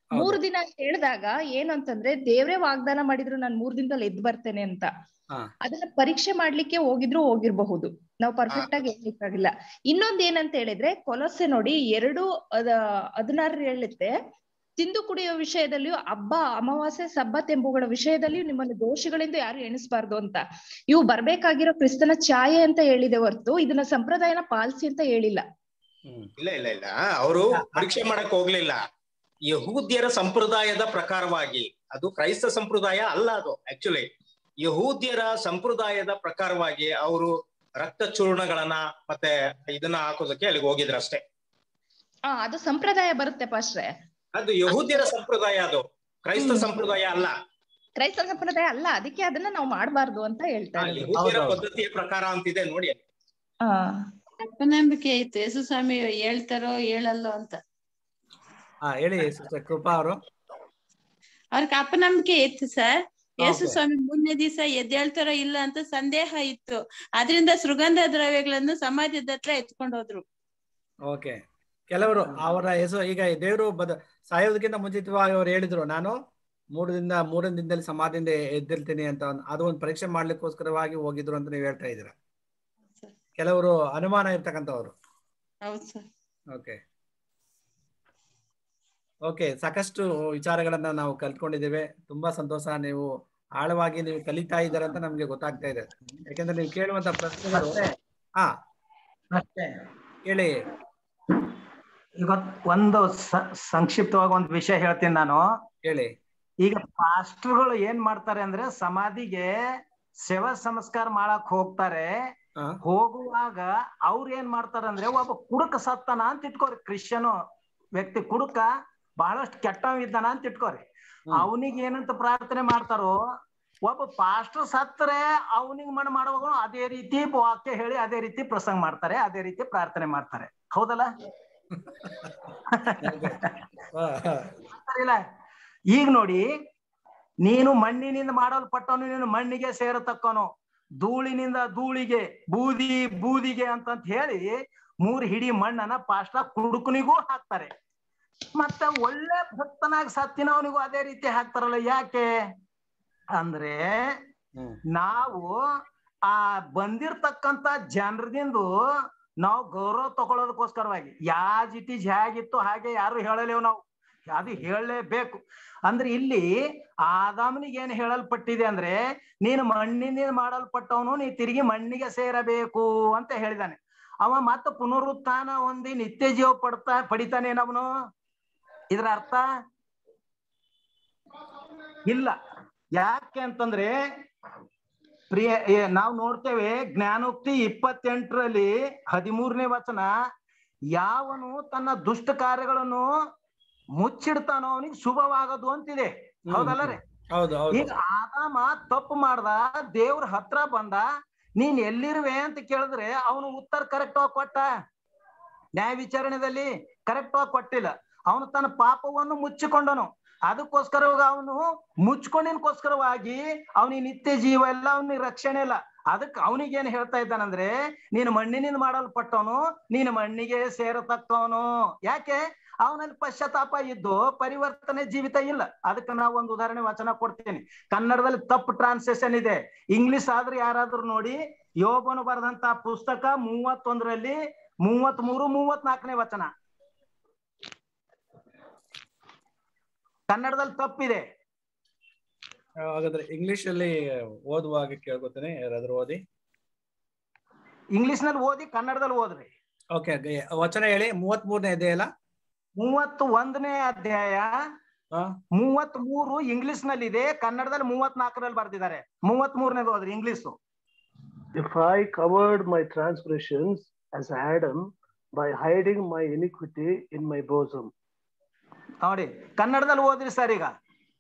ಮೂರು ದಿನ ಹೇಳಿದಾಗ ಏನು ಅಂತಂದ್ರೆ ದೇವ್ರೇ ವಾಗ್ದಾನ ಮಾಡಿದ್ರು ನಾನ್ ಮೂರ್ ದಿನದಲ್ಲಿ ಎದ್ದು ಬರ್ತೇನೆ ಅಂತ ಹಾ ಅದನ್ನ ಪರೀಕ್ಷೆ ಮಾಡ್ಲಿಕ್ಕೆ ಹೋಗಿದ್ರು ಹೋಗಿರ್ಬಹುದು ನಾವು ಪರ್ಫೆಕ್ಟ್ ಆಗಿ ಹೇಳ್ಲಿಕ್ಕಾಗಿಲ್ಲ ಇನ್ನೊಂದ್ ಏನಂತ ಹೇಳಿದ್ರೆ ಕೊಲಸೆ ನೋಡಿ ಎರಡು ಅದ ಹದಿನಾರು ಹೇಳುತ್ತೆ ತಿಂದು ಕುಡಿಯುವ ವಿಷಯದಲ್ಲಿಯೂ ಹಬ್ಬ ಅಮಾವಾಸ್ಯೆ ಸಬ್ಬತ್ ಎಂಬುಗಳ ವಿಷಯದಲ್ಲಿಯೂ ನಿಮ್ಮನ್ನು ದೋಷಗಳಿಂದ ಯಾರು ಎಣಿಸ್ಬಾರ್ದು ಅಂತ ಇವು ಬರ್ಬೇಕಾಗಿರೋ ಕ್ರಿಸ್ತನ ಛಾಯೆ ಅಂತ ಹೇಳಿದೆ ಹೊರತು ಇದನ್ನ ಸಂಪ್ರದಾಯನ ಪಾಲಿಸಿ ಅಂತ ಹೇಳಿಲ್ಲ ಇಲ್ಲ ಇಲ್ಲ ಇಲ್ಲ ಅವರು ಪರೀಕ್ಷೆ ಮಾಡಕ್ ಹೋಗ್ಲಿಲ್ಲ ಯಹೂದ್ಯರ ಸಂಪ್ರದಾಯದ ಪ್ರಕಾರವಾಗಿ ಅದು ಕ್ರೈಸ್ತ ಸಂಪ್ರದಾಯ ಅಲ್ಲ ಅದು ಆಕ್ಚುಲಿ ಯಹೂದ್ಯರ ಸಂಪ್ರದಾಯದ ಪ್ರಕಾರವಾಗಿ ಅವರು ರಕ್ತ ಚೂರ್ಣಗಳನ್ನ ಮತ್ತೆ ಇದನ್ನ ಹಾಕೋದಕ್ಕೆ ಅಲ್ಲಿಗೆ ಹೋಗಿದ್ರು ಅಷ್ಟೇ ಆ ಅದು ಸಂಪ್ರದಾಯ ಬರುತ್ತೆ ಪಾಶ್ರೆ ಅದು ಯಹೂದ್ಯರ ಸಂಪ್ರದಾಯ ಅದು ಕ್ರೈಸ್ತ ಸಂಪ್ರದಾಯ ಅಲ್ಲ ಕ್ರೈಸ್ತ ಸಂಪ್ರದಾಯ ಅಲ್ಲ ಅದಕ್ಕೆ ಅದನ್ನ ನಾವು ಮಾಡಬಾರ್ದು ಅಂತ ಹೇಳ್ತಾ ಇರೋದು ಯಹೂದ್ಯರ ಪದ್ಧತಿಯ ಪ್ರಕಾರ ಅಂತಿದೆ ನೋಡಿ ಅಲ್ಲಿ. ಅಪನಂಬಿಕೆ ಇತ್ತು ಯೇಸು ಸ್ವಾಮಿ ಹೇಳ್ತಾರೋ ಹೇಳಲ್ಲೋ ಅಂತ ಹಾ ಹೇಳಿ ಸಿಸ್ಟರ್ ಕೃಪಾ ಅವರು ಅವ್ರಿಗೆ ಅಪನಂಬಿಕೆ ಇತ್ತು ಸರ್ ಯೇಸು Okay. ಸ್ವಾಮಿ ಮೂರನೇ ದಿವಸ ಎದ್ದೇಳ್ತಾರೋ ಇಲ್ಲ ಅಂತ ಸಂದೇಹ ಇತ್ತು ಅದರಿಂದ ಸುಗಂಧ ದ್ರವ್ಯಗಳನ್ನು ಸಮಾಜದ ಹತ್ರ ಎತ್ಕೊಂಡು ಹೋದ್ರು ಓಕೆ ಕೆಲವರು ಅವರ ಹೆಸರು ಈಗ ದೇವರು ಬದ ಸಾಯೋದಕ್ಕಿಂತ ಮುಂಚಿತವಾಗಿ ಅವ್ರು ಹೇಳಿದ್ರು ನಾನು ಮೂರು ದಿನ ಮೂರನೇ ದಿನದಲ್ಲಿ ಸಮಾಧಿಯಿಂದ ಎದ್ದಿರ್ತೀನಿ ಅಂತ ಒಂದು- ಅದು ಒಂದು ಪರೀಕ್ಷೆ ಮಾಡ್ಲಿಕ್ಕೋಸ್ಕರವಾಗಿ ಹೋಗಿದ್ರು ಅಂತ ನೀವು ಹೇಳ್ತಾ ಇದ್ದೀರಾ ಕೆಲವರು ಅನುಮಾನ ಇರ್ತಕ್ಕಂಥವ್ರು ಹೌದು ಸರ್ ಓಕೆ ಓಕೆ ಸಾಕಷ್ಟು ವಿಚಾರಗಳನ್ನ ನಾವು ಕಲ್ತ್ಕೊಂಡಿದ್ದೇವೆ ತುಂಬಾ ಸಂತೋಷ ನೀವು ಆಳವಾಗಿ ನೀವು ಕಲಿತಾ ಇದ್ದಾರೆ ಅಂತ ನಮ್ಗೆ ಗೊತ್ತಾಗ್ತಾ ಇದೆ ಯಾಕಂದ್ರೆ ನೀವು ಕೇಳುವಂತ ಪ್ರಶ್ನೆಗಳು ಹಾ ಅಷ್ಟೇ ಹೇಳಿ ಇವತ್ ಒಂದು ಸ- ಸಂಕ್ಷಿಪ್ತವಾಗಿ ಒಂದು ವಿಷಯ ಹೇಳ್ತೀನಿ ನಾನು ಹೇಳಿ ಈಗ ಪಾಸ್ಟರ್ಗಳು ಏನ್ ಮಾಡ್ತಾರೆ ಅಂದ್ರೆ ಸಮಾಧಿಗೆ ಶವ ಸಂಸ್ಕಾರ ಮಾಡಕ್ ಹೋಗ್ತಾರೆ ಹೋಗುವಾಗ ಅವ್ರ ಏನ್ ಮಾಡ್ತಾರ ಅಂದ್ರೆ ಒಬ್ಬ ಕುಡುಕ ಸತ್ತಾನ ಅಂತ ಇಟ್ಕೋರಿ ಕ್ರಿಶ್ಚಿಯನ್ ವ್ಯಕ್ತಿ ಕುಡುಕ ಬಹಳಷ್ಟು ಕೆಟ್ಟವ ಇದ್ದಾನ ಅಂತ ಇಟ್ಕೋರಿ ಅವನಿಗೆ ಏನಂತ ಪ್ರಾರ್ಥನೆ ಮಾಡ್ತಾರೋ ಒಬ್ಬ ಪಾಸ್ಟರ್ ಸತ್ತರೆ ಅವನಿಗೆ ಮಣ್ಣು ಮಾಡುವಾಗ ಅದೇ ರೀತಿ ವಾಕ್ಯ ಹೇಳಿ ಅದೇ ರೀತಿ ಪ್ರಸಂಗ ಮಾಡ್ತಾರೆ ಅದೇ ರೀತಿ ಪ್ರಾರ್ಥನೆ ಮಾಡ್ತಾರೆ ಹೌದಲ್ಲ ಇಲ್ಲ ಈಗ ನೋಡಿ ನೀನು ಮಣ್ಣಿನಿಂದ ಮಾಡಲ್ಪಟ್ಟವನು ನೀನು ಮಣ್ಣಿಗೆ ಸೇರತಕ್ಕವನು ಧೂಳಿನಿಂದ ಧೂಳಿಗೆ ಬೂದಿ ಬೂದಿಗೆ ಅಂತಂತ ಹೇಳಿ ಮೂರ್ ಹಿಡಿ ಮಣ್ಣನ್ನ ಪಾಷ್ಟ ಕುಡುಕನಿಗೂ ಹಾಕ್ತಾರೆ ಮತ್ತೆ ಒಳ್ಳೆ ಭಕ್ತನಾಗಿ ಸತ್ತಿನವನಿಗೂ ಅದೇ ರೀತಿ ಹಾಕ್ತಾರಲ್ಲ ಯಾಕೆ ಅಂದ್ರೆ ನಾವು ಆ ಬಂದಿರ್ತಕ್ಕಂತ ಜನರದಿಂದು ನಾವು ಗೌರವ ತಗೊಳ್ಳೋದಕ್ಕೋಸ್ಕರವಾಗಿ ಯಾಜ್ ಇಟ್ ಈಸ್ ಹೇಗಿತ್ತು ಹಾಗೆ ಯಾರು ಹೇಳಲೇವು ನಾವು ಅದು ಹೇಳಲೇಬೇಕು ಅಂದ್ರೆ ಇಲ್ಲಿ ಆದಾಮನಿಗೆ ಏನ್ ಹೇಳಲ್ಪಟ್ಟಿದೆ ಅಂದ್ರೆ ನೀನು ಮಣ್ಣಿನಿಂದ ಮಾಡಲ್ಪಟ್ಟವನು ನೀ ತಿರುಗಿ ಮಣ್ಣಿಗೆ ಸೇರಬೇಕು ಅಂತ ಹೇಳಿದಾನೆ ಅವ ಮತ್ತ ಪುನರುತ್ಥಾನ ಹೊಂದಿ ನಿತ್ಯ ಜೀವ ಪಡ್ತಾ ಪಡಿತಾನೇನವನು ಇದ್ರ ಅರ್ಥ ಇಲ್ಲ ಯಾಕೆ ಅಂತಂದ್ರೆ ಪ್ರಿಯ ಏ- ನಾವು ನೋಡ್ತೇವೆ ಜ್ಞಾನೋಕ್ತಿ ಇಪ್ಪತ್ತೆಂಟರಲ್ಲಿ ಹದಿಮೂರನೇ ವಚನ ಯಾವನು ತನ್ನ ದುಷ್ಟ ಕಾರ್ಯಗಳನ್ನು ಮುಚ್ಚಿಡ್ತಾನೋ ಅವನಿಗೆ ಶುಭವಾಗದು ಅಂತಿದೆ ಹೌದಲ್ಲ ರೀ ಹೌದು ಹೌದು ಈಗ ಆದಾಮ ತಪ್ಪು ಮಾಡ್ದ ದೇವ್ರ ಹತ್ರ ಬಂದ ನೀನ್ ಎಲ್ಲಿರುವೆ ಅಂತ ಕೇಳಿದ್ರೆ ಅವನು ಉತ್ತರ ಕರೆಕ್ಟ್ ಆಗಿ ಕೊಟ್ಟ ನ್ಯಾಯ ವಿಚಾರಣೆದಲ್ಲಿ ಕರೆಕ್ಟ್ ಆಗಿ ಕೊಟ್ಟಿಲ್ಲ ಅವನು ತನ್ನ ಪಾಪವನ್ನು ಮುಚ್ಚಿಕೊಂಡನು ಅದಕ್ಕೋಸ್ಕರ ಅವನು ಮುಚ್ಕೊಂಡಿನ್ಕೋಸ್ಕರವಾಗಿ ಅವನಿಗೆ ನಿತ್ಯ ಜೀವ ಇಲ್ಲ ಅವನಿಗೆ ರಕ್ಷಣೆ ಇಲ್ಲ ಅದಕ್ಕೆ ಅವನಿಗೆ ಏನ್ ಹೇಳ್ತಾ ಇದ್ದಾನಂದ್ರೆ ನೀನು ಮಣ್ಣಿನಿಂದ ಮಾಡಲ್ಪಟ್ಟವನು ನೀನು ಮಣ್ಣಿಗೆ ಸೇರತಕ್ಕವನು ಯಾಕೆ ಅವನಲ್ಲಿ ಪಶ್ಚಾತ್ತಾಪ ಇದ್ದು ಪರಿವರ್ತನೆ ಜೀವಿತ ಇಲ್ಲ ಅದಕ್ಕೆ ನಾವು ಒಂದು ಉದಾಹರಣೆ ವಚನ ಕೊಡ್ತೀನಿ ಕನ್ನಡದಲ್ಲಿ ತಪ್ಪು ಟ್ರಾನ್ಸ್ಲೇಷನ್ ಇದೆ ಇಂಗ್ಲಿಷ್ ಆದ್ರೆ ಯಾರಾದ್ರೂ ನೋಡಿ ಯೋಬನು ಬರೆದಂತ ಪುಸ್ತಕ ಮೂವತ್ತೊಂದರಲ್ಲಿ ಮೂವತ್ತ್ ಮೂರು ಮೂವತ್ ನಾಲ್ಕನೇ ವಚನ ಕನ್ನಡದಲ್ಲಿ ತಪ್ಪಿದೆ ಹಾಗಾದ್ರೆ ಇಂಗ್ಲಿಷ್ ಅಲ್ಲಿ ಓದುವಾಗ ಕೇಳ್ಕೊತೇನೆ ಯಾರಾದ್ರೂ ಓದಿ ಇಂಗ್ಲಿಷ್ ನಲ್ಲಿ ಓದಿ ಕನ್ನಡದಲ್ಲಿ ಓದ್ರಿ ಓಕೆ ವಚನ ಹೇಳಿ ಮೂವತ್ ಮೂರನೇ ಇದೆಯಲ್ಲ ಮೂವತ್ತು ಒಂದನೇ ಅಧ್ಯಾಯ ಮೂವತ್ ಮೂರು ಇಂಗ್ಲಿಷ್ ನಲ್ಲಿ ಇದೆ ಕನ್ನಡದಲ್ಲಿ ಮೂವತ್ ನಾಲ್ಕರಲ್ಲಿ ಬರ್ದಿದ್ದಾರೆ ಮೂವತ್ ಮೂರನೇದು ಹೋದ್ರಿ English If I covered my transgressions as Adam by hiding my iniquity in my bosom. ನೋಡಿ ಕನ್ನಡದಲ್ಲಿ ಓದ್ರಿ ಸರ್ ಈಗ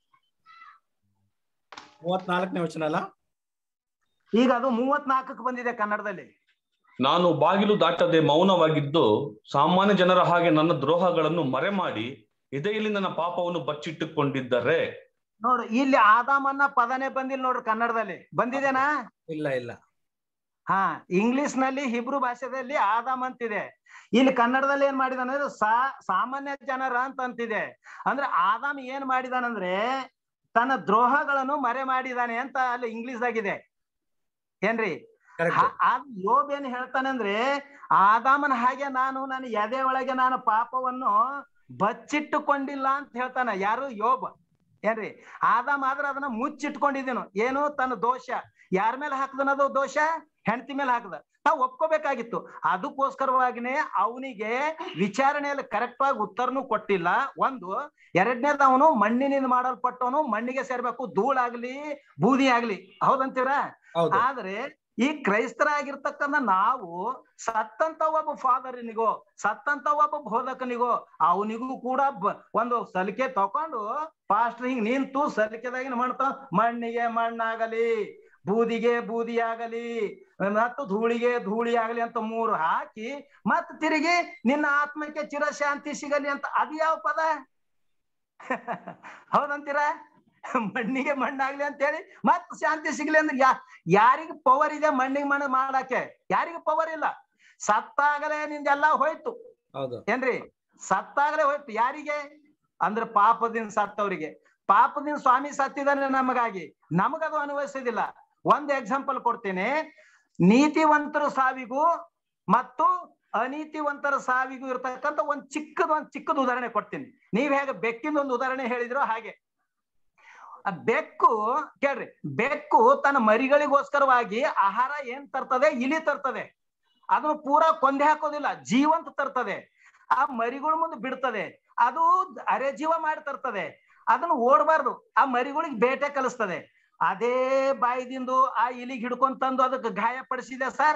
ಮೂವತ್ನಾಲ್ಕನೇ ವಚನ ಅಲ್ಲ ಈಗ ಅದು ಮೂವತ್ ನಾಲ್ಕಕ್ಕೆ ಬಂದಿದೆ ಕನ್ನಡದಲ್ಲಿ ನಾನು ಬಾಗಿಲು ದಾಟದೆ ಮೌನವಾಗಿದ್ದು ಸಾಮಾನ್ಯ ಜನರ ಹಾಗೆ ನನ್ನ ದ್ರೋಹಗಳನ್ನು ಮರೆಮಾಡಿ ಎದೆಯಲ್ಲಿ ನನ್ನ ಪಾಪವನ್ನು ಬಚ್ಚಿಟ್ಟುಕೊಂಡಿದ್ದರೆ ನೋಡು ಇಲ್ಲಿ ಆದಾಮನ್ನ ಪದನೇ ಬಂದಿಲ್ಲ ನೋಡ್ರಿ ಕನ್ನಡದಲ್ಲಿ ಬಂದಿದೆನಾ ಇಲ್ಲ ಇಲ್ಲ ಹಾ ಇಂಗ್ಲಿಷ್ ನಲ್ಲಿ ಹಿಬ್ರು ಭಾಷೆದಲ್ಲಿ ಆದಾಮ್ ಅಂತಿದೆ ಇಲ್ಲಿ ಕನ್ನಡದಲ್ಲಿ ಏನ್ ಮಾಡಿದಾನೆ ಅಂದ್ರೆ ಸಾ ಸಾಮಾನ್ಯ ಜನರ ಅಂತ ಅಂತಿದೆ ಅಂದ್ರೆ ಆದಾಮ್ ಏನ್ ಮಾಡಿದಾನಂದ್ರೆ ತನ್ನ ದ್ರೋಹಗಳನ್ನು ಮರೆ ಮಾಡಿದಾನೆ ಅಂತ ಅಲ್ಲಿ ಇಂಗ್ಲಿಷ್ ಆಗಿದೆ ಏನ್ರಿ ಆ- ಆ ಯೋಬ್ ಏನ್ ಹೇಳ್ತಾನಂದ್ರೆ ಆದಾಮನ ಹಾಗೆ ನಾನು ನನ್ನ ಎದೆ ಒಳಗೆ ನಾನು ಪಾಪವನ್ನು ಬಚ್ಚಿಟ್ಟುಕೊಂಡಿಲ್ಲ ಅಂತ ಹೇಳ್ತಾನ ಯಾರು ಯೋಬ್ ಏನ್ರಿ ಆದಾಮ್ ಆದ್ರ ಅದನ್ನ ಮುಚ್ಚಿಟ್ಕೊಂಡಿದ್ದೀನು ಏನು ತನ್ನ ದೋಷ ಯಾರ ಮೇಲೆ ಹಾಕ್ದನದು ದೋಷ ಹೆಂಡತಿ ಮೇಲೆ ಹಾಕದ ನಾವು ಒಪ್ಕೋಬೇಕಾಗಿತ್ತು ಅದಕ್ಕೋಸ್ಕರವಾಗಿನೇ ಅವನಿಗೆ ವಿಚಾರಣೆಯಲ್ಲಿ ಕರೆಕ್ಟ್ ಆಗಿ ಉತ್ತರನು ಕೊಟ್ಟಿಲ್ಲ ಒಂದು ಎರಡನೇದು ಅವನು ಮಣ್ಣಿನಿಂದ ಮಾಡಲ್ಪಟ್ಟವನು ಮಣ್ಣಿಗೆ ಸೇರ್ಬೇಕು ಧೂಳಾಗ್ಲಿ ಬೂದಿ ಆಗ್ಲಿ ಹೌದಂತೀರಾ ಹೌದು. ಆದ್ರೆ ಈ ಕ್ರೈಸ್ತರಾಗಿರ್ತಕ್ಕಂಥ ನಾವು ಸತ್ತಂತ ಒಬ್ಬ ಫಾದರನಿಗೋ ಸತ್ತಂತ ಒಬ್ಬ ಬೋಧಕನಿಗೋ ಅವನಿಗೂ ಕೂಡ ಬ- ಒಂದು ಸಲಿಕೆ ತಕೊಂಡು ಪಾಸ್ಟರ್ ಹಿಂಗ್ ನಿಂತು ಸಲಿಕೆದಾಗಿನ ಮಾಡ್ತಾ ಮಣ್ಣಿಗೆ ಮಣ್ಣಾಗಲಿ ಬೂದಿಗೆ ಬೂದಿ ಆಗಲಿ ಮತ್ತು ಧೂಳಿಗೆ ಧೂಳಿ ಆಗಲಿ ಅಂತ ಮೂರು ಹಾಕಿ ಮತ್ ತಿರುಗಿ ನಿನ್ನ ಆತ್ಮಕ್ಕೆ ಚಿರಶಾಂತಿ ಸಿಗಲಿ ಅಂತ ಅದು ಯಾವ ಪದ ಹೌದಂತೀರಾ ಮಣ್ಣಿಗೆ ಮಣ್ಣಾಗ್ಲಿ ಅಂತ ಹೇಳಿ ಮತ್ ಶಾಂತಿ ಸಿಗ್ಲಿ ಅಂದ್ರೆ ಯಾ ಯಾರಿಗ ಪವರ್ ಇದೆ ಮಣ್ಣಿಗೆ ಮಣ್ಣು ಮಾಡಕ್ಕೆ ಯಾರಿಗ ಪವರ್ ಇಲ್ಲ ಸತ್ತಾಗಲೇ ನಿಂದೆಲ್ಲ ಹೋಯ್ತು ಹೌದು ಏನ್ರಿ ಸತ್ತಾಗಲೇ ಹೋಯ್ತು ಯಾರಿಗೆ ಅಂದ್ರೆ ಪಾಪದಿಂದ ಸತ್ತವರಿಗೆ ಪಾಪದಿಂದ ಸ್ವಾಮಿ ಸತ್ತಿದಾನೆ ನಮಗಾಗಿ ನಮಗದು ಅನ್ವಯಿಸೋದಿಲ್ಲ ಒಂದ್ ಎಕ್ಸಾಂಪಲ್ ಕೊಡ್ತೀನಿ ನೀತಿವಂತರ ಸಾವಿಗೂ ಮತ್ತು ಅನೀತಿವಂತರ ಸಾವಿಗೂ ಇರ್ತಕ್ಕಂಥ ಒಂದ್ ಚಿಕ್ಕದ ಒಂದ್ ಚಿಕ್ಕದ ಉದಾಹರಣೆ ಕೊಡ್ತೀನಿ ನೀವ್ ಹೇಗೆ ಬೆಕ್ಕಿನ ಒಂದು ಉದಾಹರಣೆ ಹೇಳಿದ್ರೋ ಹಾಗೆ ಆ ಬೆಕ್ಕು ಕೇಳ್ರಿ ಬೆಕ್ಕು ತನ್ನ ಮರಿಗಳಿಗೋಸ್ಕರವಾಗಿ ಆಹಾರ ಏನ್ ತರ್ತದೆ ಇಲಿ ತರ್ತದೆ ಅದನ್ನು ಪೂರಾ ಕೊಂದೆ ಹಾಕೋದಿಲ್ಲ ಜೀವಂತ ತರ್ತದೆ ಆ ಮರಿಗಳ ಮುಂದೆ ಬಿಡ್ತದೆ ಅದು ಅರೆ ಜೀವ ಮಾಡಿ ತರ್ತದೆ ಅದನ್ನು ಓಡಬಾರ್ದು ಆ ಮರಿಗಳಿಗೆ ಬೇಟೆ ಕಲಿಸ್ತದೆ ಅದೇ ಬಾಯಿದಿಂದು ಆ ಇಲಿಗೆ ಹಿಡ್ಕೊಂಡ್ ತಂದು ಅದಕ್ಕೆ ಗಾಯಪಡಿಸಿದೆ ಸರ್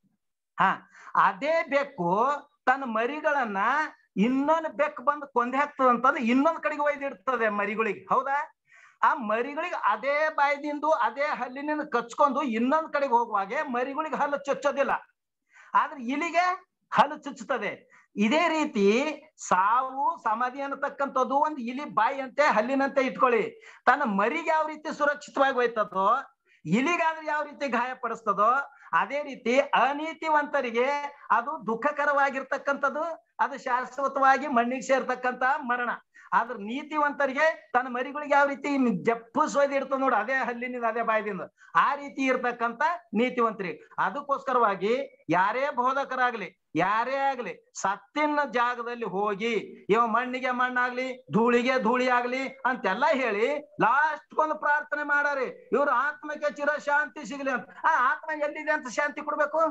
ಹಾ ಅದೇ ಬೆಕ್ಕು ತನ್ನ ಮರಿಗಳನ್ನ ಇನ್ನೊಂದು ಬೆಕ್ಕು ಬಂದು ಕೊಂದೆ ಹಾಕ್ತದೆ ಅಂತಂದ್ರೆ ಇನ್ನೊಂದ್ ಕಡೆಗೆ ಒಯ್ದಿಡ್ತದೆ ಮರಿಗಳಿಗೆ ಹೌದಾ ಆ ಮರಿಗಳಿಗೆ ಅದೇ ಬಾಯ್ದಿಂದು ಅದೇ ಹಲ್ಲಿನಿಂದ ಕಚ್ಕೊಂಡು ಇನ್ನೊಂದ್ ಕಡೆಗೆ ಹೋಗುವಾಗೆ ಮರಿಗಳಿಗೆ ಹಲ್ಲು ಚುಚ್ಚೋದಿಲ್ಲ ಆದ್ರೆ ಇಲಿಗೆ ಹಲ್ಲು ಚುಚ್ಚುತ್ತದೆ ಇದೇ ರೀತಿ ಸಾವು ಸಮಾಧಿ ಅನ್ನತಕ್ಕಂಥದ್ದು ಒಂದು ಇಲಿ ಬಾಯಿ ಅಂತೆ ಹಲ್ಲಿನಂತೆ ಇಟ್ಕೊಳ್ಳಿ ತನ್ನ ಮರಿಗೆ ಯಾವ ರೀತಿ ಸುರಕ್ಷಿತವಾಗಿ ಹೋಯ್ತದೋ ಇಲಿಗಾದ್ರೆ ಯಾವ ರೀತಿ ಗಾಯ ಪಡಿಸ್ತದೋ ಅದೇ ರೀತಿ ಅನೀತಿವಂತರಿಗೆ ಅದು ದುಃಖಕರವಾಗಿರ್ತಕ್ಕಂಥದ್ದು ಅದು ಶಾಶ್ವತವಾಗಿ ಮಣ್ಣಿಗೆ ಸೇರ್ತಕ್ಕಂತ ಮರಣ ಆದ್ರ ನೀತಿವಂತರಿಗೆ ತನ್ನ ಮರಿಗಳಿಗೆ ಯಾವ ರೀತಿ ಜಪ್ಪಸೋದು ಇರ್ತದ ನೋಡು ಅದೇ ಹಲ್ಲಿನಿಂದ ಅದೇ ಬಾಯದಿಂದ ಆ ರೀತಿ ಇರ್ತಕ್ಕಂತ ನೀತಿವಂತರಿಗೆ ಅದಕ್ಕೋಸ್ಕರವಾಗಿ ಯಾರೇ ಬೋಧಕರಾಗ್ಲಿ ಯಾರೇ ಆಗ್ಲಿ ಸತ್ತಿನ ಜಾಗದಲ್ಲಿ ಹೋಗಿ ಇವ ಮಣ್ಣಿಗೆ ಮಣ್ಣಾಗ್ಲಿ ಧೂಳಿಗೆ ಧೂಳಿ ಆಗ್ಲಿ ಅಂತೆಲ್ಲ ಹೇಳಿ ಲಾಸ್ಟ್ ಒಂದು ಪ್ರಾರ್ಥನೆ ಮಾಡಾರಿ ಇವ್ರ ಆತ್ಮಕ್ಕೆ ಚಿರ ಶಾಂತಿ ಸಿಗ್ಲಿ ಅಂತ ಆ ಆತ್ಮ ಎಲ್ಲಿದೆ ಅಂತ ಶಾಂತಿ ಕೊಡ್ಬೇಕು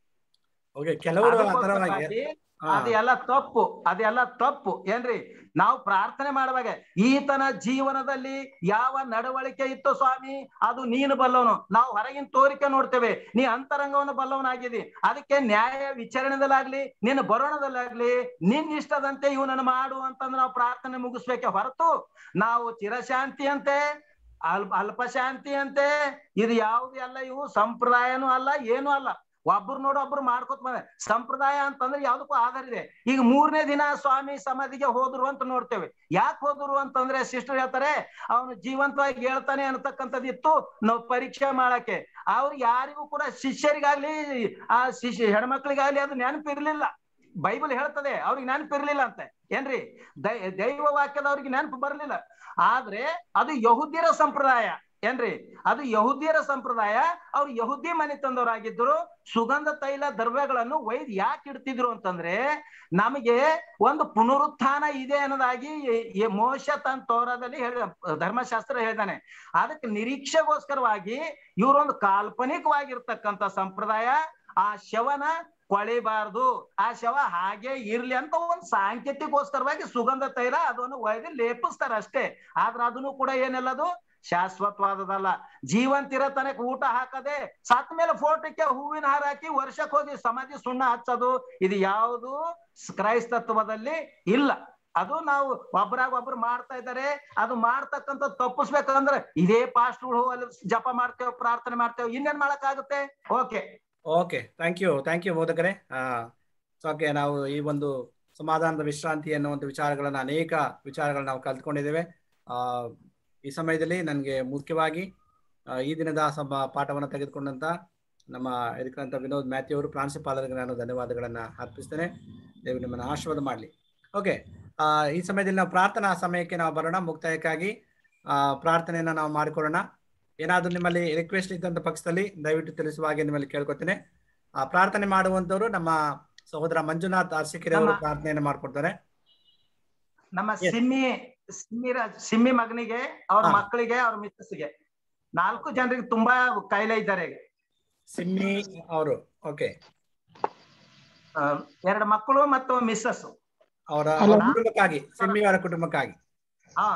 ಓಕೆ ಕೆಲವರು ಆ ತರವಾಗಿ ಅದಕ್ಕೋಸ್ಕರವಾಗಿ ಹಾ. ಅದೆಲ್ಲ ತಪ್ಪು ಅದೆಲ್ಲ ತಪ್ಪು ಏನ್ರಿ ನಾವು ಪ್ರಾರ್ಥನೆ ಮಾಡುವಾಗ ಈತನ ಜೀವನದಲ್ಲಿ ಯಾವ ನಡವಳಿಕೆ ಇತ್ತು ಸ್ವಾಮಿ ಅದು ನೀನು ಬಲ್ಲವನು ನಾವು ಹೊರಗಿನ ತೋರಿಕೆ ನೋಡ್ತೇವೆ ನೀ ಅಂತರಂಗವನ್ನು ಬಲ್ಲವನಾಗಿದಿ ಅದಕ್ಕೆ ನ್ಯಾಯ ವಿಚಾರಣೆದಲ್ಲಾಗ್ಲಿ ನಿನ್ನ ಬರೋಣದಲ್ಲಾಗ್ಲಿ ನಿನ್ ಇಷ್ಟದಂತೆ ಇವನನ್ನು ಮಾಡು ಅಂತಂದ್ರೆ ನಾವು ಪ್ರಾರ್ಥನೆ ಮುಗಿಸ್ಬೇಕೆ ಹೊರತು ನಾವು ಚಿರಶಾಂತಿ ಅಂತೆ ಅಲ್ಪ ಅಲ್ಪ ಶಾಂತಿ ಅಂತೆ ಇದು ಯಾವ್ದು ಎಲ್ಲ ಇವು ಸಂಪ್ರದಾಯನೂ ಅಲ್ಲ ಏನೂ ಅಲ್ಲ ಒಬ್ರು ನೋಡು ಒಬ್ರು ಮಾಡ್ಕೊತ ಬಂದ ಸಂಪ್ರದಾಯ ಅಂತಂದ್ರೆ ಯಾವ್ದಕ್ಕೂ ಆಧಾರ ಇದೆ ಈಗ ಮೂರನೇ ದಿನ ಸ್ವಾಮಿ ಸಮಾಧಿಗೆ ಹೋದ್ರು ಅಂತ ನೋಡ್ತೇವೆ ಯಾಕೆ ಹೋದ್ರು ಅಂತಂದ್ರೆ ಸಿಸ್ಟರ್ ಹೇಳ್ತಾರೆ ಅವನು ಜೀವಂತವಾಗಿ ಹೇಳ್ತಾನೆ ಅನ್ನತಕ್ಕಂಥದ್ದು ಇತ್ತು ನಾವು ಪರೀಕ್ಷೆ ಮಾಡಕ್ಕೆ ಅವ್ರು ಯಾರಿಗೂ ಕೂಡ ಶಿಷ್ಯರಿಗಾಗ್ಲಿ ಆ ಶಿಷ್ಯ ಹೆಣ್ಮಕ್ಳಿಗಾಗ್ಲಿ ಅದು ನೆನಪಿರ್ಲಿಲ್ಲ ಬೈಬಲ್ ಹೇಳ್ತದೆ ಅವ್ರಿಗೆ ನೆನಪಿರ್ಲಿಲ್ಲ ಅಂತೆ ಏನ್ರಿ ದೈ ದೈವ ವಾಕ್ಯದವ್ರಿಗೆ ನೆನಪು ಬರ್ಲಿಲ್ಲ ಆದ್ರೆ ಅದು ಯಹುದ್ಯರ ಸಂಪ್ರದಾಯ ಏನ್ರಿ ಅದು ಯಹುದ್ಯರ ಸಂಪ್ರದಾಯ ಅವ್ರು ಯಹುದಿ ಮನೆ ತಂದವರಾಗಿದ್ರು ಸುಗಂಧ ತೈಲ ದ್ರವ್ಯಗಳನ್ನು ಒಯ್ದು ಯಾಕೆ ಇಡ್ತಿದ್ರು ಅಂತಂದ್ರೆ ನಮಗೆ ಒಂದು ಪುನರುತ್ಥಾನ ಇದೆ ಅನ್ನೋದಾಗಿ ಈ- ಈ ಮೋಶ ತನ್ನ ತೋರದಲ್ಲಿ ಹೇಳಿದ ಧರ್ಮಶಾಸ್ತ್ರ ಹೇಳಿದಾನೆ ಅದಕ್ಕೆ ನಿರೀಕ್ಷೆಗೋಸ್ಕರವಾಗಿ ಇವರೊಂದು ಕಾಲ್ಪನಿಕವಾಗಿರ್ತಕ್ಕಂಥ ಸಂಪ್ರದಾಯ ಆ ಶವನ ಕೊಳಿಬಾರ್ದು ಆ ಶವ ಹಾಗೆ ಇರ್ಲಿ ಅಂತ ಒಂದು ಸಾಂಕೇತಿಕೋಸ್ಕರವಾಗಿ ಸುಗಂಧ ತೈಲ ಅದನ್ನು ಒಯ್ದು ಲೇಪಿಸ್ತಾರ ಅಷ್ಟೇ ಆದ್ರೆ ಅದನ್ನು ಕೂಡ ಏನೆಲ್ಲದು ಶಾಶ್ವತವಾದದಲ್ಲ ಜೀವಂತಿರ ತನಕ ಊಟ ಹಾಕದೆ ಸತ್ ಮೇಲೆ ಫೋಟೋಕ್ಕೆ ಹೂವಿನ ಹಾರ ಹಾಕಿ ವರ್ಷಕ್ಕೆ ಹೋಗಿ ಸಮಾಧಿ ಸುಣ್ಣ ಹಚ್ಚೋದು ಇದು ಯಾವುದು ಕ್ರೈಸ್ತತ್ವದಲ್ಲಿ ಇಲ್ಲ ಅದು ನಾವು ಒಬ್ರಾಗ ಒಬ್ರು ಮಾಡ್ತಾ ಇದ್ದಾರೆ ಅದು ಮಾಡ್ತಕ್ಕಂಥ ತಪ್ಪಿಸ್ಬೇಕಂದ್ರೆ ಇದೇ ಪಾಸ್ಟ್ಗಳು ಅಲ್ಲಿ ಜಪ ಮಾಡ್ತೇವೆ ಪ್ರಾರ್ಥನೆ ಮಾಡ್ತೇವೆ ಇನ್ನೇನ್ ಮಾಡಕ್ಕಾಗುತ್ತೆ okay okay thank you thank you ಬೋಧಕರೇ ಓಕೆ ನಾವು ಈ ಒಂದು ಸಮಾಧಾನದ ವಿಶ್ರಾಂತಿ ಅನ್ನುವಂಥ ವಿಚಾರಗಳನ್ನ ಅನೇಕ ವಿಚಾರಗಳನ್ನ ನಾವು ಕಲ್ತ್ಕೊಂಡಿದ್ದೇವೆ ಆ, ಈ ಸಮಯದಲ್ಲಿ ನನಗೆ ಮುಖ್ಯವಾಗಿ ಆ, ಈ ದಿನದ ಸಭಾ ಪಾಠವನ್ನು ತೆಗೆದುಕೊಂಡಂತ ನಮ್ಮ ಇದಕ್ಕಂತ ವಿನೋದ್ ಮ್ಯಾಥ್ಯೂ ಅವರು ಪ್ರಾಂಶುಪಾಲರಿಗೆ ನಾನು ಧನ್ಯವಾದಗಳನ್ನು ಅರ್ಪಿಸ್ತೇನೆ ದೇವರು ನಿಮ್ಮನ್ನು ಆಶೀರ್ವಾದ ಮಾಡಲಿ ಓಕೆ ಈ ಸಮಯದಲ್ಲಿ ನಾವು ಪ್ರಾರ್ಥನಾ ಸಮಯಕ್ಕೆ ನಾವು ಬರೋಣ ಮುಕ್ತಾಯಕ್ಕಾಗಿ ಆ, ಪ್ರಾರ್ಥನೆಯನ್ನ ನಾವು ಮಾಡಿಕೊಳ್ಳೋಣ ಏನಾದರೂ ನಿಮ್ಮಲ್ಲಿ ರಿಕ್ವೆಸ್ಟ್ ಇದ್ದಂಥ ಪಕ್ಷದಲ್ಲಿ ದಯವಿಟ್ಟು ತಿಳಿಸುವ ಹಾಗೆ ನಿಮ್ಮಲ್ಲಿ ಕೇಳ್ಕೊತೇನೆ ಆ ಪ್ರಾರ್ಥನೆ ಮಾಡುವಂತವರು ನಮ್ಮ ಸಹೋದರ ಮಂಜುನಾಥ್ ಅರ್ಸಿಕೆರೆ ಅವರು ನಮ್ಮ- ಪ್ರಾರ್ಥನೆಯನ್ನು ಮಾಡ್ಕೊಡ್ತಾರೆ ನಮ್ಮ ಸಿಮ್ಮಿ ಸಿಮ್ಮಿರ ಸಿಮ್ಮಿ ಮಗನಿಗೆ ಅವ್ರ ಹಾ. ಮಕ್ಕಳಿಗೆ ಅವ್ರ ಮಿಸ್ಸಸ್ಗೆ ನಾಲ್ಕು ಜನರಿಗೆ ತುಂಬಾ ಕಾಯಿಲೆ ಇದ್ದಾರೆ ಈಗ. ಸಿಮ್ಮಿ ಅವರು ಓಕೆ ಆ, ಎರಡು ಮಕ್ಕಳು ಮತ್ತು ಮಿಸ್ಸಸ್ ಅವರ Hello. ಅವರ ಕುಟುಂಬಕ್ಕಾಗಿ ಸಿಮ್ಮಿ ಅವರ ಕುಟುಂಬಕ್ಕಾಗಿ ಹಾ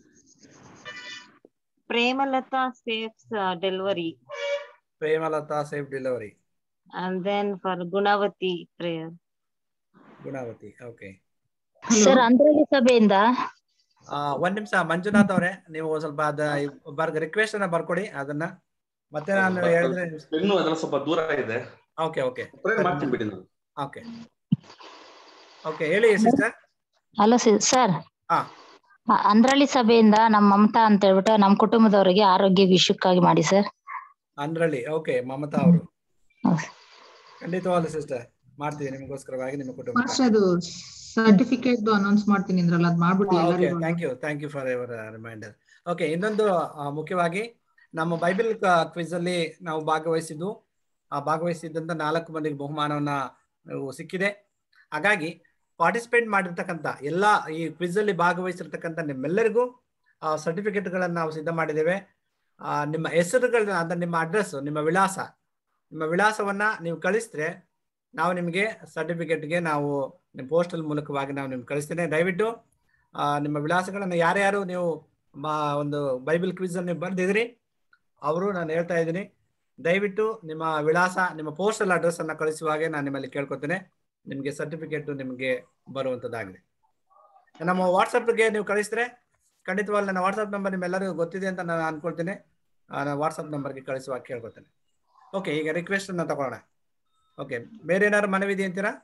Premalatha safes delivery Premalatha safe delivery and then for Gunavathi prayer Gunavathi okay sir Andrahalli ಸಭೆಯಿಂದ ಆ, ಒಂದ್ ನಿಮಿಷ ಮಂಜುನಾಥ್ ಅವರೇ ನೀವು ಸ್ವಲ್ಪ ಅದ ಬರ್ಗ ರಿಕ್ವೆಸ್ಟ್ ಅನ್ನ ಬರ್ಕೊಡಿ ಅದನ್ನ ಮತ್ತೆ ನಾನು ಹೇಳಿದ್ರೆ ಇನ್ನೂ ಅದೆಲ್ಲ ಸ್ವಲ್ಪ ದೂರ ಇದೆ ಓಕೆ ಓಕೆ ಪ್ರೇಯರ್ ಮಾಡ್ತೀನಿ ಬಿಡಿ ನಾನು ಓಕೆ ಓಕೆ ಹೇಳಿ ಸಿಸ್ಟರ್ ಹಲೋ ಸರ್ ಹಾ ಅಂದ್ರಳ್ಳಿ ಸಭೆಯಿಂದ ನಮ್ಮ ಮಮತಾ ಅಂತ ಹೇಳ್ಬಿಟ್ಟು ನಮ್ಮ ಕುಟುಂಬದವರಿಗೆ ಆರೋಗ್ಯ ವಿಷಯಕ್ಕಾಗಿ ಮಾಡಿ ಸರ್ ಅಂದ್ರಳ್ಳಿ ಓಕೆ ಮಮತಾ ಅವರು ಖಂಡಿತವಾಗ್ಲು ಸಿಸ್ಟರ್ ಮಾಡ್ತೀವಿ ನಿಮಗೋಸ್ಕರವಾಗಿ ನಿಮ್ಮ ಕುಟುಂಬ ಮಾಸ್ಟರ್ ಅದು ಸರ್ಟಿಫಿಕೇಟ್ ಅನೌನ್ಸ್ ಮಾಡ್ತೀನಿ ಅಂದ್ರಲ್ಲ ಅದ್ ಮಾಡ್ಬಿಡಿ ಓಕೆ ಎಲ್ಲರಿಗೂ thank you thank you for your reminder okay ಇನ್ನೊಂದು ಆ, ಮುಖ್ಯವಾಗಿ ನಮ್ಮ ಬೈಬಲ್ ಕ್ವಿಜ್ ಅಲ್ಲಿ ನಾವು ಭಾಗವಹಿಸಿದ್ದು ಆ ಭಾಗವಹಿಸಿದ್ದಂತ ನಾಲ್ಕು ಮಂದಿಗೆ ಬಹುಮಾನವನ್ನ ನಾವು ಸಿಕ್ಕಿದೆ ಹಾಗಾಗಿ ಪಾರ್ಟಿಸಿಪೇಟ್ ಮಾಡಿರ್ತಕ್ಕಂಥ ಎಲ್ಲ ಈ ಕ್ವಿಜ್ ಅಲ್ಲಿ ಭಾಗವಹಿಸಿರ್ತಕ್ಕಂಥ ನಿಮ್ಮೆಲ್ಲರಿಗೂ ಸರ್ಟಿಫಿಕೇಟ್ಗಳನ್ನು ನಾವು ಸಿದ್ಧ ಮಾಡಿದ್ದೇವೆ ಆ, ನಿಮ್ಮ ಹೆಸರುಗಳನ್ನ ಅಂದ್ರೆ ನಿಮ್ಮ ಅಡ್ರೆಸ್ ನಿಮ್ಮ ವಿಳಾಸ ನಿಮ್ಮ ವಿಳಾಸವನ್ನ ನೀವು ಕಳಿಸಿದ್ರೆ ನಾವು ನಿಮಗೆ ಸರ್ಟಿಫಿಕೇಟ್ಗೆ ನಾವು ನಿಮ್ಮ ಪೋಸ್ಟಲ್ ಮೂಲಕವಾಗಿ ನಾವು ನಿಮ್ಗೆ ಕಳಿಸ್ತೇನೆ ದಯವಿಟ್ಟು ಆ, ನಿಮ್ಮ ವಿಳಾಸಗಳನ್ನು ಯಾರ್ಯಾರು ನೀವು ಮಾ- ಒಂದು ಬೈಬಲ್ ಕ್ವಿಜ್ ಅನ್ನು ಬರೆದಿದ್ರಿ ಅವರು ನಾನು ಹೇಳ್ತಾ ಇದ್ದೀನಿ ದಯವಿಟ್ಟು ನಿಮ್ಮ ವಿಳಾಸ ನಿಮ್ಮ ಪೋಸ್ಟಲ್ ಅಡ್ರೆಸ್ ಅನ್ನ ಕಳಿಸುವ ಹಾಗೆ ನಾನು ನಿಮ್ಮಲ್ಲಿ ಕೇಳ್ಕೊತೇನೆ ನಿಮಗೆ ಸರ್ಟಿಫಿಕೇಟ್ ನಿಮಗೆ ಬರುವಂಥದ್ದಾಗಿದೆ ನಮ್ಮ ವಾಟ್ಸಪ್ಗೆ ನೀವು ಕಳಿಸಿದ್ರೆ ಖಂಡಿತವಾಗಿ ನನ್ನ ವಾಟ್ಸಪ್ ನಂಬರ್ ನಿಮ್ಮೆಲ್ಲರಿಗೂ ಗೊತ್ತಿದೆ ಅಂತ ನಾನು ಅನ್ಕೊಳ್ತೇನೆ ನಾನು ವಾಟ್ಸಪ್ ನಂಬರ್ಗೆ ಕಳಿಸುವ ಹಾಗೆ ಕೇಳ್ಕೊತೇನೆ ಓಕೆ ಈಗ ರಿಕ್ವೆಸ್ಟ್ ಅನ್ನ ತಗೊಳ್ಳೋಣ ಓಕೆ ಬೇರೆ ಏನಾದ್ರು ಮನವಿದೆ ಅಂತೀರಾ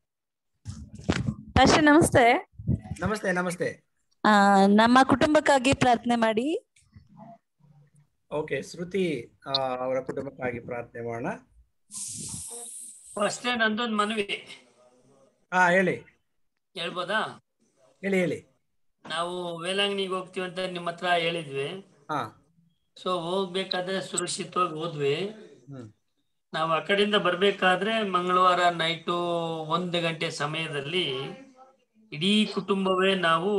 ಅಷ್ಟೇ ನಮಸ್ತೆ ನಮಸ್ತೆ ನಮಸ್ತೆ ಆ, ನಮ್ಮ ಕುಟುಂಬಕ್ಕಾಗಿ ಪ್ರಾರ್ಥನೆ ಮಾಡಿ ಓಕೆ ಶ್ರುತಿ ಆ, ಅವರ ಕುಟುಂಬಕ್ಕಾಗಿ ಪ್ರಾರ್ಥನೆ ಮಾಡೋಣ ಅಷ್ಟೇ ನಂದೊಂದು ಮನವಿ ಹಾ ಹೇಳಿ ಹೇಳ್ಬೋದಾ ಹೇಳಿ ಹೇಳಿ ನಾವು ವೇಲಾಂಗಣಿಗೆ ಹೋಗ್ತೀವಿ ಅಂತ ನಿಮ್ಮ ಹತ್ರ ಹೇಳಿದ್ವಿ ಹಾ ಸೊ ಹೋಗ್ಬೇಕಾದ್ರೆ ಸುರಕ್ಷಿತವಾಗಿ ಹೋದ್ವಿ ಹ್ಮ್ ನಾವು ಆ ಕಡೆಯಿಂದ ಬರ್ಬೇಕಾದ್ರೆ ಮಂಗಳವಾರ ನೈಟು ಒಂದು ಗಂಟೆ ಸಮಯದಲ್ಲಿ ಇಡೀ ಕುಟುಂಬವೇ ನಾವು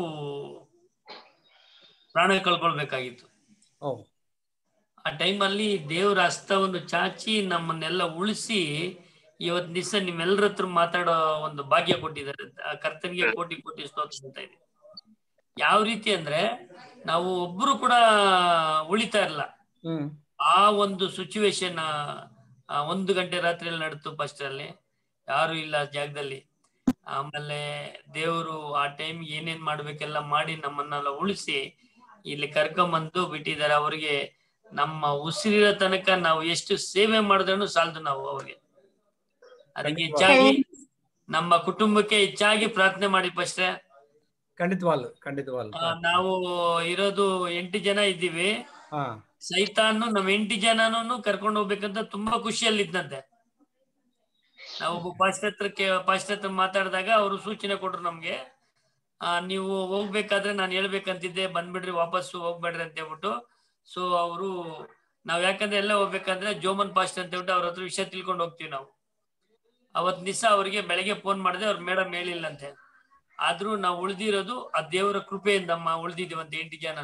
ಪ್ರಾಣ ಕಳ್ಕೊಳ್ಬೇಕಾಗಿತ್ತು ಓ ಆ ಟೈಮಲ್ಲಿ ದೇವರ ಹಸ್ತವನ್ನು ಚಾಚಿ ನಮ್ಮನ್ನೆಲ್ಲ ಉಳಿಸಿ ಇವತ್ ದಿವಸ ನಿಮ್ಮೆಲ್ಲರ ಹತ್ರ ಮಾತಾಡೋ ಒಂದು ಭಾಗ್ಯ ಕೊಟ್ಟಿದ್ದಾರೆ ಆ ಕರ್ತನಿಗೆ ಕೋಟಿ ಕೋಟಿ ಸ್ತೋತ್ರ ಅಂತ ಇದೆ ಯಾವ ರೀತಿ ಅಂದ್ರೆ ನಾವು ಒಬ್ರು ಕೂಡ ಉಳಿತಾ ಇರಲ್ಲ ಹ್ಮ್ ಆ ಒಂದು ಸಿಚುವೇಶನ್ ಒಂದು ಗಂಟೆ ರಾತ್ರಿಯಲ್ಲಿ ನಡ್ತು ಫಸ್ಟ್ ಅಲ್ಲಿ ಯಾರು ಇಲ್ಲ ಆ ಜಾಗದಲ್ಲಿ ಆಮೇಲೆ ದೇವರು ಆ ಟೈಮ್ ಏನೇನ್ ಮಾಡ್ಬೇಕೆಲ್ಲ ಮಾಡಿ ನಮ್ಮನ್ನೆಲ್ಲ ಉಳಿಸಿ ಇಲ್ಲಿ ಕರ್ಕೊಂಬಂದು ಬಿಟ್ಟಿದ್ದಾರೆ ಅವರಿಗೆ ನಮ್ಮ ಉಸಿರಿರೋ ತನಕ ನಾವು ಎಷ್ಟು ಸೇವೆ ಮಾಡಿದ್ರೂ ಸಾಲದು ನಾವು ಅವ್ರಿಗೆ ಅದಕ್ಕೆ ಹೆಚ್ಚಾಗಿ ನಮ್ಮ ಕುಟುಂಬಕ್ಕೆ ಹೆಚ್ಚಾಗಿ ಪ್ರಾರ್ಥನೆ ಮಾಡಿ ಫಸ್ಟ್ ಖಂಡಿತವಾಗ್ಲು ಖಂಡಿತವಾಗ್ಲು ನಾವು ಇರೋದು ಎಂಟು ಜನ ಇದ್ದೀವಿ ಹಾ ಸೈತಾನು ನಮ್ ಎಂಟು ಜನನೂ ಕರ್ಕೊಂಡು ಹೋಗ್ಬೇಕಂತ ತುಂಬಾ ಖುಷಿಯಲ್ಲಿದ್ದಂತೆ ನಾವು ಒಬ್ಬ ಪಾಶ್ಚಾತ್ಯಕ್ಕೆ ಪಾಶ್ಚಾತ್ಯ ಮಾತಾಡಿದಾಗ ಅವರು ಸೂಚನೆ ಕೊಟ್ರು ನಮ್ಗೆ ಆ ನೀವು ಹೋಗ್ಬೇಕಾದ್ರೆ ನಾನು ಹೇಳ್ಬೇಕಂತಿದ್ದೆ ಬಂದ್ಬಿಡ್ರಿ ವಾಪಸ್ಸು ಹೋಗ್ಬೇಡ್ರಿ ಅಂತ ಹೇಳ್ಬಿಟ್ಟು ಸೊ ಅವರು ನಾವ್ ಯಾಕಂದ್ರೆ ಎಲ್ಲ ಹೋಗ್ಬೇಕಂದ್ರೆ ಜೋಮನ್ ಪಾಸ್ಟ್ ಅಂತ ಹೇಳ್ಬಿಟ್ಟು ಅವ್ರ ಹತ್ರ ವಿಷಯ ತಿಳ್ಕೊಂಡು ಹೋಗ್ತೀವಿ ನಾವು ಅವತ್ ದಿವಸ ಅವರಿಗೆ ಬೆಳಗ್ಗೆ ಫೋನ್ ಮಾಡಿದೆ ಅವ್ರ ಮೇಡಮ್ ಹೇಳಿಲ್ಲಂತೆ ಆದ್ರೂ ನಾವು ಉಳ್ದಿರೋದು ಆ ದೇವರ ಕೃಪೆಯಿಂದಮ್ಮ ಉಳ್ದಿದೀವಂತೆ ಎಂಟು ಜನ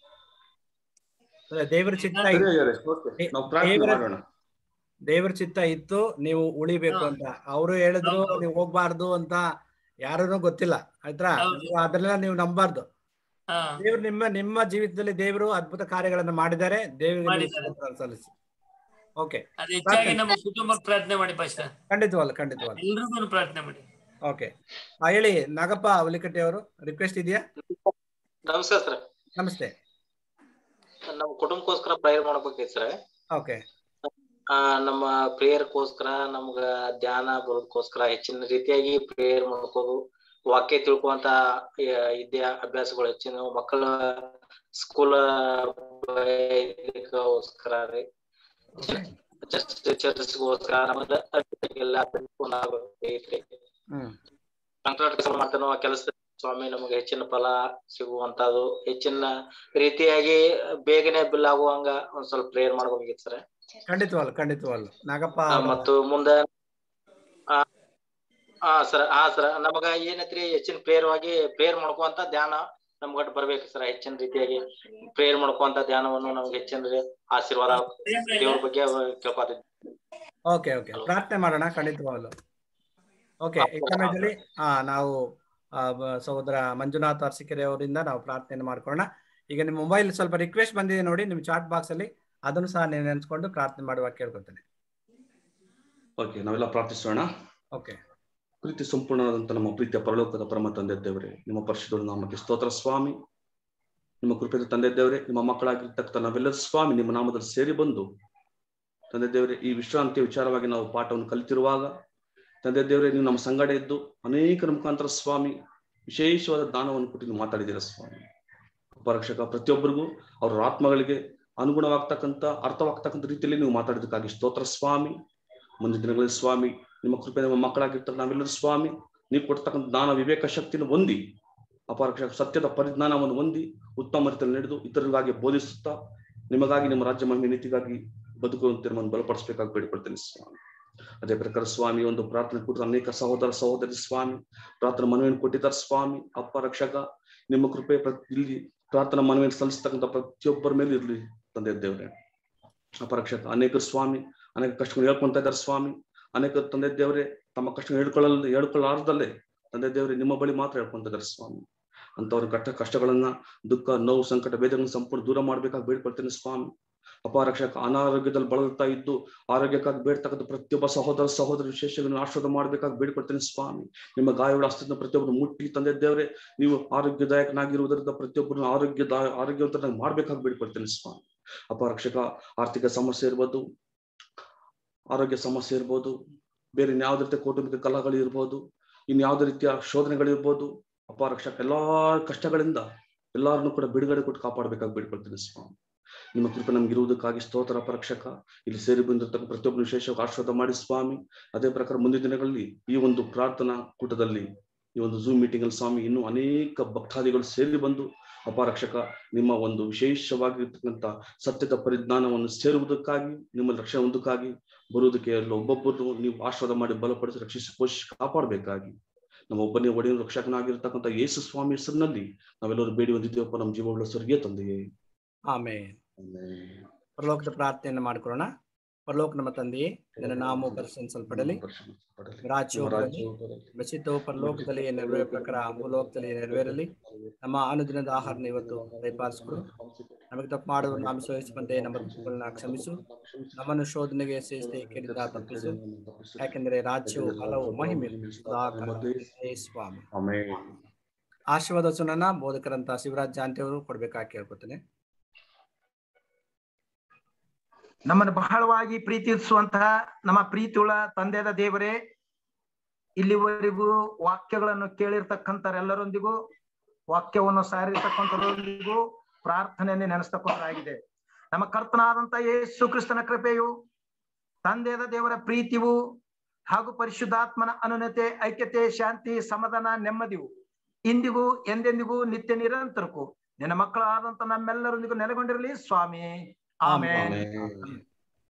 ಅದೇ ದೇವರ ಚಿತ್ತ ಸರಿ ಇತ್ತು. ಹಾಗಾದ್ರೆ, okay. ನಾವು ಪ್ರಾರ್ಥನೆ ದೇವರ- ಮಾಡೋಣ ದೇವರ ಚಿತ್ತ ಇತ್ತು ನೀವು ಉಳಿಬೇಕು ಅಂತ ಅವರು ಹೇಳಿದ್ರು ನೀವು ಹೋಗ್ಬಾರ್ದು ಅಂತ ಯಾರೂ ಗೊತ್ತಿಲ್ಲ ಆಯ್ತಾ ನೀವು ಅದನ್ನೆಲ್ಲ ನೀವು ನಂಬಾರ್ದು ದೇವ್ರು ನಿಮ್ಮ ನಿಮ್ಮ ಜೀವಿತದಲ್ಲಿ ದೇವರು ಅದ್ಭುತ ಕಾರ್ಯಗಳನ್ನ ಮಾಡಿದ್ದಾರೆ ದೇವರಿಗೆ ನೀವು ಮಾಡಿದ್ದಾರೆ. ಸ್ತೋತ್ರ ಸಲ್ಲಿಸಿ ಓಕೆ ಅದು ಹೆಚ್ಚಾಗಿ ನಮ್ಮ ಕುಟುಂಬಕ್ಕೆ ಪ್ರಾರ್ಥನೆ ಮಾಡಿ ಫಸ್ಟ್ ಖಂಡಿತವಲ್ಲ ಖಂಡಿತವಲ್ಲ ಎಲ್ರಿಗೂ ಪ್ರಾರ್ಥನೆ ಮಾಡಿ ಓಕೆ ಹೇಳಿ ನಾಗಪ್ಪ ಹುಲಿಕಟ್ಟಿ ಅವರು ರಿಕ್ವೆಸ್ಟ್ ಇದೆಯಾ ನಮಸ್ಕಾರ ಸರ್ ನಮಸ್ತೆ ನಮ್ಮ ಕುಟುಂಬಕ್ಕೋಸ್ಕರ ಪ್ರೇಯರ್ ಮಾಡ್ಬೇಕಿತ್ತು ಸರ್ ಓಕೆ ಆ ನಮ್ಮ ಪ್ರೇಯರ್ಗೋಸ್ಕರ ನಮ್ಗ ಧ್ಯಾನ ಬರೋದಕ್ಕೋಸ್ಕರ ಹೆಚ್ಚಿನ ರೀತಿಯಾಗಿ ಪ್ರೇಯರ್ ಮಾಡ್ಕೋದು ವಾಕ್ಯ ತಿಳ್ಕೊಂತ ಇದ್ದೆ ಅಭ್ಯಾಸಗಳು ಹೆಚ್ಚಿನ ಮಕ್ಕಳ ಸ್ಕೂಲ್ ಇದಕ್ಕೋಸ್ಕರ ರೀ ಚರ್ಚ್ಗೋಸ್ಕರ ನಮ್ಮದ ಎಲ್ಲ ಒಂದಾಗಬೇಕ್ರಿ ಹ್ಮ್ ಸಂಕಟ ಮಾಡ್ತಾನೋ ಆ ಕೆಲಸ ಸ್ವಾಮಿ ನಮಗೆ ಹೆಚ್ಚಿನ ಫಲ ಸಿಗುವಂತದ್ದು ಹೆಚ್ಚಿನ ರೀತಿಯಾಗಿ ಬೇಗನೆ ಬಿಲ್ ಆಗುವಂಗ ಒಂದ್ ಸ್ವಲ್ಪ ಪ್ರೇಯರ್ ಮಾಡ್ಬೇಕಾಗಿತ್ತು ಸರ್ ಖಂಡಿತವಲ್ಲ ಖಂಡಿತವಲ್ಲ ನಾಗಪ್ಪ ಅವರ- ಮತ್ತು ಮುಂದೆ ಆ, ಹಾ ಸರ್ ಹಾ ಸರ್ ನಮಗ ಏನೈತ್ರಿ ಹೆಚ್ಚಿನ ಪ್ರೇಯರ್ ಆಗಿ ಪ್ರೇಯರ್ ಮಾಡ್ಕೊಂತ ಧ್ಯಾನ ನಮ್ಗಟ್ ಬರ್ಬೇಕು ಸರ್ ಹೆಚ್ಚಿನ ರೀತಿಯಾಗಿ ಪ್ರೇಯರ್ ಮಾಡ್ಕೊಂತ ಧ್ಯಾನವನ್ನು ನಮ್ಗೆ ಹೆಚ್ಚಿನ ಆಶೀರ್ವಾದ ದೇವ್ರ ಬಗ್ಗೆ ಕೇಳ್ಕೊತಿದ್ವಿ ಓಕೆ ಓಕೆ ಪ್ರಾರ್ಥನೆ ಮಾಡೋಣ ಖಂಡಿತವಾಗಲು ಓಕೆ ಈ ಸಮಯದಲ್ಲಿ ಆ ನಾವು ಆ, ಬ- ಸಹೋದರ ಮಂಜುನಾಥ್ ಅರಸಿಕೆರೆ ಅವರಿಂದ ನಾವು ಪ್ರಾರ್ಥನೆ ಮಾಡ್ಕೊಳ್ಳೋಣ ಈಗ ನಿಮ್ಮ ಮೊಬೈಲ್ ಸ್ವಲ್ಪ ರಿಕ್ವೆಸ್ಟ್ ಬಂದಿದೆ ನೋಡಿ ನಿಮ್ಮ ಚಾಟ್ ಬಾಕ್ಸ್ ಅಲ್ಲಿ ಅದನ್ನು ಸಹ ನೀವು ನೆನೆಸ್ಕೊಂಡು ಪ್ರಾರ್ಥನೆ ಮಾಡುವ ಕೇಳ್ಕೊತೇನೆ ಓಕೆ ನಾವೆಲ್ಲ ಪ್ರಾರ್ಥಿಸೋಣ ಓಕೆ ಪ್ರೀತಿ ಸಂಪೂರ್ಣವಾದಂತ ನಮ್ಮ ಪ್ರೀತಿಯ ಪರಲೋಕದ ಪರಮ ತಂದೆ ದೇವರೇ ನಿಮ್ಮ ಪರಿಶುದ್ಧ ನಾಮಕ್ಕೆ ಸ್ತೋತ್ರ ಸ್ವಾಮಿ ನಿಮ್ಮ ಕೃಪೆಯ ತಂದೆ ದೇವರೇ ನಿಮ್ಮ ಮಕ್ಕಳಾಗಿರ್ತಕ್ಕ ನಾವೆಲ್ಲರೂ ಸ್ವಾಮಿ ನಿಮ್ಮ ನಾಮದಲ್ಲಿ ಸೇರಿ ಬಂದು ತಂದೆ ದೇವರೇ ಈ ವಿಶ್ರಾಂತಿಯ ವಿಚಾರವಾಗಿ ನಾವು ಪಾಠವನ್ನು ಕಲಿತಿರುವಾಗ ತಂದೆ ದೇವರೇ ನೀವು ನಮ್ಮ ಸಂಗಡ ಇದ್ದು ಅನೇಕರ ಮುಖಾಂತರ ಸ್ವಾಮಿ ವಿಶೇಷವಾದ ದಾನವನ್ನು ಕೊಟ್ಟು ನೀವು ಮಾತಾಡಿದ್ದೀರ ಸ್ವಾಮಿ ಉಪರಕ್ಷಕ ಪ್ರತಿಯೊಬ್ಬರಿಗೂ ಅವರ ಆತ್ಮಗಳಿಗೆ ಅನುಗುಣವಾಗ್ತಕ್ಕಂಥ ಅರ್ಥವಾಗ್ತಕ್ಕಂಥ ರೀತಿಯಲ್ಲಿ ನೀವು ಮಾತಾಡಿದ್ದಕ್ಕಾಗಿ ಸ್ತೋತ್ರ ಸ್ವಾಮಿ ಮುಂದಿನ ದಿನಗಳಲ್ಲಿ ಸ್ವಾಮಿ ನಿಮ್ಮ ಕೃಪೆ ನಮ್ಮ ಮಕ್ಕಳಾಗಿರ್ತಾರೆ ನಾವೆಲ್ಲರೂ ಸ್ವಾಮಿ ನೀವು ಕೊಡ್ತಕ್ಕಂಥ ಜ್ಞಾನ ವಿವೇಕ ಶಕ್ತಿಯನ್ನು ಹೊಂದಿ ಅಪರಕ್ಷಕ ಸತ್ಯದ ಪರಿಜ್ಞಾನವನ್ನು ಹೊಂದಿ ಉತ್ತಮ ರೀತಿಯಲ್ಲಿ ನಡೆದು ಇತರರಿಗಾಗಿ ಬೋಧಿಸುತ್ತಾ ನಿಮಗಾಗಿ ನಿಮ್ಮ ರಾಜ್ಯ ಮಹಿಮೆ ನೀತಿಗಾಗಿ ಬದುಕುವಂತೆ ನಮ್ಮನ್ನು ಬಲಪಡಿಸಬೇಕಾಗಿ ಬೇಡಿಕೊಳ್ತೇನೆ ಸ್ವಾಮಿ ಅದೇ ಪ್ರಕಾರ ಸ್ವಾಮಿ ಒಂದು ಪ್ರಾರ್ಥನೆ ಕೊಟ್ಟು ಅನೇಕ ಸಹೋದರ ಸಹೋದರಿ ಸ್ವಾಮಿ ಪ್ರಾರ್ಥನೆ ಮನವಿಯನ್ನು ಕೊಟ್ಟಿದ್ದಾರೆ ಸ್ವಾಮಿ ಅಪ್ಪ ರಕ್ಷಕ ನಿಮ್ಮ ಕೃಪೆ ಪ್ರತಿ- ಇಲ್ಲಿ ಪ್ರಾರ್ಥನಾ ಮನವಿಯನ್ನು ಸಲ್ಲಿಸ್ತಕ್ಕಂಥ ಪ್ರತಿಯೊಬ್ಬರ ಮೇಲೆ ಇರಲಿ ತಂದೆ ದೇವರೇ ಅಪರಕ್ಷಕ ಅನೇಕ ಸ್ವಾಮಿ ಅನೇಕ ಕಷ್ಟಗಳು ಹೇಳ್ಕೊಂತ ಇದ್ದಾರೆ ಸ್ವಾಮಿ ಅನೇಕ ತಂದೆ ದೇವರೇ ತಮ್ಮ ಕಷ್ಟ ಹೇಳ್ಕೊಳ್ಳಲ್ಲ ಹೇಳ್ಕೊಳ್ಳಾರ್ದಲ್ಲೇ ತಂದೆ ದೇವರೇ ನಿಮ್ಮ ಬಳಿ ಮಾತ್ರ ಹೇಳ್ಕೊಂತ ಇದ್ದಾರೆ ಸ್ವಾಮಿ ಅಂತವ್ರ ಕಷ್ಟ ಕಷ್ಟಗಳನ್ನ ದುಃಖ ನೋವು ಸಂಕಟ ಬೇದಗಳನ್ನು ಸಂಪೂರ್ಣ ದೂರ ಮಾಡ್ಬೇಕಾಗಿ ಬೇಡ್ಕೊಳ್ತೇನೆ ಸ್ವಾಮಿ ಅಪಾರಕ್ಷಕ ಅನಾರೋಗ್ಯದಲ್ಲಿ ಬಳಲ್ತಾ ಇದ್ದು ಆರೋಗ್ಯಕ್ಕಾಗಿ ಬೇಡ್ತಕ್ಕಂಥ ಪ್ರತಿಯೊಬ್ಬ ಸಹೋದರ ಸಹೋದರ ವಿಶೇಷಗಳನ್ನು ಆಶೀರ್ವಾದ ಮಾಡ್ಬೇಕಾಗಿ ಬೇಡ್ಕೊಳ್ತೇನೆ ಸ್ವಾಮಿ ನಿಮ್ಮ ಗಾಯಗಳ ಹಸ್ತದಿಂದ ಪ್ರತಿಯೊಬ್ಬರು ಮುಟ್ಟಿ ತಂದೆ ದೇವರೇ ನೀವು ಆರೋಗ್ಯದಾಯಕನಾಗಿರುವುದರಿಂದ ಪ್ರತಿಯೊಬ್ಬರನ್ನು ಆರೋಗ್ಯದ ಆರೋಗ್ಯವಂತನಾಗಿ ಮಾಡ್ಬೇಕಾಗಿ ಬೇಡ್ಕೊಳ್ತೇನೆ ಸ್ವಾಮಿ ಅಪರಕ್ಷಕ ಆರ್ಥಿಕ ಸಮಸ್ಯೆ ಇರ್ಬೋದು ಆರೋಗ್ಯ ಸಮಸ್ಯೆ ಇರ್ಬೋದು ಬೇರೆ ಇನ್ಯಾವುದೇ ರೀತಿಯ ಕೌಟುಂಬಿಕ ಕಲಹಗಳು ಇರ್ಬೋದು ಇನ್ಯಾವುದೇ ರೀತಿಯ ಶೋಧನೆಗಳಿರ್ಬೋದು ಅಪಾರಕ್ಷಕ ಎಲ್ಲಾ ಕಷ್ಟಗಳಿಂದ ಎಲ್ಲಾರನ್ನು ಕೂಡ ಬಿಡುಗಡೆ ಕೊಟ್ಟು ಕಾಪಾಡಬೇಕಾಗಿ ಬೇಡ್ಕೊಳ್ತೇನೆ ಸ್ವಾಮಿ ನಿಮ್ಮ ಕೃಪೆ ನಮ್ಗೆ ಇರುವುದಕ್ಕಾಗಿ ಸ್ತೋತ್ರ ಪರಕ್ಷಕ ಇಲ್ಲಿ ಸೇರಿ ಬಂದಿರ್ತಕ್ಕ ಪ್ರತಿಯೊಬ್ಬರು ವಿಶೇಷವಾಗಿ ಆಶೀರ್ವಾದ ಮಾಡಿ ಸ್ವಾಮಿ ಅದೇ ಪ್ರಕಾರ ಮುಂದಿನ ದಿನಗಳಲ್ಲಿ ಈ ಒಂದು ಪ್ರಾರ್ಥನಾ ಕೂಟದಲ್ಲಿ ಈ ಒಂದು ಝೂಮ್ ಮೀಟಿಂಗ್ ಅಲ್ಲಿ ಸ್ವಾಮಿ ಇನ್ನೂ ಅನೇಕ ಭಕ್ತಾದಿಗಳು ಸೇರಿ ಬಂದು ಅಪಾರಕ್ಷಕ ನಿಮ್ಮ ಒಂದು ವಿಶೇಷವಾಗಿರ್ತಕ್ಕಂಥ ಸತ್ಯದ ಪರಿಜ್ಞಾನವನ್ನು ಸೇರುವುದಕ್ಕಾಗಿ ನಿಮ್ಮಲ್ಲಿ ರಕ್ಷಣೆ ಹೊಂದಕ್ಕಾಗಿ ಬರುವುದಕ್ಕೆ ಎಲ್ಲ ಒಬ್ಬೊಬ್ಬರು ನೀವು ಆಶೀರ್ವಾದ ಮಾಡಿ ಬಲಪಡಿಸಿ ರಕ್ಷಿಸಿ ಪೋಷಿಸಿ ಕಾಪಾಡಬೇಕಾಗಿ ನಮ್ಮ ಒಬ್ಬನೇ ಒಡೆಯ ರಕ್ಷಕನಾಗಿರ್ತಕ್ಕಂಥ ಯೇಸು ಸ್ವಾಮಿ ಹೆಸರಿನಲ್ಲಿ ನಾವೆಲ್ಲರೂ ಬೇಡಿ ಹೊಂದಿದ್ದೇವಪ್ಪ ನಮ್ಮ ಜೀವಗಳ ಸ್ವರ್ಗೀಯ ತಂದೆಯೇ ಆಮೇಲೆ ಪರಲೋಕದ ಪ್ರಾರ್ಥನೆಯನ್ನು ಮಾಡ್ಕೊಳ್ಳೋಣ ಪರಲೋಕ ನಮ್ಮ ತಂದೆಯೇ ನನ್ನ ನಾಮ ಪರಿಶೀಲಿಸಲ್ಪಡಲಿ ರಾಜ್ಯವು ಬರಲಿ ಬಸಿದ್ದು ಪರಲೋಕದಲ್ಲಿ ನೆರವೇರೋ ಪ್ರಕಾರ ಭೂಲೋಕದಲ್ಲಿ ನೆರವೇರಲಿ ನಮ್ಮ ಅನುದಿನದ ಆಹಾರನ ಇವತ್ತು ದಯಪಾಲಿಸಿಕೊಡು ನಮಗೆ ತಪ್ಪು ಮಾಡುವ ನಾಮ ಸಹಿಸುವಂತೆ ನಮ್ಮ ತಪ್ಪುಗಳನ್ನ ಕ್ಷಮಿಸು ನಮ್ಮನ್ನು ಶೋಧನೆಗೆ ಸೇರಿಸಿ ಕೇಳಿದ ತಪ್ಪಿಸು ಯಾಕೆಂದರೆ ರಾಜ್ಯವು ಹಲವು ಮಹಿಮೆ ಸದಾಕಾಲ. ಜೈ ಸ್ವಾಮಿ ಆಮೇಲೆ ಆಶೀರ್ವಾದ ವಚನನ ಬೋಧಕರಂತ ಶಿವರಾಜ್ ಜಾಂತಿ ಅವರು ಕೊಡ್ಬೇಕಾಗಿ ಕೇಳ್ಕೊತೇನೆ ನಮ್ಮನ್ನು ಬಹಳವಾಗಿ ಪ್ರೀತಿಸುವಂತಹ ನಮ್ಮ ಪ್ರೀತಿಯುಳ್ಳ ತಂದೆದ ದೇವರೇ ಇಲ್ಲಿವರೆಗೂ ವಾಕ್ಯಗಳನ್ನು ಕೇಳಿರ್ತಕ್ಕಂಥರೆಲ್ಲರೊಂದಿಗೂ ವಾಕ್ಯವನ್ನು ಸಾರಿರ್ತಕ್ಕಂಥರೊಂದಿಗೂ ಪ್ರಾರ್ಥನೆಯನ್ನೇ ನೆನೆಸ್ತಕ್ಕಂಥದ್ದಾಗಿದೆ ನಮ್ಮ ಕರ್ತನಾದಂತ ಯೇಸು ಕ್ರಿಸ್ತನ ಕೃಪೆಯು ತಂದೆದ ದೇವರ ಪ್ರೀತಿಯು ಹಾಗೂ ಪರಿಶುದ್ಧಾತ್ಮನ ಅನುನತೆ ಐಕ್ಯತೆ ಶಾಂತಿ ಸಮಾಧಾನ ನೆಮ್ಮದಿಯು ಇಂದಿಗೂ ಎಂದೆಂದಿಗೂ ನಿತ್ಯ ನಿರಂತರಕ್ಕೂ ನಿನ್ನ ಮಕ್ಕಳಾದಂತ ನಮ್ಮೆಲ್ಲರೊಂದಿಗೂ ನೆಲೆಗೊಂಡಿರಲಿ ಸ್ವಾಮಿ ಆಮೇಲೆ ಆಮೇಲೆ